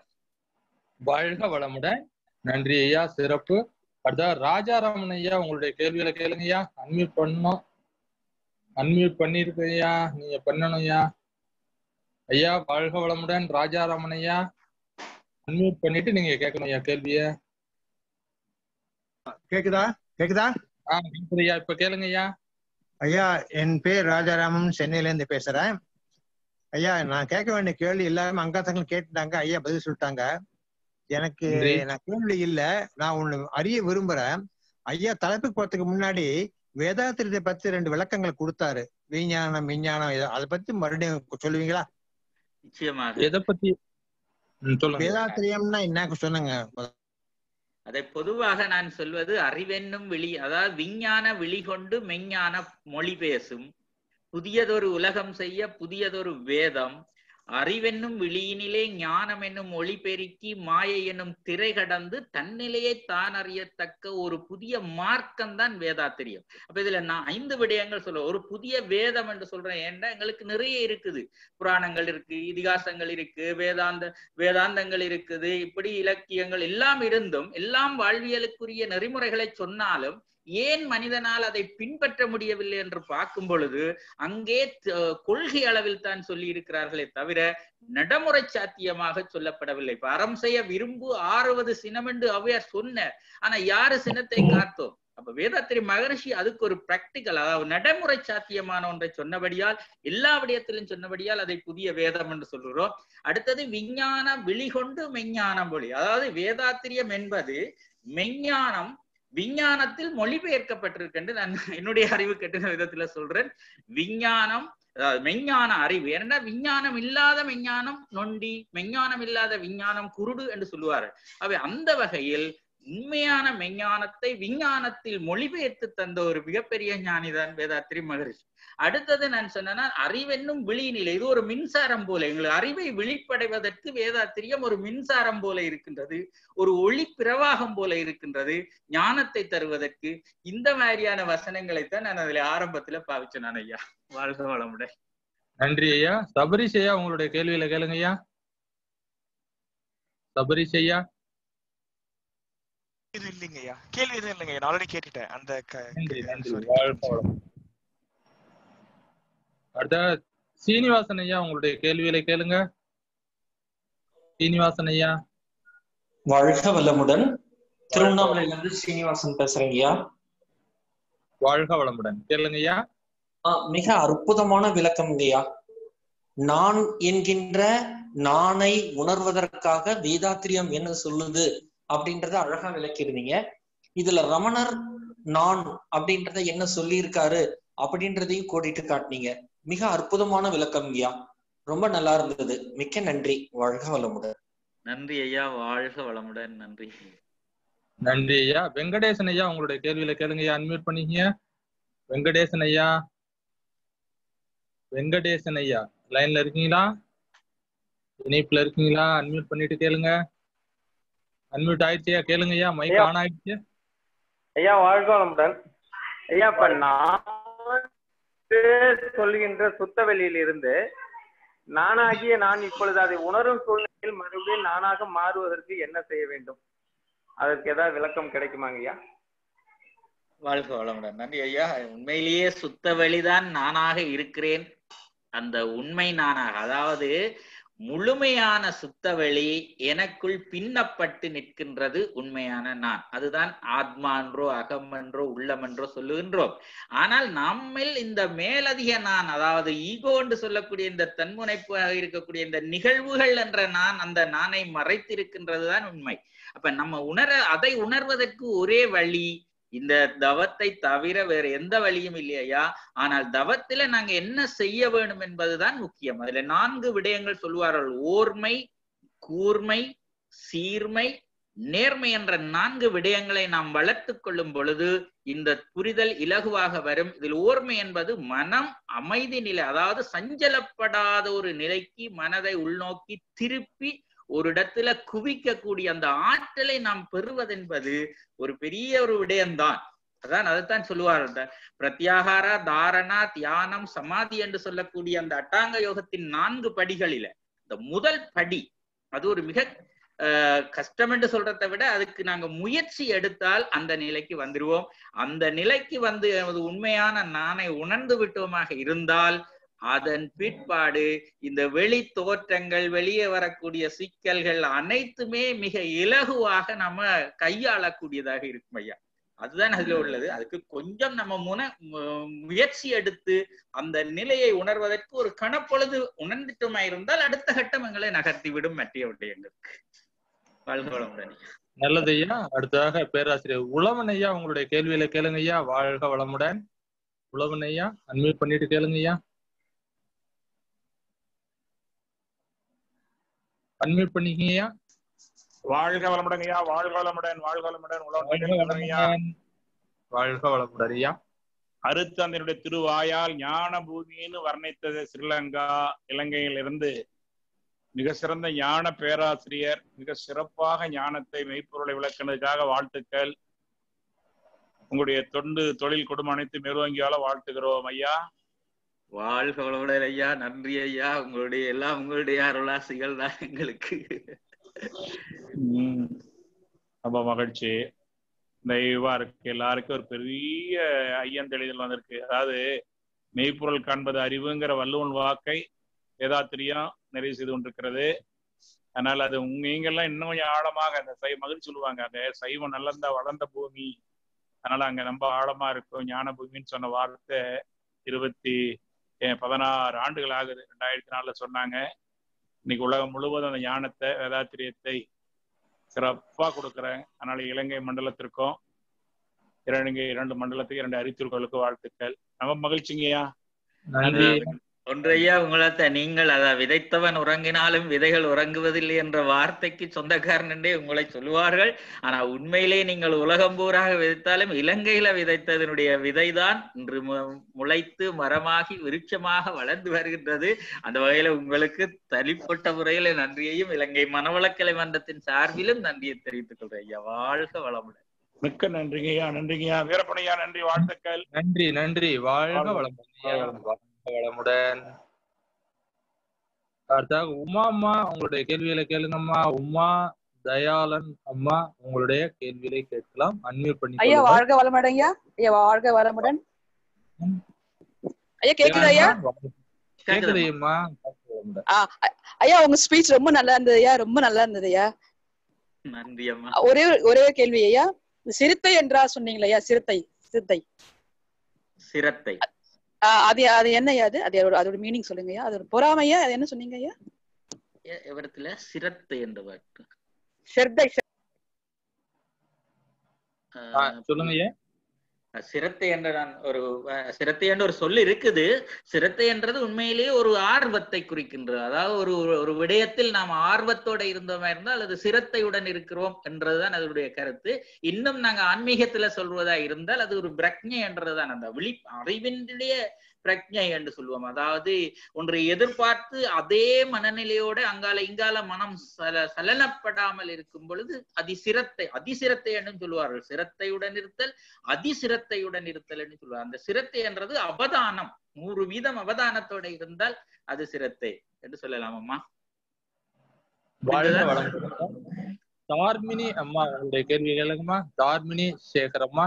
வாழ்க வளமுடன் நன்றி ஐயா சிறப்பு அடுத்த ராஜாராமன் ஐயா உங்களுடைய கேள்விகளை கேளுங்க ஐயா அன்மியூட் பண்ணணும் அன்மியூட் பண்ணிருக்கு ஐயா நீங்க பண்ணணும் ஐயா ஐயா வாழ்க வளமுடன் ராஜாராமன் ஐயா அன்மியூட் பண்ணிட்டு நீங்க கேட்கணும் ஐயா கேள்விய கேக்குதா கேக்குதா ஆ கேக்குது ஐயா இப்ப கேளுங்க ஐயா ஐயா என் பேர் ராஜாராமன் சென்னையில இருந்து பேசுறேன் ஐயா நான் கேட்க வேண்டிய கேள்வி எல்லாரும் அங்காத்தங்கள் கேட்டுட்டாங்க ஐயா பதில் சொல்லிட்டாங்க எனக்கு நன்றி. நான் கேள்வி இல்ல நான் ஒண்ணு அறிய விரும்புறேன் ஐயா தலைப்புக்கு போறதுக்கு முன்னாடி வேதாத்திரத்தை பத்தி ரெண்டு விளக்கங்கள் கொடுத்தாரு விஞ்ஞானம் விஞ்ஞானம் இத- அதை பத்தி மறுபடியும் சொல்லுவீங்களா நிச்சயமாக எதை பத்தி ம், சொல்லுங்க வேதாத்திரியம்னா என்ன சொன்னுங்க அதை பொதுவாக நான் சொல்வது அறிவென்னும் விழி அதாவது விஞ்ஞான விழி கொண்டு மெஞ்ஞான மொழி பேசும் புதியதொரு உலகம் செய்ய புதியதொரு வேதம் அறிவென்னும் விழியினிலே ஞானம் என்னும் ஒளி பெருக்கி மாயை என்னும் திரை கடந்து தன்னிலையை தான் அறியத்தக்க ஒரு புதிய மார்க்கம் தான் வேதாத்திரியம் அப்ப இதுல நான் ஐந்து விடயங்கள் சொல்ல ஒரு புதிய வேதம் என்று சொல்றேன் ஏன்னா எங்களுக்கு நிறைய இருக்குது புராணங்கள் இருக்கு இதிகாசங்கள் இருக்கு வேதாந்த வேதாந்தங்கள் இருக்குது இப்படி இலக்கியங்கள் எல்லாம் இருந்தும் எல்லாம் வாழ்வியலுக்குரிய நெறிமுறைகளை சொன்னாலும் ஏன் மனிதனால் அதை பின்பற்ற முடியவில்லை என்று பார்க்கும் பொழுது அங்கே த- கொள்கை அளவில் தான் சொல்லி இருக்கிறார்களே தவிர நடைமுறை சாத்தியமாக சொல்லப்படவில்லை இப்ப அறம் செய்ய விரும்பு ஆறுவது சினம் என்று அவையார் சொன்னார் ஆனா யாரு சினத்தை காத்தோம் அப்ப வேதாத்திரி மகரிஷி அதுக்கு ஒரு பிராக்டிக்கல் அதாவது நடைமுறை சாத்தியமான ஒன்றை சொன்னபடியால் எல்லா விடயத்திலும் சொன்னபடியால் அதை புதிய வேதம் என்று சொல்கிறோம் அடுத்தது விஞ்ஞான விழிகொண்டு மெஞ்ஞானம் மொழி அதாவது வேதாத்திரியம் என்பது மெஞ்ஞானம் விஞ்ஞானத்தில் மொழிபெயர்க்கப்பட்டிருக்கு என்று நான் என்னுடைய அறிவு கெட்டின விதத்துல சொல்றேன் விஞ்ஞானம் அதாவது மெஞ்ஞான அறிவு ஏன்னா விஞ்ஞானம் இல்லாத மெஞ்ஞானம் நொண்டி மெஞ்ஞானம் இல்லாத விஞ்ஞானம் குருடு என்று சொல்லுவாரு அவை அந்த வகையில் உண்மையான மெஞ்ஞானத்தை விஞ்ஞானத்தில் மொழிபெயர்த்து தந்த ஒரு மிகப்பெரிய ஞானிதான் வேதாத்திரி மகரிஷி அடுத்தது நான் சொன்னேன்னா அறிவென்னும் விழிநிலை இது ஒரு மின்சாரம் போல எங்களுக்கு அறிவை விழிப்படைவதற்கு வேதாத்திரியம் ஒரு மின்சாரம் போல இருக்கின்றது ஒரு ஒளி பிரவாகம் போல இருக்கின்றது ஞானத்தை தருவதற்கு இந்த மாதிரியான வசனங்களைத்தான் நான் அதுல ஆரம்பத்துல பாவிச்சேன் நான் ஐயா வாழ்க வளமுடன் நன்றி ஐயா சபரிஷ் ஐயா உங்களுடைய கேள்வியில கேளுங்க ஐயா சபரிஷ் ஐயா இது இல்லைங்க ஐயா கேள்வி எதுவும் இல்லைங்க நான் ஆல்ரெடி கேட்டுட்டேன் அந்த க- நன்றி க- நன்றி sorry. வாழ்க வளமுடன் அடுத்த சீனிவாசன் ஐயா உங்களுடைய கேள்விகளை கேளுங்க சீனிவாசன் ஐயா வாழ்க வளமுடன் திருவண்ணாமலையில இருந்து சீனிவாசன் பேசுறேங்க ஐயா வாழ்க வளமுடன் கேளுங்க ஐயா ஆ, மிக அற்புதமான விளக்கம் ஐயா நான் என்கின்ற நானை உணர்வதற்காக வேதாத்திரியம் என்ன சொல்லுது அப்படின்றத அழகா விளக்கியிருந்தீங்க இதுல ரமணர் நான் அப்படின்றத என்ன சொல்லியிருக்காரு அப்படின்றதையும் கோடிட்டு காட்டினீங்க மிக அற்புதமான விளக்கம் ஐயா ரொம்ப நல்லா இருந்தது மிக்க நன்றி வாழ்க வளமுடன் நன்றி ஐயா வாழ்க வளமுடன் நன்றி நன்றி ஐயா வெங்கடேசன் ஐயா உங்களுடைய கேள்வியில கேளுங்க ஐயா அன்மியூட் பண்ணிக்கங்க வெங்கடேசன் ஐயா வெங்கடேசன் ஐயா லைன்ல இருக்கீங்களா இணைப்புல இருக்கீங்களா அன்மியூட் பண்ணிட்டு கேளுங்க அன்மியூட் ஆயிடுச்சியா கேளுங்க ஐயா மைக் ஐயா. ஆன் ஆயிடுச்சு ஐயா வாழ்க வளமுடன் ஐயா இப்ப நான் சொல்கின்ற சுத்த வெளியில் இருந்து நானாகிய நான் இப்பொழுது அதை உணரும் சூழ்நிலையில் மறுபடியும் நானாக மாறுவதற்கு என்ன செய்ய வேண்டும் அதற்கு ஏதாவது விளக்கம் கிடைக்குமாங்க ஐயா வாழ்க வளமுடன் நன்றி ஐயா உண்மையிலேயே சுத்த வெளிதான் நானாக இருக்கிறேன் அந்த உண்மை நானாக அதாவது முழுமையான சுத்தவெளி எனக்குள் பின்னப்பட்டு நிற்கின்றது உண்மையான நான் அதுதான் ஆத்மா என்றோ அகம் என்றோ உள்ளம் என்றோ சொல்லுகின்றோம் ஆனால் நம்மில் இந்த மேலதிக நான் அதாவது ஈகோ என்று சொல்லக்கூடிய இந்த தன்முனைப்பாக இருக்கக்கூடிய இந்த நிகழ்வுகள் என்ற நான் அந்த நானை மறைத்திருக்கின்றதுதான் உண்மை அப்ப நம்ம உணர அதை உணர்வதற்கு ஒரே வழி இந்த தவத்தை தவிர வேற எந்த வழியும் இல்லையா ஆனால் தவத்தில நாங்க என்ன செய்ய வேணும் என்பதுதான் முக்கியம் அதுல நான்கு விடயங்கள் சொல்லுவார்கள் ஓர்மை கூர்மை சீர்மை நேர்மை என்ற நான்கு விடயங்களை நாம் வளர்த்து கொள்ளும் பொழுது இந்த புரிதல் இலகுவாக வரும் இதில் ஓர்மை என்பது மனம் அமைதி நிலை அதாவது சஞ்சலப்படாத ஒரு நிலைக்கு மனதை உள்நோக்கி திருப்பி ஒரு இடத்துல குவிக்கக்கூடிய அந்த ஆற்றலை நாம் பெறுவதென்பது ஒரு பெரிய ஒரு விடயம்தான் அதான் அதைத்தான் சொல்லுவார் அந்த பிரத்யாகாரா தாரணா தியானம் சமாதி என்று சொல்லக்கூடிய அந்த அட்டாங்க யோகத்தின் நான்கு படிகளில இந்த முதல் படி அது ஒரு மிக அஹ், கஷ்டம் என்று சொல்றதை விட அதுக்கு நாங்க முயற்சி எடுத்தால் அந்த நிலைக்கு வந்துருவோம் அந்த நிலைக்கு வந்து நமது உண்மையான நானை உணர்ந்து விட்டோமாக இருந்தால் அதன் பிற்பாடு இந்த வெளி தோற்றங்கள் வெளியே வரக்கூடிய சிக்கல்கள் அனைத்துமே மிக இலகுவாக நம்ம கையாளக்கூடியதாக இருக்கும் ஐயா அதுதான் அதுல உள்ளது அதுக்கு கொஞ்சம் நம்ம முன மு- முயற்சி எடுத்து அந்த நிலையை உணர்வதற்கு ஒரு கணப்பொழுது உணர்ந்துட்டோமா இருந்தால் அடுத்த கட்டம் எங்களை நகர்த்தி விடும் மற்ற விடயங்களுக்கு வாழ்க வளமுடன் நல்லது ஐயா அடுத்ததாக பேராசிரியர் உழவன் ஐயா உங்களுடைய கேள்வியில கேளுங்க ஐயா வாழ்க வளமுடன் உழவன் ஐயா அன்மியூட் பண்ணிட்டு கேளுங்க ஐயா அன்மியூட் பண்ணிக்கங்க ஐயா வாழ்க வளமுடன் ஐயா வாழ்க வளமுடன் வாழ்க வளமுடன் வாழ்க உலகம் ஐயா வளமுடன் வாழ்க வளமுடன் ஐயா அருத்தந்தனுடைய திருவாயால் ஞான பூமின்னு வர்ணித்தது ஸ்ரீலங்கா இலங்கையிலிருந்து மிக சிறந்த ஞான பேராசிரியர் மிக சிறப்பாக ஞானத்தை மெய்ப்பொருளை விளக்குனதுக்காக வாழ்த்துக்கள் உங்களுடைய தொண்டு தொழில் குடும்பம் அனைத்து மேலோங்கியால வாழ்த்துகிறோம் ஐயா வாழ்க வளமுடன் ஐயா நன்றி ஐயா உங்களுடைய எல்லாம் உங்களுடைய அருளாசிகள் தான் எங்களுக்கு உம் ரொம்ப மகிழ்ச்சி இந்த இவ்வா இருக்கு எல்லாருக்கும் ஒரு பெரிய ஐயம் தெளிதல் வந்திருக்கு அதாவது மெய்ப்பொருள் காண்பது அறிவுங்கிற வள்ளுவன் வாக்கை வேதாத்திரியம் நிறைவு செய்து கொண்டிருக்கிறது அதனால அது உங்க நீங்கெல்லாம் இன்னும் கொஞ்சம் ஆழமாக அந்த சை மகிழ்ச்சி சொல்லுவாங்க அந்த சைவம் நல்லந்த வளர்ந்த பூமி அதனால அங்க ரொம்ப ஆழமா இருக்கும் ஞான பூமின்னு சொன்ன வார்த்தை இருபத்தி அஹ், பதினாறு ஆண்டுகள் ஆகுது ரெண்டாயிரத்தி நாலுல சொன்னாங்க இன்னைக்கு உலகம் முழுவதும் அந்த ஞானத்தை வேதாத்திரியத்தை சிறப்பா கொடுக்குறேன் அதனால இலங்கை மண்டலத்திற்கும் இலங்கை இரண்டு மண்டலத்துக்கு இரண்டு அறித்திருக்களுக்கு வாழ்த்துக்கள் ரொம்ப மகிழ்ச்சிங்கய்யா நன்றி ஒன்றையா உங்களத்த நீங்கள் அத விதைத்தவன் உறங்கினாலும் விதைகள் உறங்குவதில்லை என்ற வார்த்தைக்கு சொந்தக்காரன் என்றே உங்களை சொல்லுவார்கள் ஆனா உண்மையிலே நீங்கள் உலகம் பூராக விதைத்தாலும் இலங்கையில விதைத்ததனுடைய விதைதான் இன்று மு- முளைத்து மரமாகி விருட்சமாக வளர்ந்து வருகின்றது அந்த வகையில உங்களுக்கு தனிப்பட்ட முறையில நன்றியையும் இலங்கை மனவளக்கலை மன்றத்தின் சார்பிலும் நன்றியை தெரிவித்துக் கொள்றேன் ஐயா வாழ்க வளமுடன் மிக்க நன்றிங்கய்யா நன்றிங்கய்யா வீரப்பனையா நன்றி வாழ்த்துக்கள் நன்றி நன்றி வாழ்க வளமுடன் ஐயா. வாழ்க வளமுடன் அடுத்தாக உமா அம்மா உங்களுடைய கேள்விகளை கேளுங்கம்மா உமா தயாளன் அம்மா உங்களுடைய கேள்விகளை கேட்கலாம் அன்மியூட் பண்ணி ஐயா சொல்லுங்க. வாழ்க வளமுடன் ஐயா ஐயா வாழ்க வளமுடன் ஐயா கேக்குதா ஐயா கேக்குது அம்மா வாழ்க வளமுடன். ஆ, அ- ஐயா உங்க ஸ்பீச் ரொம்ப நல்லா இருந்தது ஐயா ரொம்ப நல்லா இருந்தது ஐயா நன்றி அம்மா ஒரே ஒரு- ஒரே ஒரு கேள்வி ஐயா சிறுத்தை என்றா சொன்னீங்களா ஐயா சிறுத்தை சிறுத்தை சிரத்தை ஆஹ் அது அது என்னய்யா அது அது அதோட- அதோட மீனிங் சொல்லுங்கய்யா அது ஒரு பொறாமையா அது என்ன சொன்னீங்க ஐயா எ- எவரத்துல சிரத்தை என்ற வாக்கு ஷெர்தை ஆஹ் சொல்லுங்க ஐயா சிரத்தை என்ற நான் ஒரு அஹ், சிரத்தை என்ற ஒரு சொல் இருக்குது சிரத்தை என்றது உண்மையிலேயே ஒரு ஆர்வத்தை குறிக்கின்றது அதாவது ஒரு ஒரு- ஒரு விடயத்தில் நாம் ஆர்வத்தோட இருந்தோமா இருந்தால் அது சிரத்தையுடன் இருக்கிறோம் என்றதுதான் அதனுடைய கருத்து இன்னும் நாங்க ஆன்மீகத்துல சொல்வதா இருந்தால் அது ஒரு பிரக்ஞை என்றதுதான் அந்த விழி அறிவினுடைய பிரக்ஞை என்று சொல்லுவோம் அதாவது ஒன்றை எதிர்பார்த்து அதே மனநிலையோட அங்கால இங்கால மனம் சல சலனப்படாமல் இருக்கும் பொழுது அதிசிரத்தை அதிசிரத்தை என்று சொல்லுவார்கள் சிரத்தையுடன் இருத்தல் அதிசிரத்தையுடன் இருத்தல் என்று சொல்லுவார் அந்த சிரத்தை என்றது அவதானம் நூறு வீதம் அவதானத்தோட இருந்தால் அது சிரத்தை என்று சொல்லலாம் அம்மா வாழ்க வளமுடன் தார்மினி அம்மா உங்களுடைய கேள்வி கேளுங்கம்மா தார்மினி சேகர் அம்மா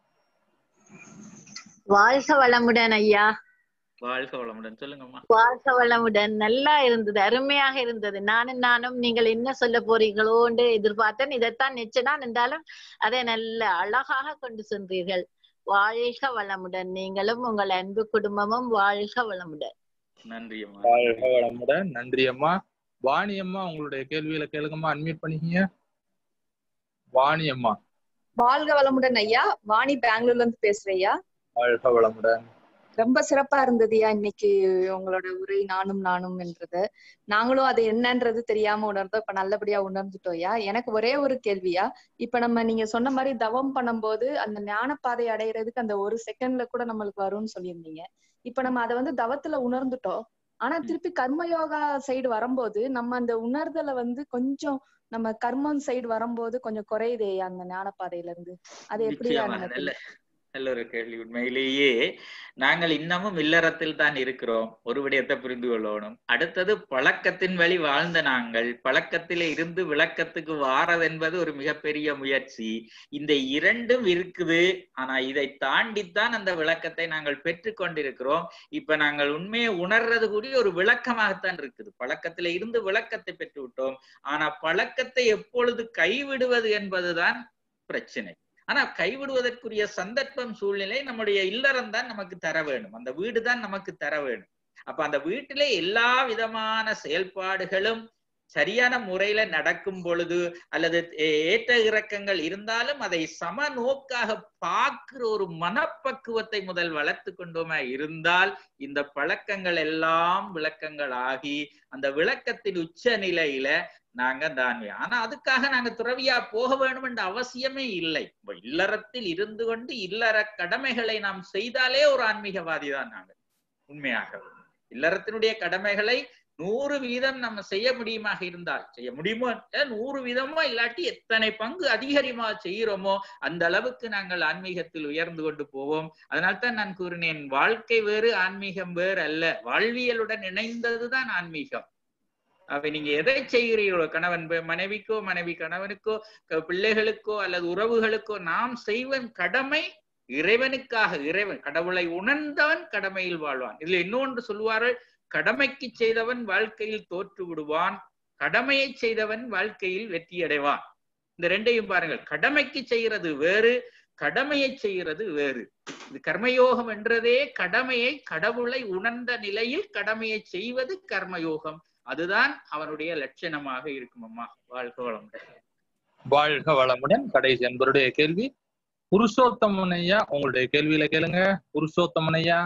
வாழ்க வளமுடன் ஐயா வாழ்க வளமுடன் சொல்லுங்கம்மா வாழ்க வளமுடன் நல்லா இருந்தது அருமையாக இருந்தது நானும் நானும் நீங்கள் என்ன சொல்ல போறீங்களோன்னு எதிர்பார்த்தேன் இதைத்தான் நிச்சயம் என்றாலும் அதை நல்ல அழகாக கொண்டு சென்றீர்கள் வாழ்க வளமுடன் நீங்களும் உங்கள் அன்பு குடும்பமும் வாழ்க வளமுடன் நன்றி அம்மா வாழ்க வளமுடன் நன்றி அம்மா வாணி அம்மா உங்களுடைய கேள்வியில கேளுங்கம்மா அன்மியூட் பண்ணிக்கங்க வாணி அம்மா வாழ்க வளமுடன் ஐயா வாணி பெங்களூர்ல இருந்து பேசுறேன் ஐயா வாழ்க வளமுடன் ரொம்ப சிறப்பா இருந்ததுயா இன்னைக்கு உங்களோட உரை நானும் நானும் என்றது நாங்களும் அது என்னன்றது தெரியாம உணர்ந்தோம் இப்ப நல்லபடியா உணர்ந்துட்டோம்யா எனக்கு ஒரே ஒரு கேள்வியா இப்ப நம்ம நீங்க சொன்ன மாதிரி தவம் பண்ணும்போது அந்த ஞானப்பாதை அடையிறதுக்கு அந்த ஒரு செகண்ட்ல கூட நம்மளுக்கு வரும்னு சொல்லியிருந்தீங்க இப்ப நம்ம அதை வந்து தவத்துல உணர்ந்துட்டோம் ஆனா திருப்பி கர்மயோகா சைடு வரும்போது நம்ம அந்த உணர்தலை வந்து கொஞ்சம் நம்ம கர்மம் சைடு வரும்போது கொஞ்சம் குறையுதே அந்த ஞானப்பாதையில இருந்து அது எப்படியா நிச்சயமாக நம்ம நல்ல நல்ல ஒரு கேள்வி உண்மையிலேயே நாங்கள் இன்னமும் இல்லறத்தில் தான் இருக்கிறோம் ஒரு விடயத்தை புரிந்து கொள்ளணும் அடுத்தது பழக்கத்தின் வழி வாழ்ந்த நாங்கள் பழக்கத்திலே இருந்து விளக்கத்துக்கு வாரதென்பது ஒரு மிகப்பெரிய முயற்சி இந்த இரண்டும் இருக்குது ஆனா இதை தாண்டித்தான் அந்த விளக்கத்தை நாங்கள் பெற்று கொண்டிருக்கிறோம் இப்ப நாங்கள் உண்மையை உணர்றது கூடிய ஒரு விளக்கமாகத்தான் இருக்குது பழக்கத்திலே இருந்து விளக்கத்தை பெற்று விட்டோம் ஆனா பழக்கத்தை எப்பொழுது கைவிடுவது என்பதுதான் பிரச்சனை ஆனா கைவிடுவதற்குரிய சந்தர்ப்பம் சூழ்நிலை நம்முடைய இல்லறம் தான் நமக்கு தர வேணும் அந்த வீடு தான் நமக்கு தர வேணும் அப்ப அந்த வீட்டிலே எல்லா விதமான செயல்பாடுகளும் சரியான முறையில நடக்கும் பொழுது அல்லது ஏற்ற இறக்கங்கள் இருந்தாலும் அதை சம நோக்காக பார்க்கிற ஒரு மனப்பக்குவத்தை முதல் வளர்த்து கொண்டோமா இருந்தால் இந்த பழக்கங்கள் எல்லாம் விளக்கங்கள் ஆகி அந்த விளக்கத்தின் உச்ச நிலையில நாங்க தான்வே ஆனா அதுக்காக நாங்க துறவியா போக வேண்டும் என்ற அவசியமே இல்லை இப்ப இல்லறத்தில் இருந்து கொண்டு இல்லற கடமைகளை நாம் செய்தாலே ஒரு ஆன்மீகவாதி தான் நாங்க உண்மையாக இல்லறத்தினுடைய கடமைகளை நூறு வீதம் நம்ம செய்ய முடியுமாக இருந்தால் செய்ய முடியுமோ நூறு வீதமோ இல்லாட்டி எத்தனை பங்கு அதிகரிமா செய்கிறோமோ அந்த அளவுக்கு நாங்கள் ஆன்மீகத்தில் உயர்ந்து கொண்டு போவோம் அதனால்தான் நான் கூறினேன் வாழ்க்கை வேறு ஆன்மீகம் வேறு அல்ல வாழ்வியலுடன் இணைந்ததுதான் ஆன்மீகம் அப்ப நீங்க எதை செய்கிறீர்களோ கணவன் மனைவிக்கோ மனைவி கணவனுக்கோ பிள்ளைகளுக்கோ அல்லது உறவுகளுக்கோ நாம் செய்வன் கடமை இறைவனுக்காக இறைவன் கடவுளை உணர்ந்தவன் கடமையில் வாழ்வான் இதுல இன்னொன்று சொல்லுவார்கள் கடமைக்கு செய்தவன் வாழ்க்கையில் தோற்று விடுவான் கடமையை செய்தவன் வாழ்க்கையில் வெற்றி அடைவான் இந்த ரெண்டையும் பாருங்கள் கடமைக்கு செய்கிறது வேறு கடமையை செய்கிறது வேறு இது கர்மயோகம் என்றதே கடமையை கடவுளை உணர்ந்த நிலையில் கடமையை செய்வது கர்மயோகம் அதுதான் அவனுடைய லட்சணமாக இருக்கும் அம்மா வாழ்க வளமுடன் வாழ்க வளமுடன் கடைசி என்பருடைய கேள்வி புருஷோத்தமன் ஐயா உங்களுடைய கேள்வியில கேளுங்க புருஷோத்தமன் ஐயா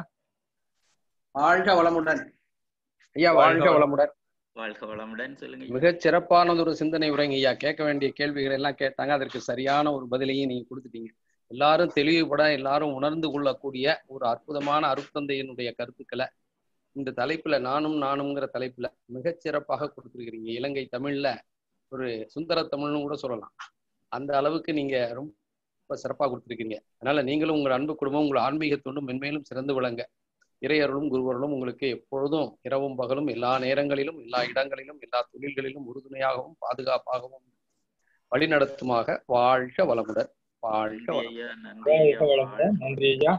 வாழ்க வளமுடன் ஐயா வாழ்க வளமுடன் வாழ்க வளமுடன் சொல்லுங்க மிகச் சிறப்பானது ஒரு சிந்தனை உரைங்க ஐயா கேட்க வேண்டிய கேள்விகள் எல்லாம் கேட்டாங்க அதற்கு சரியான ஒரு பதிலையும் நீங்க கொடுத்துட்டீங்க எல்லாரும் தெளிவுபட எல்லாரும் உணர்ந்து கொள்ளக்கூடிய ஒரு அற்புதமான அருட்தந்தையினுடைய கருத்துக்களை இந்த தலைப்புல நானும் நானுங்கிற தலைப்புல மிகச் சிறப்பாக கொடுத்துருக்கிறீங்க இலங்கை தமிழ்ல ஒரு சுந்தர தமிழ்னு கூட சொல்லலாம் அந்த அளவுக்கு நீங்க ரொம்ப சிறப்பாக கொடுத்துருக்கீங்க அதனால நீங்களும் உங்கள் அன்பு குடும்பம் உங்கள் ஆன்மீகத்தோடும் மென்மேலும் சிறந்து விளங்க இறையர்களும் குருவர்களும் உங்களுக்கு எப்பொழுதும் இரவும் பகலும் எல்லா நேரங்களிலும் எல்லா இடங்களிலும் எல்லா தொழில்களிலும் உறுதுணையாகவும் பாதுகாப்பாகவும் வழிநடத்துமாக வாழ்க வளமுடன் வாழ்க வாழ்க வளமுடன் நன்றி ஐயா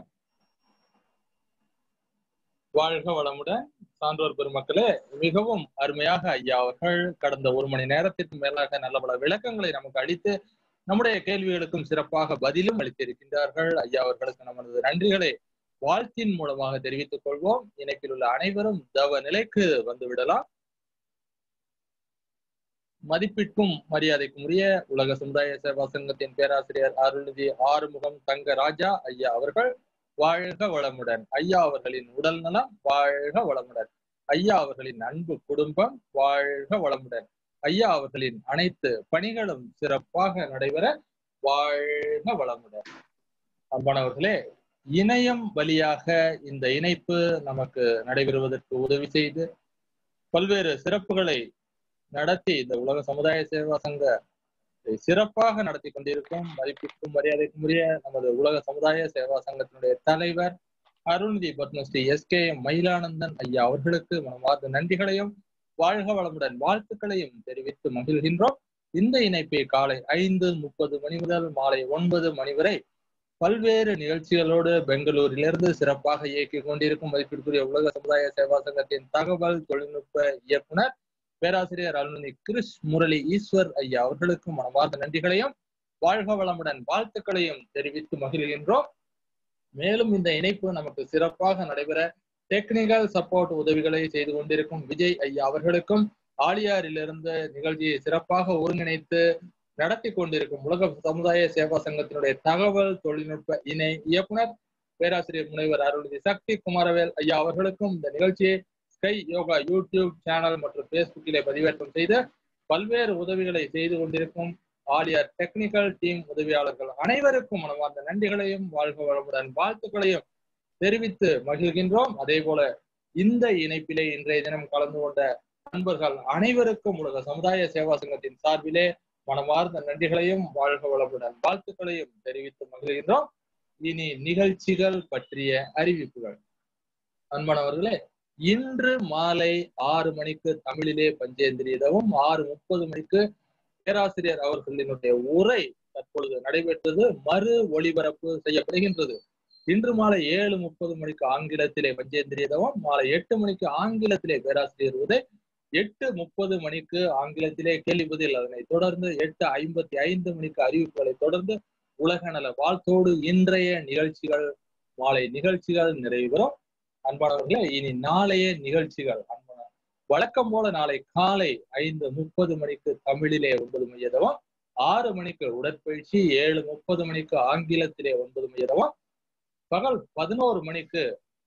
வாழ்க வளமுடன் சான்றோர் பெருமக்களே மிகவும் அருமையாக ஐயா அவர்கள் கடந்த ஒரு மணி நேரத்திற்கு மேலாக நல்ல பல விளக்கங்களை நமக்கு அளித்து நம்முடைய கேள்விகளுக்கும் சிறப்பாக பதிலும் அளித்திருக்கின்றார்கள் ஐயா அவர்களுக்கு நமது நன்றிகளை வாழ்த்தின் மூலமாக தெரிவித்துக் கொள்வோம் இணைப்பில் உள்ள அனைவரும் தவ நிலைக்கு வந்து விடலாம் மதிப்பிற்கும் மரியாதைக்கும் உரிய உலக சமுதாய சேவா சங்கத்தின் பேராசிரியர் அருள்நிதி ஆறுமுகம் தங்கராஜா ஐயா அவர்கள் வாழ்க வளமுடன் ஐயா அவர்களின் உடல் நலம் வாழ்க வளமுடன் ஐயா அவர்களின் அன்பு குடும்பம் வாழ்க வளமுடன் ஐயா அவர்களின் அனைத்து பணிகளும் சிறப்பாக நடைபெற வாழ்க வளமுடன் அன்பானவர்களே இணையம் வழியாக இந்த இணைப்பு நமக்கு நடைபெறுவதற்கு உதவி செய்து பல்வேறு சிறப்புகளை நடத்தி இந்த உலக சமுதாய சேவா சங்க சிறப்பாக நடத்தி கொண்டிருக்கும் மதிப்பிற்கும் மரியாதைக்கும் உரிய நமது உலக சமுதாய சேவா சங்கத்தினுடைய தலைவர் Arulnithi Padmashri S K M Mayilanandan ஐயா அவர்களுக்கு மனமார்ந்த நன்றிகளையும் வாழ்க வளமுடன் வாழ்த்துக்களையும் தெரிவித்து மகிழ்கின்றோம் இந்த இணைப்பை காலை ஐந்து முப்பது மணி முதல் மாலை ஒன்பது மணி வரை பல்வேறு நிகழ்ச்சிகளோடு பெங்களூரிலிருந்து சிறப்பாக இயக்கிக் கொண்டிருக்கும் மதிப்பிற்குரிய உலக சமுதாய சேவா சங்கத்தின் தகவல் தொழில்நுட்ப இயக்குனர் பேராசிரியர் அருள்நிதி கிருஷ் முரளி ஈஸ்வர் ஐயா அவர்களுக்கும் மனமார்ந்த நன்றிகளையும் வாழ்க வளமுடன் வாழ்த்துக்களையும் தெரிவித்து மகிழ்கின்றோம் மேலும் இந்த இணைப்பு நமக்கு சிறப்பாக நடைபெற டெக்னிக்கல் சப்போர்ட் உதவிகளை செய்து கொண்டிருக்கும் விஜய் ஐயா அவர்களுக்கும் ஆலியாரிலிருந்து நிகழ்ச்சியை சிறப்பாக ஒருங்கிணைத்து நடத்தி கொண்டிருக்கும் உலக சமுதாய சேவா சங்கத்தினுடைய தகவல் தொழில்நுட்ப இணை இயக்குனர் பேராசிரியர் முனைவர் அருள்நிதி சக்தி குமாரவேல் ஐயா அவர்களுக்கும் இந்த நிகழ்ச்சியை ஸ்கை யோகா யூடியூப் சேனல் மற்றும் பேஸ்புக்கிலே பதிவேற்றம் செய்து பல்வேறு உதவிகளை செய்து கொண்டிருக்கும் ஆலியார் டெக்னிக்கல் டீம் உதவியாளர்கள் அனைவருக்கும் மனமார்ந்த நன்றிகளையும் வாழ்க வளமுடன் வாழ்த்துக்களையும் தெரிவித்து மகிழ்கின்றோம் அதே போல இந்த இணைப்பிலே இன்றைய தினம் கலந்து கொண்ட நண்பர்கள் அனைவருக்கும் உலக சமுதாய சேவா சங்கத்தின் சார்பிலே மனமார்ந்த நன்றிகளையும் வாழ்க வளமுடன் வாழ்த்துக்களையும் தெரிவித்து மகிழ்கின்றோம் இனி நிகழ்ச்சிகள் பற்றிய அறிவிப்புகள் அன்பானவர்களே இன்று மாலை ஆறு மணிக்கு தமிழிலே பஞ்சேந்திரியதவும் ஆறு முப்பது மணிக்கு பேராசிரியர் அவர்களினுடைய உரை தற்பொழுது நடைபெற்றது மறு ஒளிபரப்பு செய்யப்படுகின்றது இன்று மாலை ஏழு முப்பது மணிக்கு ஆங்கிலத்திலே பஞ்சேந்திரியதவும் மாலை எட்டு மணிக்கு ஆங்கிலத்திலே பேராசிரியர் உரை எட்டு முப்பது மணிக்கு ஆங்கிலத்திலே கேள்வி பதில் அதனை தொடர்ந்து எட்டு ஐம்பத்தி ஐந்து மணிக்கு அறிவிப்புகளை தொடர்ந்து உலக நல வாழ்த்தோடு இன்றைய நிகழ்ச்சிகள் மாலை நிகழ்ச்சிகள் நிறைவு பெறும் அன்பானவர்களே இனி நாளைய நிகழ்ச்சிகள் அன்பான வழக்கம் போல நாளை காலை ஐந்து முப்பது மணிக்கு தமிழிலே ஒன்பது மையதவம் ஆறு மணிக்கு உடற்பயிற்சி ஏழு முப்பது மணிக்கு ஆங்கிலத்திலே ஒன்பது மையதவம் பகல் பதினோரு மணிக்கு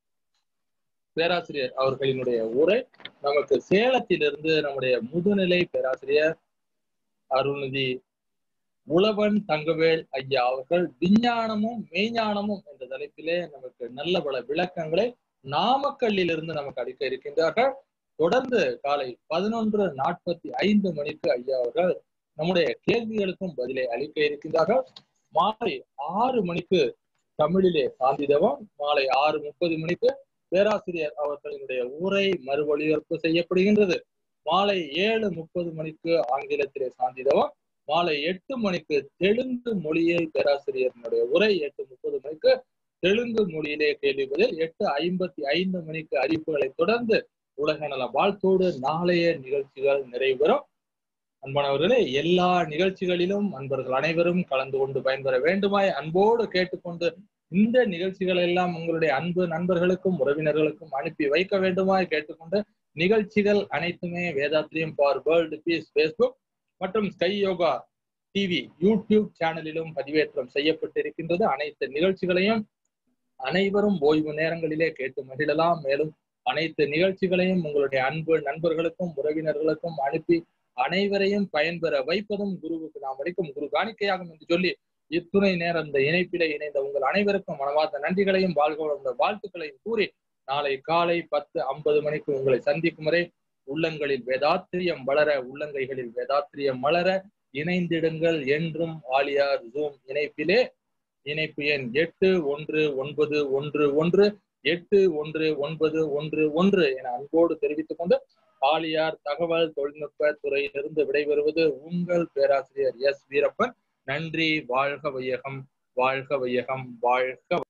பேராசிரியர் அவர்களினுடைய உரை நமக்கு சேலத்திலிருந்து நம்முடைய முதுநிலை பேராசிரியர் அருள்நிதி உழவன் தங்கவேல் ஐயா அவர்கள் விஞ்ஞானமும் மெய்ஞானமும் என்ற தலைப்பிலே நமக்கு நல்ல பல விளக்கங்களை நாமக்கல்லில் இருந்து நமக்கு அளிக்க இருக்கின்றார்கள் தொடர்ந்து காலை பதினொன்று நாற்பத்தி ஐந்து மணிக்கு ஐயா அவர்கள் நம்முடைய கேள்விகளுக்கும் பதிலை அளிக்க இருக்கின்றார்கள் மாலை ஆறு மணிக்கு தமிழிலே சாந்திதவம் மாலை ஆறு முப்பது மணிக்கு பேராசிரியர் அவர்களினுடைய உரை மறு ஒளிபரப்பு செய்யப்படுகின்றது மாலை ஏழு முப்பது மணிக்கு ஆங்கிலத்திலே சாந்திதவம் மாலை எட்டு மணிக்கு தெலுங்கு மொழியில் பேராசிரியர்களுடைய உரை எட்டு முப்பது மணிக்கு தெலுங்கு மொழியிலே கேள்வி பதில் எட்டு ஐம்பத்தி ஐந்து மணிக்கு அறிவிப்புகளை தொடர்ந்து உலக நல வாழ்த்தோடு நாளைய நிகழ்ச்சிகள் நிறைவுறும் அன்பானவர்களே எல்லா நிகழ்ச்சிகளிலும் அன்பர்கள் அனைவரும் கலந்து கொண்டு பயன்பெற வேண்டுமாய் அன்போடு கேட்டுக்கொண்டு இந்த நிகழ்ச்சிகள் எல்லாம் உங்களுடைய அன்பு நண்பர்களுக்கும் உறவினர்களுக்கும் அனுப்பி வைக்க வேண்டுமாய் கேட்டுக்கொண்டு நிகழ்ச்சிகள் அனைத்துமே Vethathiriyam for world peace Facebook மற்றும் ஸ்கை யோகா டிவி யூடியூப் சேனலிலும் பதிவேற்றம் செய்யப்பட்டிருக்கின்றது அனைத்து நிகழ்ச்சிகளையும் அனைவரும் ஓய்வு நேரங்களிலே கேட்டு மகிழலாம் மேலும் அனைத்து நிகழ்ச்சிகளையும் உங்களுடைய அன்பு நண்பர்களுக்கும் உறவினர்களுக்கும் அனுப்பி அனைவரையும் பயன்பெற வைப்பதும் குருவுக்கு நாம் அளிக்கும் குரு காணிக்கையாகும் என்று சொல்லி இத்துணை நேரம் இந்த இணைப்பிலே இணைந்த உங்கள் அனைவருக்கும் மனமார்ந்த நன்றிகளையும் வாழ்க வளர்ந்த வாழ்த்துக்களையும் கூறி நாளை காலை பத்து ஐம்பது மணிக்கு உங்களை சந்திக்கும் வரை உள்ளங்களில் வேதாத்திரியம் வளர உள்ளங்கைகளில் வேதாத்திரியம் மலர இணைந்திடுங்கள் என்றும் ஆலியார் ஜூம் இணைப்பிலே இணைப்பு எண் எட்டு ஒன்று ஒன்பது ஒன்று ஒன்று எட்டு ஒன்று ஒன்பது ஒன்று ஒன்று என அன்போடு தெரிவித்துக் கொண்டு ஆலியார் தகவல் தொழில்நுட்ப துறையிலிருந்து விடைபெறுவது உங்கள் பேராசிரியர் எஸ் வீரப்பன் நன்றி வாழ்க வையகம் வாழ்க வையகம் வாழ்க